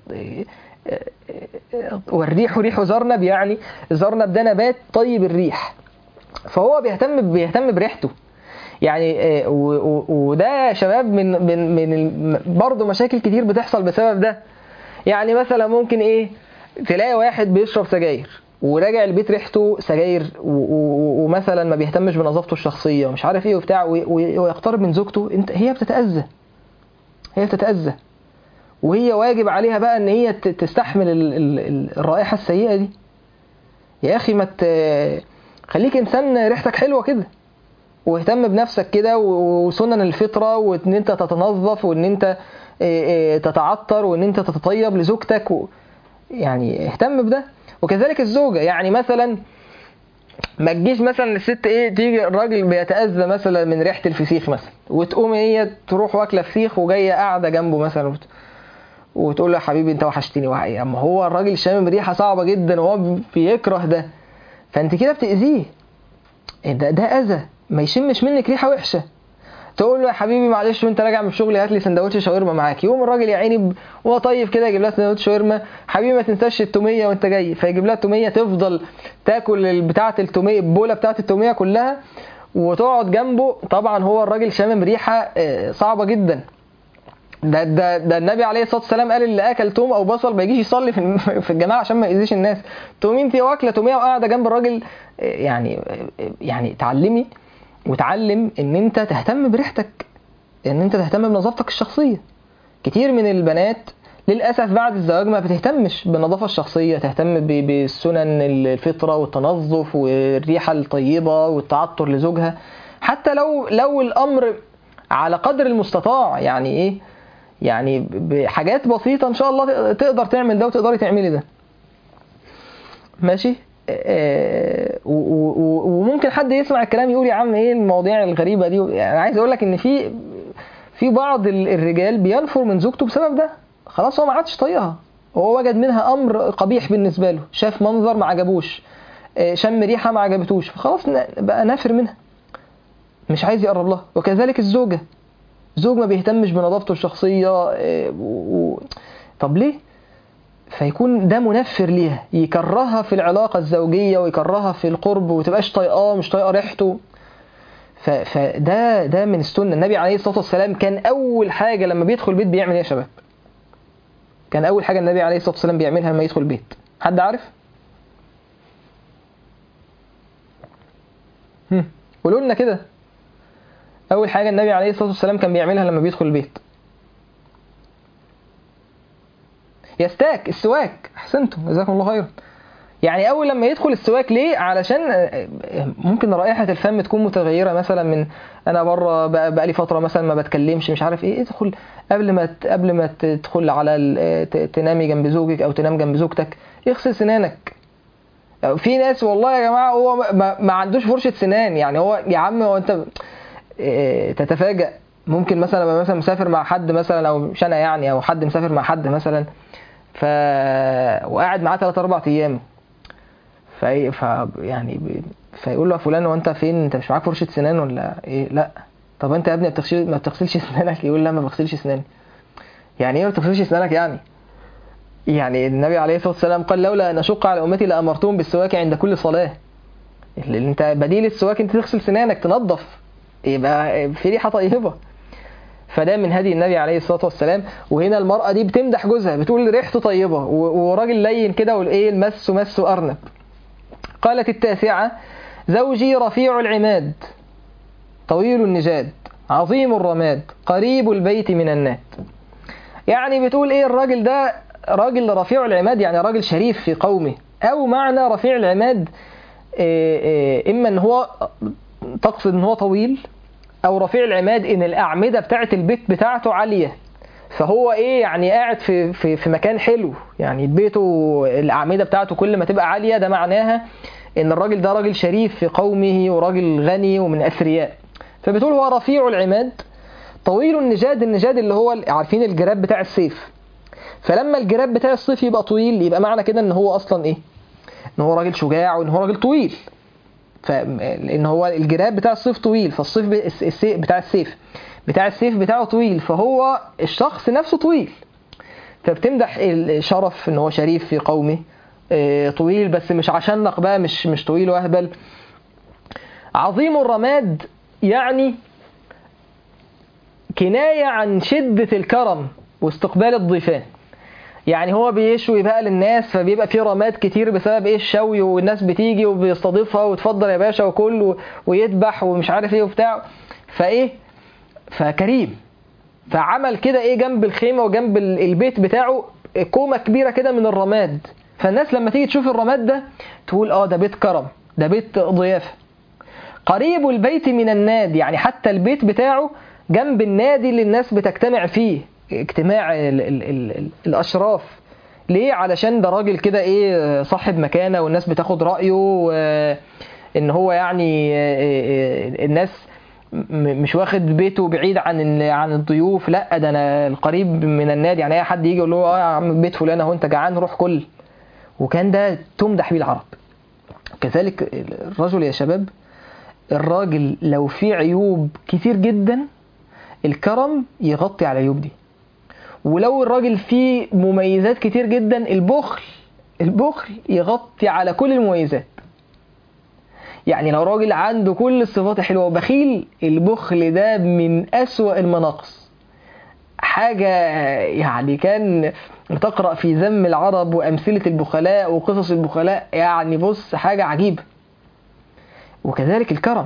والريح ريح زرنب يعني زرنب ده نبات طيب الريح فهو بيهتم بيهتم بريحته يعني آه، و- و- وده يا شباب من من من ال- برضه مشاكل كتير بتحصل بسبب ده يعني مثلا ممكن ايه تلاقي واحد بيشرب سجاير وراجع البيت ريحته سجاير و- و- ومثلا ما بيهتمش بنظافته الشخصيه ومش عارف ايه وبتاع و- و- ويقترب من زوجته انت هي بتتاذى هي بتتاذى وهي واجب عليها بقى ان هي ت- تستحمل ال- ال- ال- الرائحه السيئه دي يا اخي ما ت- خليك انسان ريحتك حلوه كده واهتم بنفسك كده و- وسنن الفطره وان انت تتنظف وان انت إيه، إيه، تتعطر وان انت تتطيب لزوجتك و... يعني اهتم بده وكذلك الزوجه يعني مثلا ما تجيش مثلا الست ايه تيجي الراجل بيتاذى مثلا من ريحه الفسيخ مثلا وتقوم هي تروح واكله فسيخ وجايه قاعده جنبه مثلا وت- وتقول له يا حبيبي انت وحشتني وحقيقة. اما هو الراجل شامم ريحه صعبه جدا وهو بيكره ده فانت كده بتاذيه ده ده اذى ما يشمش منك ريحه وحشه تقول له يا حبيبي معلش وانت راجع من الشغل هات لي سندوتش شاورما معاك يقوم الراجل يا عيني ب- وهو طيب كده يجيب لها سندوتش شاورما حبيبي ما تنساش التوميه وانت جاي فيجيب لها التوميه تفضل تاكل بتاعه التوميه البوله بتاعه التوميه كلها وتقعد جنبه طبعا هو الراجل شامم ريحه آه، صعبه جدا ده ده ده النبي عليه الصلاه والسلام قال اللي اكل توم او بصل ما يجيش يصلي في في الجماعه عشان ما يأذيش الناس تقوم انت واكله توميه وقاعده جنب الراجل آه، يعني آه، يعني تعلمي وتعلم ان انت تهتم بريحتك ان انت تهتم بنظافتك الشخصيه كتير من البنات للاسف بعد الزواج ما بتهتمش بالنظافه الشخصيه تهتم ب- بسنن الفطره والتنظف والريحه الطيبه والتعطر لزوجها حتى لو لو الامر على قدر المستطاع يعني ايه يعني بحاجات بسيطه ان شاء الله تقدر تعمل ده وتقدري تعملي ده ماشي آه، و- و- و- وممكن حد يسمع الكلام يقول يا عم ايه المواضيع الغريبه دي يعني عايز اقول لك ان في في بعض ال- الرجال بينفر من زوجته بسبب ده خلاص هو ما عادش طايقها هو وجد منها امر قبيح بالنسبه له شاف منظر ما عجبوش آه، شم ريحه ما عجبتوش فخلاص ن- بقى نافر منها مش عايز يقرب لها وكذلك الزوجه زوج ما بيهتمش بنظافته الشخصيه آه، و... و... طب ليه فيكون ده منفر ليها يكرهها في العلاقة الزوجية ويكرهها في القرب وتبقاش طايقاه مش طايقة ريحته ف- فده ده من السنة النبي عليه الصلاة والسلام كان أول حاجة لما بيدخل بيت بيعمل إيه يا شباب؟ كان أول حاجة النبي عليه الصلاة والسلام بيعملها لما يدخل بيت حد عارف؟ هم، قولوا لنا كده أول حاجة النبي عليه الصلاة والسلام كان بيعملها لما بيدخل البيت يستاك السواك احسنتم جزاكم الله خيرا يعني اول لما يدخل السواك ليه علشان آه، ممكن رائحه الفم تكون متغيره مثلا من انا بره بقى, بقى لي فتره مثلا ما بتكلمش مش عارف ايه ادخل قبل ما ت- قبل ما تدخل على ال- آه، ت- تنامي جنب زوجك او تنام جنب زوجتك اغسل سنانك في ناس والله يا جماعه هو ما- ما, ما عندوش فرشه سنان يعني هو يا عم هو انت آه، تتفاجأ ممكن مثلا ابقى مثلا مسافر مع حد مثلا او مش انا يعني او حد مسافر مع حد مثلا ف وقاعد معاه 3 4 ايام ف... ف يعني ب... فيقول له يا فلان هو انت فين انت مش معاك فرشه سنان ولا ايه لا طب انت يا ابني ما بتغسل ما بتغسلش اسنانك يقول لا ما بغسلش اسناني يعني ايه ما بتغسلش اسنانك يعني يعني النبي عليه الصلاه والسلام قال لولا ان اشق على امتي لامرتهم بالسواك عند كل صلاه اللي انت بديل السواك انت تغسل سنانك تنظف يبقى في ريحه طيبه فده من هدي النبي عليه الصلاه والسلام وهنا المراه دي بتمدح جوزها بتقول ريحته طيبه و- وراجل لين كده والايه المس مس ارنب قالت التاسعه زوجي رفيع العماد طويل النجاد عظيم الرماد قريب البيت من النات يعني بتقول ايه الراجل ده راجل رفيع العماد يعني راجل شريف في قومه او معنى رفيع العماد إيه إيه اما ان هو تقصد ان هو طويل او رفيع العماد ان الاعمده بتاعه البيت بتاعته عاليه فهو ايه يعني قاعد في في في مكان حلو يعني بيته الاعمده بتاعته كل ما تبقى عاليه ده معناها ان الراجل ده راجل شريف في قومه وراجل غني ومن اثرياء فبتقول هو رفيع العماد طويل النجاد النجاد اللي هو عارفين الجراب بتاع السيف فلما الجراب بتاع السيف يبقى طويل يبقى معنى كده ان هو اصلا ايه ان هو راجل شجاع وان هو راجل طويل ف لان هو الجراب بتاع السيف طويل فالصيف ب... الس- السيف بتاع السيف بتاع السيف بتاعه طويل فهو الشخص نفسه طويل فبتمدح الشرف ان هو شريف في قومه آه، طويل بس مش عشانك بقى مش مش طويل واهبل عظيم الرماد يعني كناية عن شدة الكرم واستقبال الضيفان يعني هو بيشوي بقى للناس فبيبقى فيه رماد كتير بسبب ايه الشوي والناس بتيجي وبيستضيفها وتفضل يا باشا وكل و- ويذبح ومش عارف ايه وبتاع فايه فكريم فعمل كده ايه جنب الخيمه وجنب ال- البيت بتاعه كومه كبيره كده من الرماد فالناس لما تيجي تشوف الرماد ده تقول اه ده بيت كرم ده بيت ضيافة قريب البيت من النادي يعني حتى البيت بتاعه جنب النادي اللي الناس بتجتمع فيه اجتماع ال ال ال ال الأشراف ليه علشان ده راجل كده ايه صاحب مكانة والناس بتاخد رأيه ان هو يعني الناس مش واخد بيته بعيد عن عن الضيوف لا ده انا القريب من النادي يعني اي حد يجي يقول له اه يا عم بيت فلان اهو انت جعان روح كل وكان ده تمدح بيه العرب كذلك الرجل يا شباب الراجل لو فيه عيوب كتير جدا الكرم يغطي على العيوب دي ولو الراجل فيه مميزات كتير جدا البخل البخل يغطي على كل المميزات يعني لو راجل عنده كل الصفات الحلوة وبخيل البخل ده من أسوأ المناقص حاجة يعني كان تقرأ في ذم العرب وأمثلة البخلاء وقصص البخلاء يعني بص حاجة عجيبة وكذلك الكرم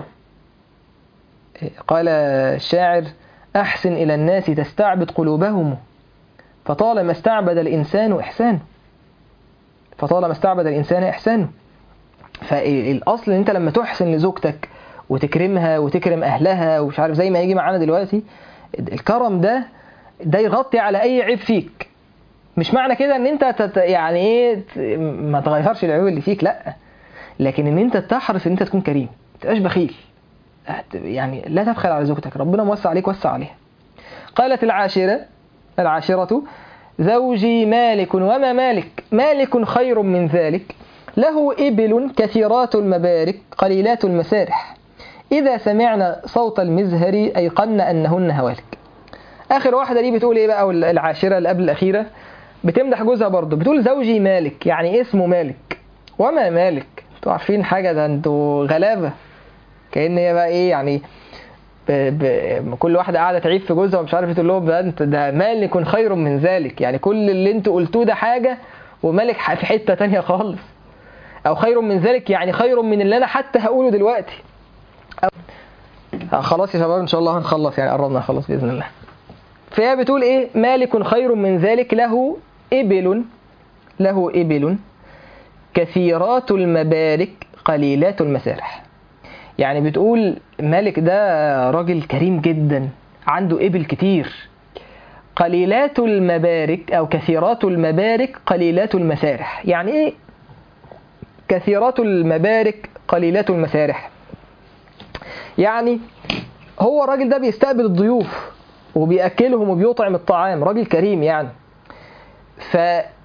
قال الشاعر أحسن إلى الناس تستعبد قلوبهم فطالما استعبد الإنسان إحسانه فطالما استعبد الإنسان إحسانه فالأصل إن أنت لما تحسن لزوجتك وتكرمها وتكرم أهلها ومش عارف زي ما يجي معانا دلوقتي الكرم ده ده يغطي على أي عيب فيك مش معنى كده ان انت تت يعني ايه ما تغيرش العيوب اللي فيك لا لكن ان انت تحرص ان انت تكون كريم ما تبقاش بخيل يعني لا تبخل على زوجتك ربنا موسع عليك وسع عليها قالت العاشرة العاشرة زوجي مالك وما مالك مالك خير من ذلك له إبل كثيرات المبارك قليلات المسارح إذا سمعنا صوت المزهر أيقن أنهن هوالك آخر واحدة دي بتقول إيه بقى العاشرة اللي قبل الأخيرة بتمدح جوزها برضه بتقول زوجي مالك يعني اسمه مالك وما مالك انتوا عارفين حاجة ده انتوا غلابة كأن هي بقى ايه يعني ب... ب... كل واحدة قاعدة تعيب في جوزها ومش عارف تقول لهم ده انت ده مالك خير من ذلك يعني كل اللي انتوا قلتوه ده حاجة ومالك في حتة تانية خالص او خير من ذلك يعني خير من اللي انا حتى هقوله دلوقتي أو... خلاص يا شباب ان شاء الله هنخلص يعني قربنا نخلص باذن الله فهي بتقول ايه مالك خير من ذلك له إبل له إبل كثيرات المبارك قليلات المسارح يعني بتقول مالك ده راجل كريم جدا عنده إبل كتير قليلات المبارك أو كثيرات المبارك قليلات المسارح يعني إيه كثيرات المبارك قليلات المسارح يعني هو الراجل ده بيستقبل الضيوف وبيأكلهم وبيطعم الطعام راجل كريم يعني ف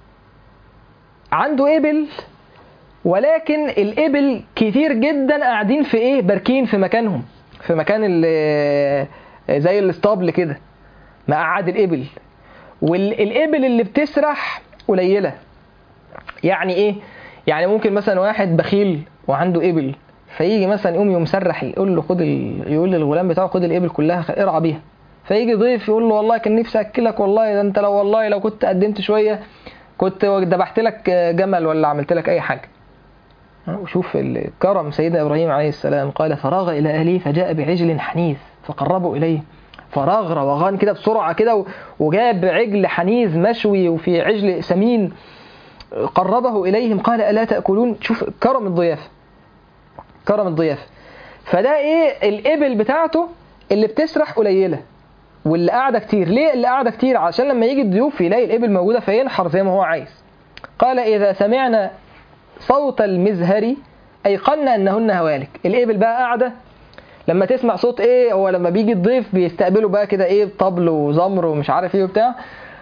عنده إبل ولكن الإبل كتير جدا قاعدين في إيه باركين في مكانهم في مكان ال زي الاسطبل كده مقعد الإبل والإبل اللي بتسرح قليلة يعني إيه يعني ممكن مثلا واحد بخيل وعنده إبل فيجي مثلا يقوم يقوم مسرح يقول له خد ال... يقول للغلام بتاعه خد الإبل كلها ارعى بيها فيجي ضيف يقول له والله كان نفسي اكلك والله ده انت لو والله لو كنت قدمت شويه كنت ذبحت لك جمل ولا عملت لك اي حاجه وشوف الكرم سيدنا ابراهيم عليه السلام قال فراغ الى اهله فجاء بعجل حنيذ فقربوا اليه فراغ روغان كده بسرعه كده وجاب عجل حنيذ مشوي وفي عجل سمين قربه اليهم قال الا تاكلون شوف كرم الضيافه كرم الضيافه فده ايه الابل بتاعته اللي بتسرح قليله واللي قاعده كتير ليه اللي قاعده كتير عشان لما يجي الضيوف يلاقي الابل موجوده فينحر زي ما هو عايز قال اذا سمعنا صوت المزهر ايقنا انهن هوالك الابل بقى قاعده لما تسمع صوت ايه هو لما بيجي الضيف بيستقبله بقى كده ايه طبل وزمر ومش عارف ايه وبتاع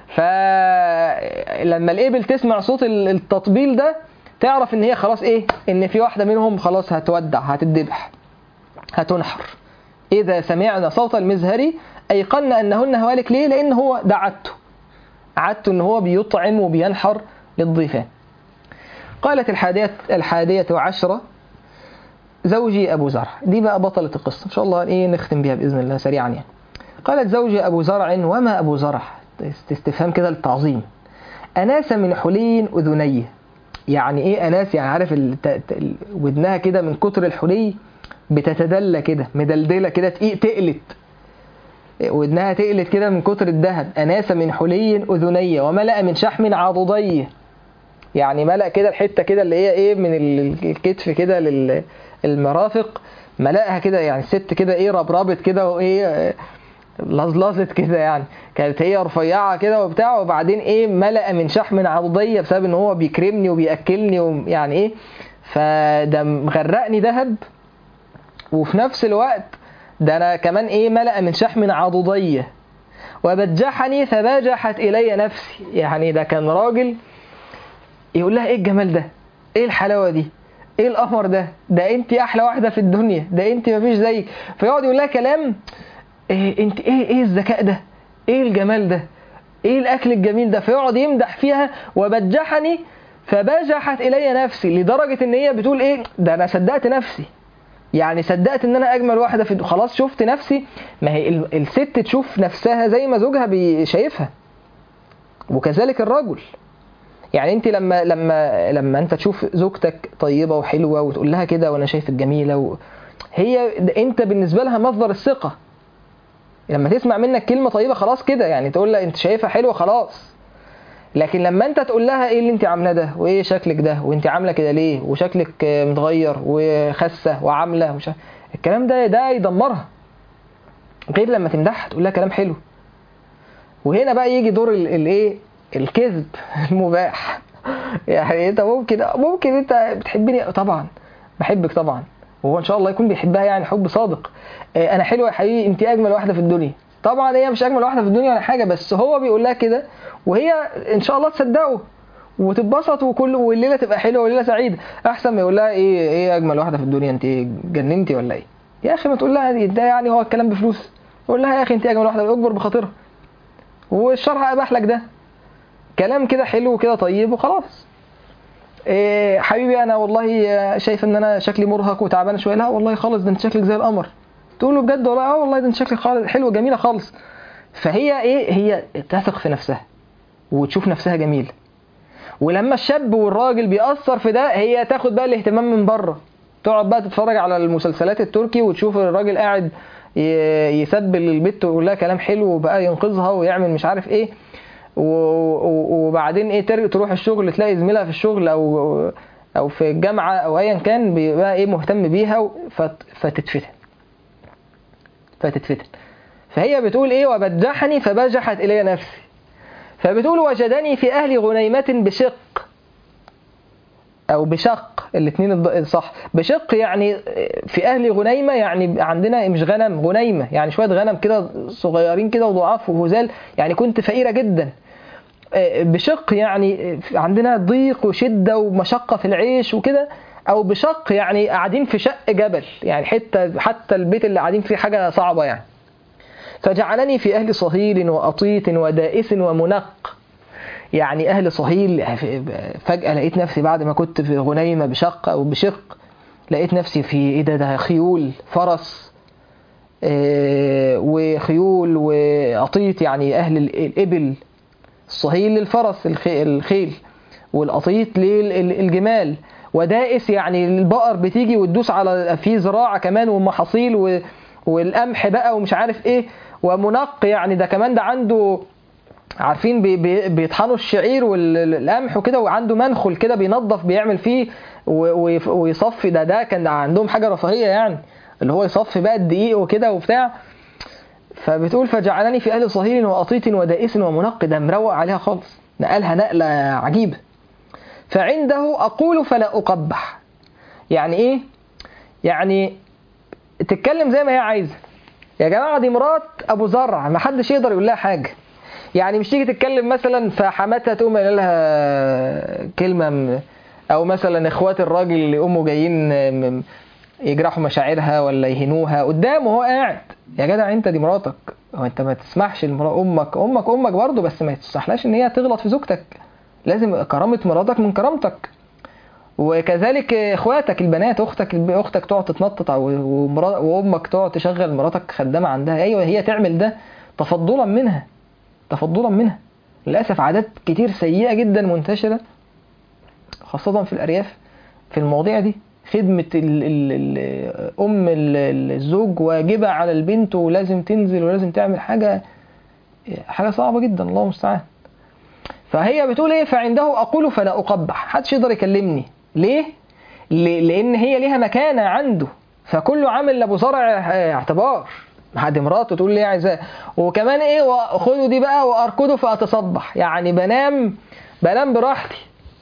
فلما الابل تسمع صوت التطبيل ده تعرف ان هي خلاص ايه ان في واحده منهم خلاص هتودع هتدبح هتنحر اذا سمعنا صوت المزهر أيقنا أنهن هوالك ليه؟ لأن هو ده عادته عادته أن هو بيطعم وبينحر للضيفان قالت الحادية, الحادية عشرة زوجي أبو زرع دي بقى بطلة القصة إن شاء الله إيه نختم بها بإذن الله سريعا يعني قالت زوجي أبو زرع وما أبو زرع استفهام كده للتعظيم أناس من حلي أذنيه يعني إيه أناس يعني عارف ودنها كده من كتر الحلي بتتدلى كده مدلدلة كده تقلت ودنها تقلت كده من كتر الذهب أناس من حلي أذني وملأ من شحم عضديه يعني ملأ كده الحته كده اللي هي ايه من ال- الكتف كده للمرافق ملأها كده يعني الست كده ايه ربربت كده وايه آه، لزلزت كده يعني كانت هي رفيعه كده وبتاع وبعدين ايه ملأ من شحم عضديه بسبب ان هو بيكرمني وبياكلني ويعني ايه فده مغرقني ذهب وفي نفس الوقت ده انا كمان ايه ملأ من شحم عضديه وبجحني فباجحت الي نفسي يعني ده كان راجل يقول لها ايه الجمال ده ايه الحلاوه دي ايه القمر ده ده انت احلى واحده في الدنيا ده انت مفيش زيك فيقعد يقول لها كلام إيه انت ايه ايه الذكاء ده ايه الجمال ده ايه الاكل الجميل ده فيقعد يمدح فيها وبجحني فبجحت الي نفسي لدرجه ان هي بتقول ايه ده انا صدقت نفسي يعني صدقت ان انا اجمل واحده في الد- خلاص شفت نفسي ما هي ال- الست تشوف نفسها زي ما زوجها بي- شايفها وكذلك الرجل يعني انت لما لما لما انت تشوف زوجتك طيبه وحلوه وتقول لها كده وانا شايفك جميله و... هي ده انت بالنسبه لها مصدر الثقه لما تسمع منك كلمه طيبه خلاص كده يعني تقول لها انت شايفها حلوه خلاص لكن لما انت تقول لها ايه اللي انت عاملاه ده وايه شكلك ده وانت عامله كده ليه وشكلك آه، متغير وخاسه وعامله ومش عارف- الكلام ده ده يدمرها غير لما تمدحها تقول لها كلام حلو وهنا بقى يجي دور ال- الايه الكذب المباح يعني انت ممكن ممكن انت بتحبني طبعا بحبك طبعا وهو ان شاء الله يكون بيحبها يعني حب صادق اه، انا حلوه يا حبيبي انت اجمل واحده في الدنيا طبعا هي مش اجمل واحده في الدنيا ولا حاجه بس هو بيقول لها كده وهي ان شاء الله تصدقه وتتبسط وكل والليله تبقى حلوه والليله سعيده احسن ما يقول لها ايه ايه اجمل واحده في الدنيا انت جننتي ولا ايه يا اخي ما تقول لها ده يعني هو الكلام بفلوس قول لها يا اخي انت اجمل واحده اكبر بخاطرها والشرع اباح لك ده كلام كده حلو وكده طيب وخلاص إيه حبيبي انا والله شايف ان انا شكلي مرهق وتعبان شويه لا والله خالص ده انت شكلك زي القمر تقول له بجد والله اه والله ده انت شكلك خالص حلوه جميله خالص فهي ايه هي تثق في نفسها وتشوف نفسها جميله ولما الشاب والراجل بيأثر في ده هي تاخد بقى الاهتمام من بره تقعد بقى تتفرج على المسلسلات التركي وتشوف الراجل قاعد ي- يسبل البت ويقول لها كلام حلو وبقى ينقذها ويعمل مش عارف ايه و- و- وبعدين ايه تر- تروح الشغل تلاقي زميلها في الشغل او او في الجامعه او ايا كان بيبقى ايه مهتم بيها و- فت- فتتفتن فتتفتن فهي بتقول ايه وبجحني فبجحت الي نفسي فبتقول وجدني في اهل غنيمه بشق او بشق الاثنين الض- صح بشق يعني في اهل غنيمه يعني عندنا مش غنم غنيمه يعني شويه غنم كده صغيرين كده وضعاف وهزال يعني كنت فقيره جدا آه، بشق يعني عندنا ضيق وشده ومشقه في العيش وكده او بشق يعني قاعدين في شق جبل يعني حته حتى البيت اللي قاعدين فيه حاجه صعبه يعني فجعلني في اهل صهيل واطيط ودائس ومنق يعني اهل صهيل فجاه لقيت نفسي بعد ما كنت في غنيمه بشق او بشق لقيت نفسي في ايه ده ده خيول فرس آه، وخيول وقطيط يعني اهل ال- الابل الصهيل للفرس الخ- الخيل والقطيط للجمال ودائس يعني البقر بتيجي وتدوس على في زراعه كمان ومحاصيل و- والقمح بقى ومش عارف ايه ومنق يعني ده كمان ده عنده عارفين بي بي بيطحنوا الشعير والقمح وكده وعنده منخل كده بينظف بيعمل فيه و- ويف- ويصفي ده ده كان عندهم حاجه رفاهيه يعني اللي هو يصفي بقى الدقيق وكده وبتاع فبتقول فجعلني في اهل صهيل وقطيط ودائس ومنق ده مروق عليها خالص نقلها نقله عجيبه فعنده اقول فلا اقبح يعني ايه يعني تتكلم زي ما هي عايزه يا جماعه دي مرات ابو زرع ما حدش يقدر يقول لها حاجه يعني مش تيجي تتكلم مثلا فحماتها تقوم قايله لها كلمه م- او مثلا اخوات الراجل اللي يقوموا جايين م- يجرحوا مشاعرها ولا يهنوها قدامه وهو قاعد يا جدع انت دي مراتك هو انت ما تسمحش لمرا امك امك امك برضه بس ما تسمحلهاش ان هي تغلط في زوجتك لازم كرامه مراتك من كرامتك وكذلك اخواتك البنات اختك اختك تقعد تتنطط او- ومرا- وامك تقعد تشغل مراتك خدامه عندها ايوه هي تعمل ده تفضلا منها تفضلا منها للاسف عادات كتير سيئه جدا منتشره خاصه في الارياف في المواضيع دي خدمة ال ال ال أم ال- الزوج واجبة على البنت ولازم تنزل ولازم تعمل حاجة حاجة صعبة جدا الله المستعان فهي بتقول ايه فعنده اقول فلا اقبح محدش يقدر يكلمني ليه ل- لان هي ليها مكانه عنده فكل عامل لابو زرع اه، اعتبار حد مراته تقول لي عايزاه وكمان ايه وخدوا دي بقى واركضوا فاتصبح يعني بنام بنام براحتي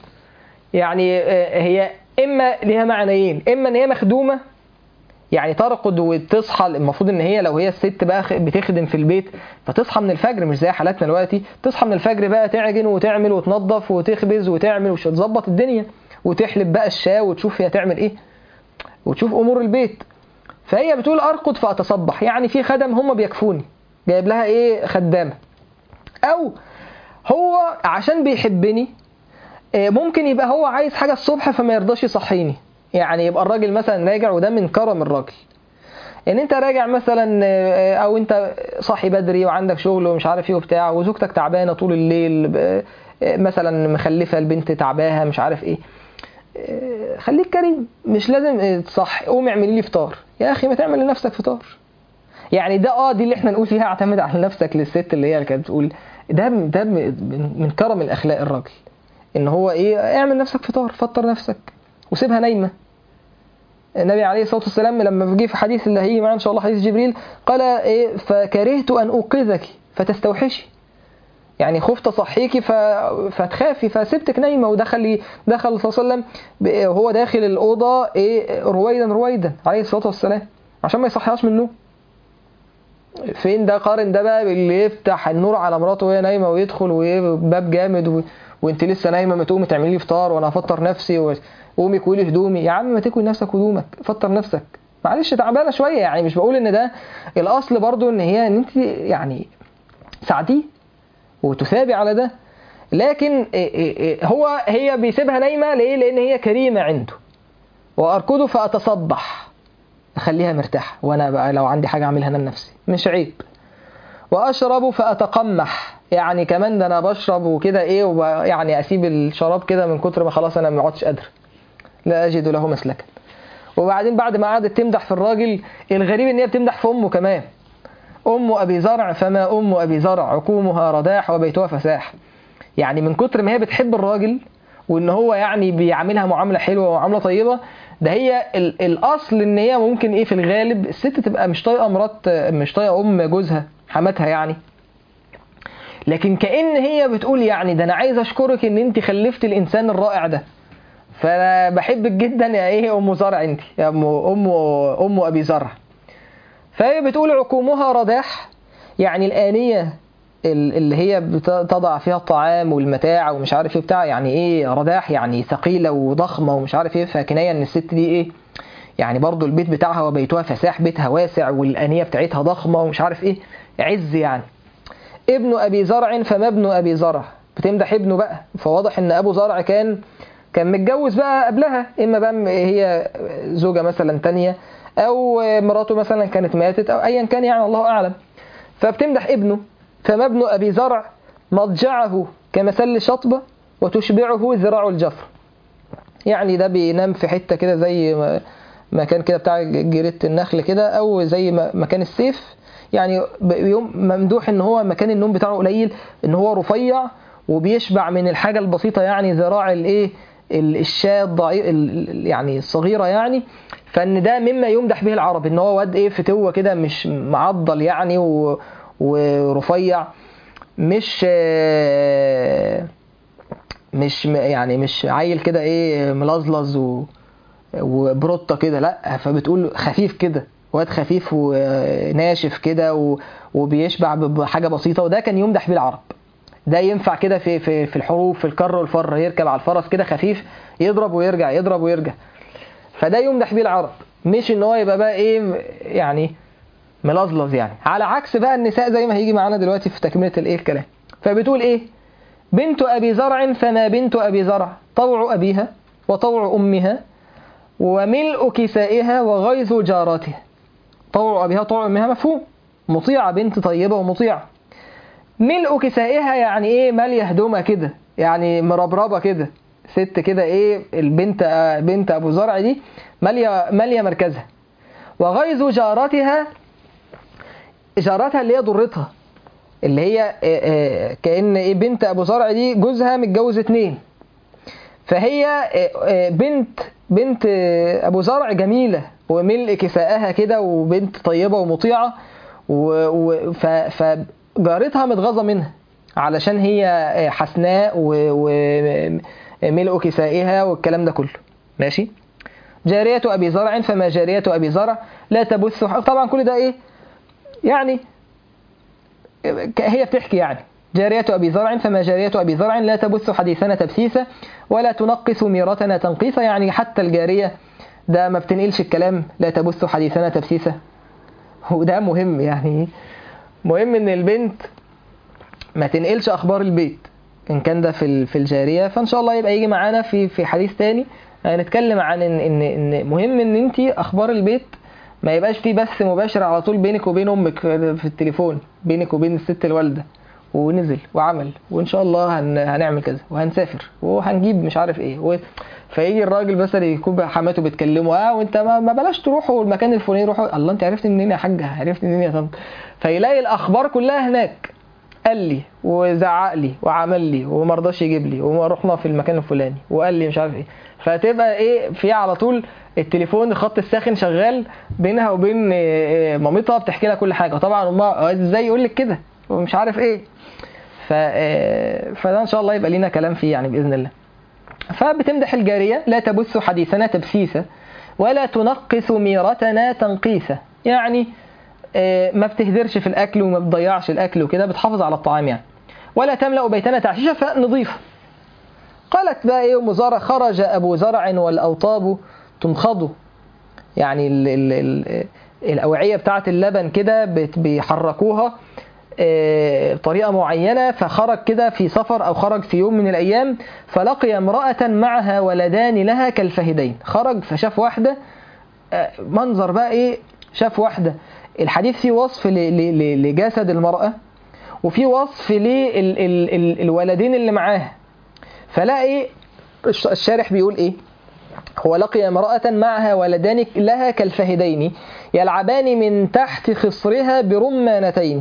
يعني اه، هي اما ليها معنيين اما ان هي مخدومه يعني ترقد وتصحى المفروض ان هي لو هي الست بقى خ- بتخدم في البيت فتصحى من الفجر مش زي حالاتنا دلوقتي تصحى من الفجر بقى تعجن وتعمل وتنظف وتخبز وتعمل وتظبط الدنيا وتحلب بقى الشاي وتشوف هي تعمل ايه وتشوف امور البيت فهي بتقول ارقد فاتصبح يعني في خدم هم بيكفوني جايب لها ايه خدامه او هو عشان بيحبني آه، ممكن يبقى هو عايز حاجه الصبح فما يرضاش يصحيني يعني يبقى الراجل مثلا راجع وده من كرم الراجل ان انت راجع مثلا آه، او انت صاحي بدري وعندك شغل ومش عارف ايه وبتاع وزوجتك تعبانه طول الليل آه، آه، مثلا مخلفه البنت تعباها مش عارف ايه آه، خليك كريم مش لازم آه، تصحي قومي اعملي لي فطار يا اخي ما تعمل لنفسك فطار يعني ده اه دي اللي احنا نقول فيها اعتمد على نفسك للست اللي هي اللي كانت بتقول ده ده من من كرم الاخلاق الراجل ان هو ايه اعمل نفسك فطار فطر نفسك وسيبها نايمه النبي عليه الصلاه والسلام لما جه في حديث اللي هيجي معانا ان شاء الله حديث جبريل قال ايه فكرهت ان اوقظك فتستوحشي يعني خفت اصحيكي ف... فتخافي فسبتك نايمه ودخل دخل صلى الله عليه وسلم ب- وهو داخل الاوضه ايه رويدا رويدا عليه الصلاه والسلام عشان ما يصحيهاش من النوم فين ده قارن ده بقى باللي يفتح النور على مراته وهي نايمه ويدخل وباب جامد و... وانت لسه نايمه ما تقومي تعملي لي فطار وانا هفطر نفسي و- وقومي كوي هدومي يا عم ما تكوي نفسك هدومك فطر نفسك معلش تعبانه شويه يعني مش بقول ان ده الاصل برضو ان هي ان انت يعني ساعديه وتثابي على ده لكن إيه إيه إيه هو هي بيسيبها نايمه ليه لان هي كريمه عنده واركضه فاتصبح اخليها مرتاحه وانا بقى لو عندي حاجه اعملها انا لنفسي مش عيب واشرب فاتقمح يعني كمان ده انا بشرب وكده ايه وب... يعني اسيب الشراب كده من كتر ما خلاص انا ما عدتش قادر لا اجد له مسلكا وبعدين بعد ما قعدت تمدح في الراجل الغريب ان هي بتمدح في امه كمان ام ابي زرع فما ام ابي زرع عقومها رداح وبيتها فساح يعني من كتر ما هي بتحب الراجل وان هو يعني بيعاملها معامله حلوه ومعامله طيبه ده هي ال- الاصل ان هي ممكن ايه في الغالب الست تبقى مش طايقه مرات مش طايقه ام جوزها حماتها يعني لكن كأن هي بتقول يعني ده انا عايز اشكرك ان انت خلفت الانسان الرائع ده فانا بحبك جدا يا ايه ام زرع انت يا ام ام ام ابي زرع فهي بتقول عقومها رداح يعني الآنية ال- اللي هي بتضع فيها الطعام والمتاع ومش عارف ايه بتاع يعني ايه رداح يعني ثقيلة وضخمة ومش عارف ايه فكناية ان الست دي ايه يعني برضو البيت بتاعها وبيتها فساح بيتها واسع والآنية بتاعتها ضخمة ومش عارف ايه عز يعني ابن ابي زرع فما ابن ابي زرع بتمدح ابنه بقى فواضح ان ابو زرع كان كان متجوز بقى قبلها اما بقى هي زوجة مثلا تانية او مراته مثلا كانت ماتت او ايا كان يعني الله اعلم فبتمدح ابنه فما ابن ابي زرع مضجعه كمثل شطبة وتشبعه ذراع الجفر يعني ده بينام في حتة كده زي ما- مكان كده بتاع جريدة النخل كده او زي ما- مكان السيف يعني بيوم ممدوح ان هو مكان النوم بتاعه قليل ان هو رفيع وبيشبع من الحاجة البسيطة يعني ذراع الايه ال- الشاة الضعيف ال- ال- يعني الصغيرة يعني فان ده مما يمدح به العرب ان هو واد ايه فتوة كده مش معضل يعني و- ورفيع مش آه، مش م- يعني مش عيل كده ايه ملزلز و وبروتة كده لا فبتقول خفيف كده واد خفيف وناشف كده و- وبيشبع بحاجة بسيطة وده كان يمدح بيه العرب ده ينفع كده في في في الحروب في الكر والفر يركب على الفرس كده خفيف يضرب ويرجع يضرب ويرجع فده يمدح بيه العرب مش ان هو يبقى بقى ايه يعني ملظلظ يعني على عكس بقى النساء زي ما هيجي معانا دلوقتي في تكمله الايه الكلام فبتقول ايه بنت ابي زرع فما بنت ابي زرع طوع ابيها وطوع امها وملء كسائها وغيظ جارتها طوع ابيها طوع امها مفهوم مطيعه بنت طيبه ومطيعه ملء كسائها يعني ايه ماليه هدومها كده يعني مربربه كده ست كده ايه البنت بنت ابو زرع دي ماليه ماليه مركزها وغيظ جارتها جارتها اللي هي ضرتها اللي هي آه، آه، كأن إيه بنت أبو زرع دي جوزها متجوز اتنين فهي آه، آه، بنت بنت آه، أبو زرع جميلة وملء كسائها كده وبنت طيبة ومطيعة و- و- ف- فجارتها متغاظة منها علشان هي آه، حسناء وملء كسائها والكلام ده كله ماشي جارية أبي زرع فما جارية أبي زرع لا تبث طبعا كل ده إيه يعني هي بتحكي يعني جارية أبي زرع فما جارية أبي زرع لا تبث حديثنا تبسيسا ولا تنقص ميرتنا تنقيسا يعني حتى الجارية ده ما بتنقلش الكلام لا تبث حديثنا تبسيسا وده مهم يعني مهم ان البنت ما تنقلش اخبار البيت ان كان ده في ال- في الجاريه فان شاء الله يبقى يجي معانا في في حديث تاني هنتكلم عن ان ان ان مهم ان انت اخبار البيت ما يبقاش في بث مباشر على طول بينك وبين امك في التليفون بينك وبين الست الوالده ونزل وعمل وان شاء الله هن هنعمل كذا وهنسافر وهنجيب مش عارف ايه و... فيجي الراجل مثلا يكون بقى حماته بتكلمه اه وانت ما, ما بلاش تروحوا المكان الفلاني روحوا الله انت عرفت منين يا حاجه عرفت منين يا طنط فيلاقي الاخبار كلها هناك قال لي وزعق لي وعمل لي وما رضاش يجيب لي وما رحنا في المكان الفلاني وقال لي مش عارف ايه فتبقى ايه في على طول التليفون الخط الساخن شغال بينها وبين إيه، إيه، مامتها بتحكي لها كل حاجه طبعا امها ازاي يقول لك كده ومش عارف ايه ف آه، فده ان شاء الله يبقى لينا كلام فيه يعني باذن الله فبتمدح الجاريه لا تبث حديثنا تبسيسا ولا تنقص ميرتنا تنقيسا يعني آه، ما بتهدرش في الاكل وما بتضيعش الاكل وكده بتحافظ على الطعام يعني ولا تملا بيتنا تعشيشا فنظيفه قالت بقى ايه ام زرع خرج ابو زرع والاوطاب تنخض يعني ال ال ال الاوعيه بتاعه اللبن كده بت- بيحركوها آه، بطريقه معينه فخرج كده في سفر او خرج في يوم من الايام فلقي امراه معها ولدان لها كالفهدين خرج فشاف واحده آه، منظر بقى ايه شاف واحده الحديث فيه وصف ل- ل- ل- لجسد المراه وفي وصف للولدين اللي معاها فلاقي الش- الشارح بيقول ايه هو لقي امرأة معها ولدان لها كالفهدين يلعبان من تحت خصرها برمانتين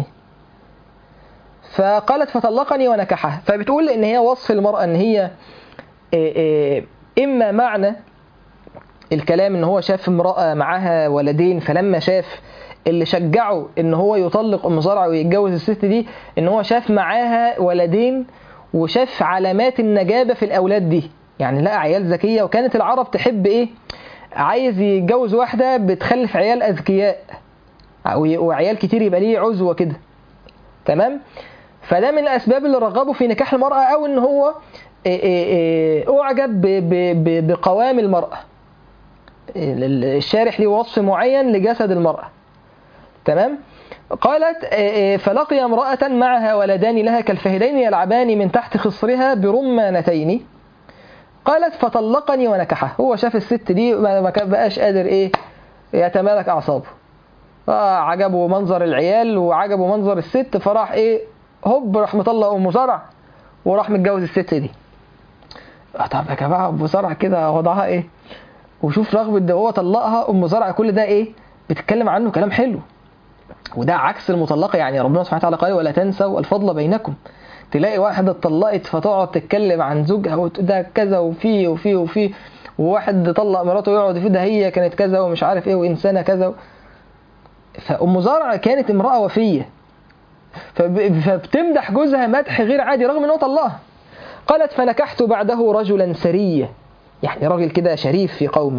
فقالت فطلقني ونكحها فبتقول ان هي وصف المرأة ان هي إيه إيه اما معنى الكلام ان هو شاف امرأة معاها ولدين فلما شاف اللي شجعه ان هو يطلق ام زرع ويتجوز الست دي ان هو شاف معاها ولدين وشاف علامات النجابة في الاولاد دي يعني لقى عيال ذكية وكانت العرب تحب ايه عايز يتجوز واحدة بتخلف عيال اذكياء وي- وعيال كتير يبقى ليه عزوة كده تمام فده من الاسباب اللي رغبوا في نكاح المرأة او ان هو إيه إيه إيه اعجب ب- ب- ب- بقوام المرأة ال- الشارح ليه وصف معين لجسد المرأة تمام قالت آه، آه، فلقي امرأة معها ولدان لها كالفهدين يلعبان من تحت خصرها برمانتين قالت فطلقني ونكحه هو شاف الست دي ما ما كان بقاش قادر ايه يتمالك اعصابه آه عجبه منظر العيال وعجبه منظر الست فراح ايه هوب راح مطلق ام زرع وراح متجوز الست دي آه، طب يا جماعه ام زرع كده وضعها ايه وشوف رغم ان هو طلقها ام زرع كل ده ايه بتتكلم عنه كلام حلو وده عكس المطلقه يعني ربنا سبحانه وتعالى قال ولا تنسوا الفضل بينكم تلاقي واحده اتطلقت فتقعد تتكلم عن زوجها وتقول ده كذا وفي وفي وفي وواحد طلق مراته يقعد في ده هي كانت كذا ومش عارف ايه وانسانه كذا فام زرع كانت امراه وفيه فب- فبتمدح جوزها مدح غير عادي رغم انه طلقها قالت فنكحت بعده رجلا سريا يعني راجل كده شريف في قومه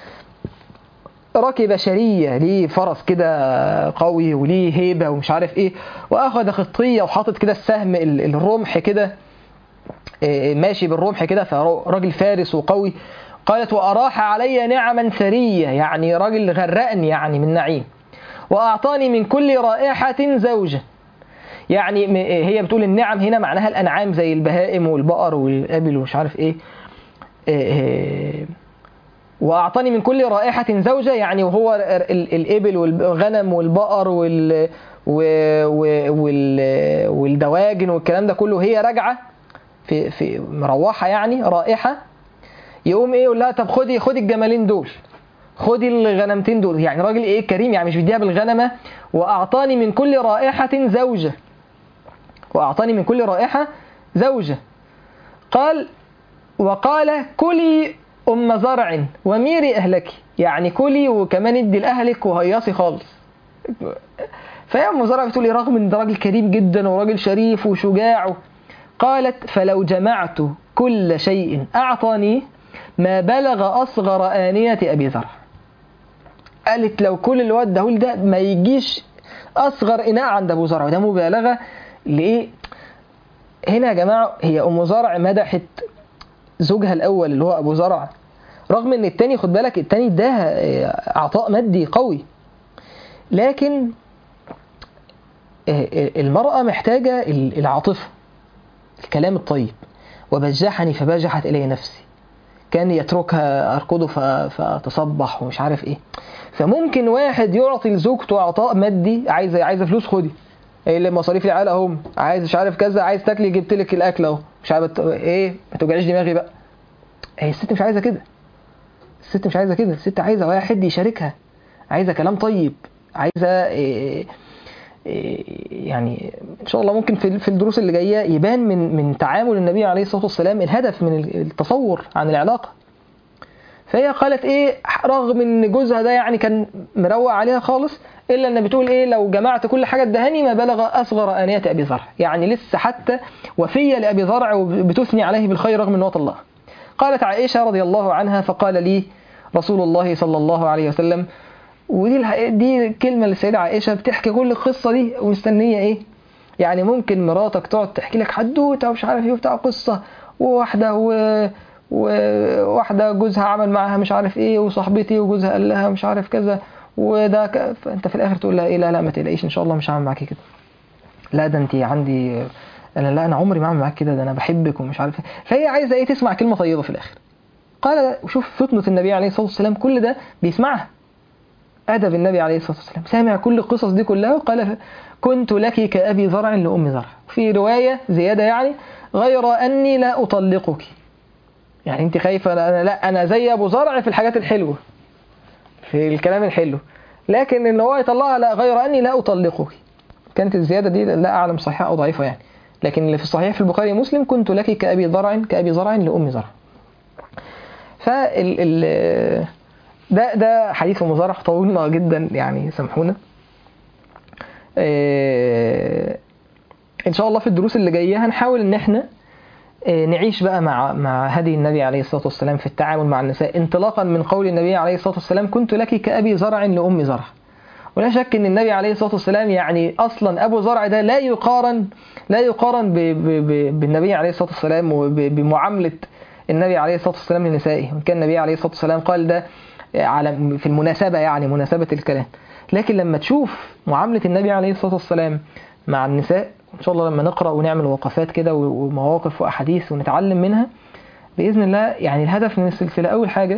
ركب شرية ليه فرس كده قوي وليه هيبة ومش عارف ايه واخذ خطية وحاطط كده السهم ال- الرمح كده إيه، ماشي بالرمح كده فراجل فارس وقوي قالت وأراح علي نعما ثرية يعني راجل غرقني يعني من نعيم وأعطاني من كل رائحة زوجة يعني م- هي بتقول النعم هنا معناها الأنعام زي البهائم والبقر والأبل ومش عارف إيه إيه، وأعطاني من كل رائحة زوجة يعني وهو ال- ال- الإبل والغنم والبقر وال و- و- وال- والدواجن والكلام ده كله هي راجعة في في مروحة يعني رائحة يقوم ايه يقول لها طب خدي خدي الجمالين دول خدي الغنمتين دول يعني راجل ايه كريم يعني مش بيديها بالغنمة وأعطاني من كل رائحة زوجة وأعطاني من كل رائحة زوجة قال وقال كلي أم زرع وميري أهلك يعني كلي وكمان ادي لأهلك وهيصي خالص فهي أم زرع بتقول لي رغم إن ده راجل كريم جدا وراجل شريف وشجاع قالت فلو جمعت كل شيء أعطاني ما بلغ أصغر آنية أبي زرع قالت لو كل اللي وده ده ما يجيش أصغر إناء عند أبو زرع وده مبالغة لإيه هنا يا جماعة هي أم زرع مدحت زوجها الأول اللي هو أبو زرع رغم إن التاني خد بالك التاني اداها عطاء مادي قوي لكن المرأة محتاجة العاطفة الكلام الطيب وبجحني فبجحت إلي نفسي كان يتركها أركضه فتصبح ومش عارف إيه فممكن واحد يعطي لزوجته عطاء مادي عايزة عايزة فلوس خدي ايه اللي مصاريف العيال اهم عايز مش عارف كذا عايز تاكلي جبت لك الاكل اهو مش عارف ايه ما توجعيش دماغي بقى هي الست مش عايزه كده الست مش عايزه كده الست عايزه واحد يشاركها عايزه كلام طيب عايزه إيه إيه يعني ان شاء الله ممكن في في الدروس اللي جايه يبان من من تعامل النبي عليه الصلاه والسلام الهدف من التصور عن العلاقه فهي قالت ايه رغم ان جوزها ده يعني كان مروق عليها خالص الا ان بتقول ايه لو جمعت كل حاجه ادهاني ما بلغ اصغر انيه ابي زرع يعني لسه حتى وفيه لابي زرع وبتثني عليه بالخير رغم ان هو طلقها قالت عائشه رضي الله عنها فقال لي رسول الله صلى الله عليه وسلم ودي دي كلمه للسيده عائشه بتحكي كل القصه دي ومستنيه ايه يعني ممكن مراتك تقعد تحكي لك حدوته ومش عارف ايه وبتاع قصه وواحده و وواحدة جوزها عمل معاها مش عارف ايه وصاحبتي وجوزها قال لها مش عارف كذا وده ك... فانت في الاخر تقول لها ايه لا لا ما تقلقيش ان شاء الله مش هعمل معاكي كده لا ده انت عندي انا لا انا عمري ما اعمل معاك كده ده انا بحبك ومش عارف ايه فهي عايزه ايه تسمع كلمه طيبه في الاخر قال وشوف فطنه النبي عليه الصلاه والسلام كل ده بيسمعها ادب النبي عليه الصلاه والسلام سامع كل القصص دي كلها وقال كنت لك كابي زرع لام زرع في روايه زياده يعني غير اني لا اطلقك يعني انت خايفه انا لا انا زي ابو زرع في الحاجات الحلوه في الكلام الحلو لكن ان هو يطلعها لا غير اني لا اطلقك كانت الزياده دي لا اعلم صحيحه او ضعيفه يعني لكن اللي في الصحيح في البخاري ومسلم كنت لك كابي زرع كابي زرع لام زرع فال ال ده ده حديث ام زرع طولنا جدا يعني سامحونا ان شاء الله في الدروس اللي جايه هنحاول ان احنا نعيش بقى مع مع هدي النبي عليه الصلاه والسلام في التعامل مع النساء انطلاقا من قول النبي عليه الصلاه والسلام كنت لك كابي زرع لام زرع ولا شك ان النبي عليه الصلاه والسلام يعني اصلا ابو زرع ده لا يقارن لا يقارن ب ب ب بالنبي عليه الصلاه والسلام وبمعامله النبي عليه الصلاه والسلام لنسائه وكان النبي عليه الصلاه والسلام قال ده على في المناسبه يعني مناسبه الكلام لكن لما تشوف معامله النبي عليه الصلاه والسلام مع النساء ان شاء الله لما نقرا ونعمل وقفات كده ومواقف واحاديث ونتعلم منها باذن الله يعني الهدف من السلسله اول حاجه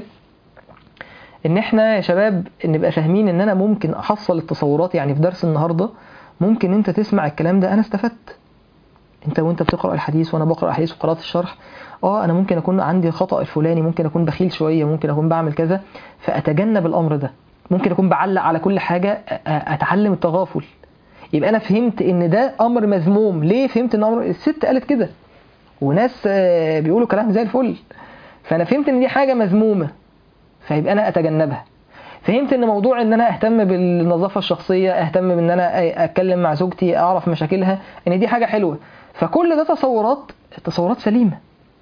ان احنا يا شباب نبقى فاهمين ان انا ممكن احصل التصورات يعني في درس النهارده ممكن انت تسمع الكلام ده انا استفدت انت وانت بتقرا الحديث وانا بقرا الحديث وقرات الشرح اه انا ممكن اكون عندي الخطا الفلاني ممكن اكون بخيل شويه ممكن اكون بعمل كذا فاتجنب الامر ده ممكن اكون بعلق على كل حاجه اتعلم التغافل يبقى انا فهمت ان ده امر مذموم ليه فهمت ان امر الست قالت كده وناس بيقولوا كلام زي الفل فانا فهمت ان دي حاجه مذمومه فيبقى انا اتجنبها فهمت ان موضوع ان انا اهتم بالنظافه الشخصيه اهتم بان انا اتكلم مع زوجتي اعرف مشاكلها ان دي حاجه حلوه فكل ده تصورات تصورات سليمه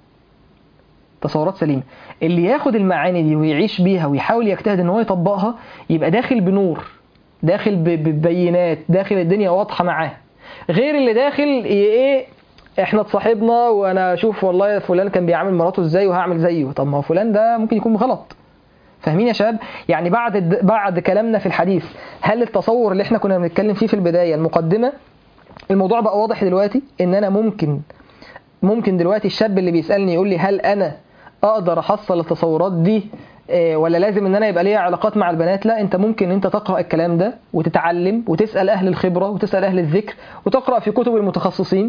تصورات سليمه اللي ياخد المعاني دي ويعيش بيها ويحاول يجتهد ان هو يطبقها يبقى داخل بنور داخل ببينات داخل الدنيا واضحه معاه غير اللي داخل ايه احنا اتصاحبنا وانا اشوف والله فلان كان بيعامل مراته ازاي وهعمل زيه طب ما هو فلان ده ممكن يكون غلط فاهمين يا شباب يعني بعد بعد كلامنا في الحديث هل التصور اللي احنا كنا بنتكلم فيه في البدايه المقدمه الموضوع بقى واضح دلوقتي ان انا ممكن ممكن دلوقتي الشاب اللي بيسالني يقول لي هل انا اقدر احصل التصورات دي ولا لازم ان انا يبقى ليا علاقات مع البنات لا انت ممكن انت تقرا الكلام ده وتتعلم وتسال اهل الخبره وتسال اهل الذكر وتقرا في كتب المتخصصين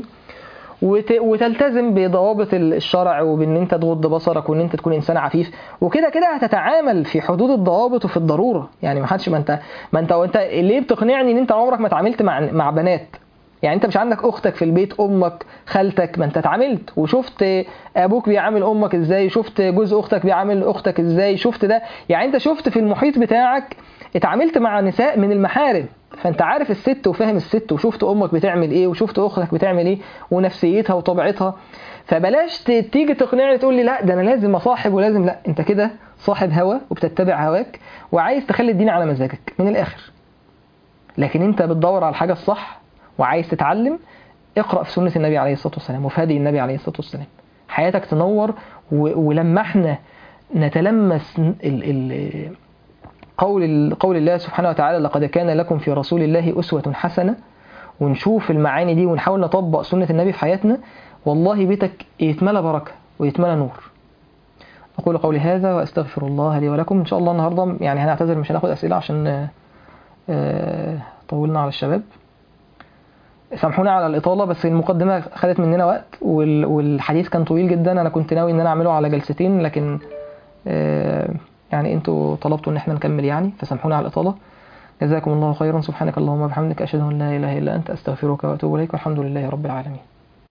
وتلتزم بضوابط الشرع وبان انت تغض بصرك وان انت تكون انسان عفيف وكده كده هتتعامل في حدود الضوابط وفي الضروره يعني ما حدش ما انت ما انت وانت ليه بتقنعني ان انت عمرك ما اتعاملت مع مع بنات يعني انت مش عندك اختك في البيت امك خالتك ما انت اتعاملت وشفت ابوك بيعامل امك ازاي شفت جوز اختك بيعامل اختك ازاي شفت ده يعني انت شفت في المحيط بتاعك اتعاملت مع نساء من المحارم فانت عارف الست وفاهم الست وشفت امك بتعمل ايه وشفت اختك بتعمل ايه ونفسيتها وطبيعتها فبلاش ت- تيجي تقنعني تقول لي لا ده انا لازم اصاحب ولازم لا انت كده صاحب هوى وبتتبع هواك وعايز تخلي الدين على مزاجك من الاخر لكن انت بتدور على الحاجه الصح وعايز تتعلم اقرا في سنه النبي عليه الصلاه والسلام وفي هدي النبي عليه الصلاه والسلام حياتك تنور و- ولما احنا نتلمس ال ال قول قول الله سبحانه وتعالى لقد كان لكم في رسول الله أسوة حسنة ونشوف المعاني دي ونحاول نطبق سنة النبي في حياتنا والله بيتك يتملى بركة ويتملى نور أقول قولي هذا وأستغفر الله لي ولكم إن شاء الله النهاردة يعني هنعتذر مش هناخد أسئلة عشان آه، آه، طولنا على الشباب سامحونا على الإطالة بس المقدمة خدت مننا وقت وال- والحديث كان طويل جدا أنا كنت ناوي إن أنا أعمله على جلستين لكن آه، يعني انتوا طلبتوا ان احنا نكمل يعني فسامحونا على الاطاله جزاكم الله خيرا سبحانك اللهم وبحمدك اشهد ان لا اله الا انت استغفرك واتوب اليك والحمد لله رب العالمين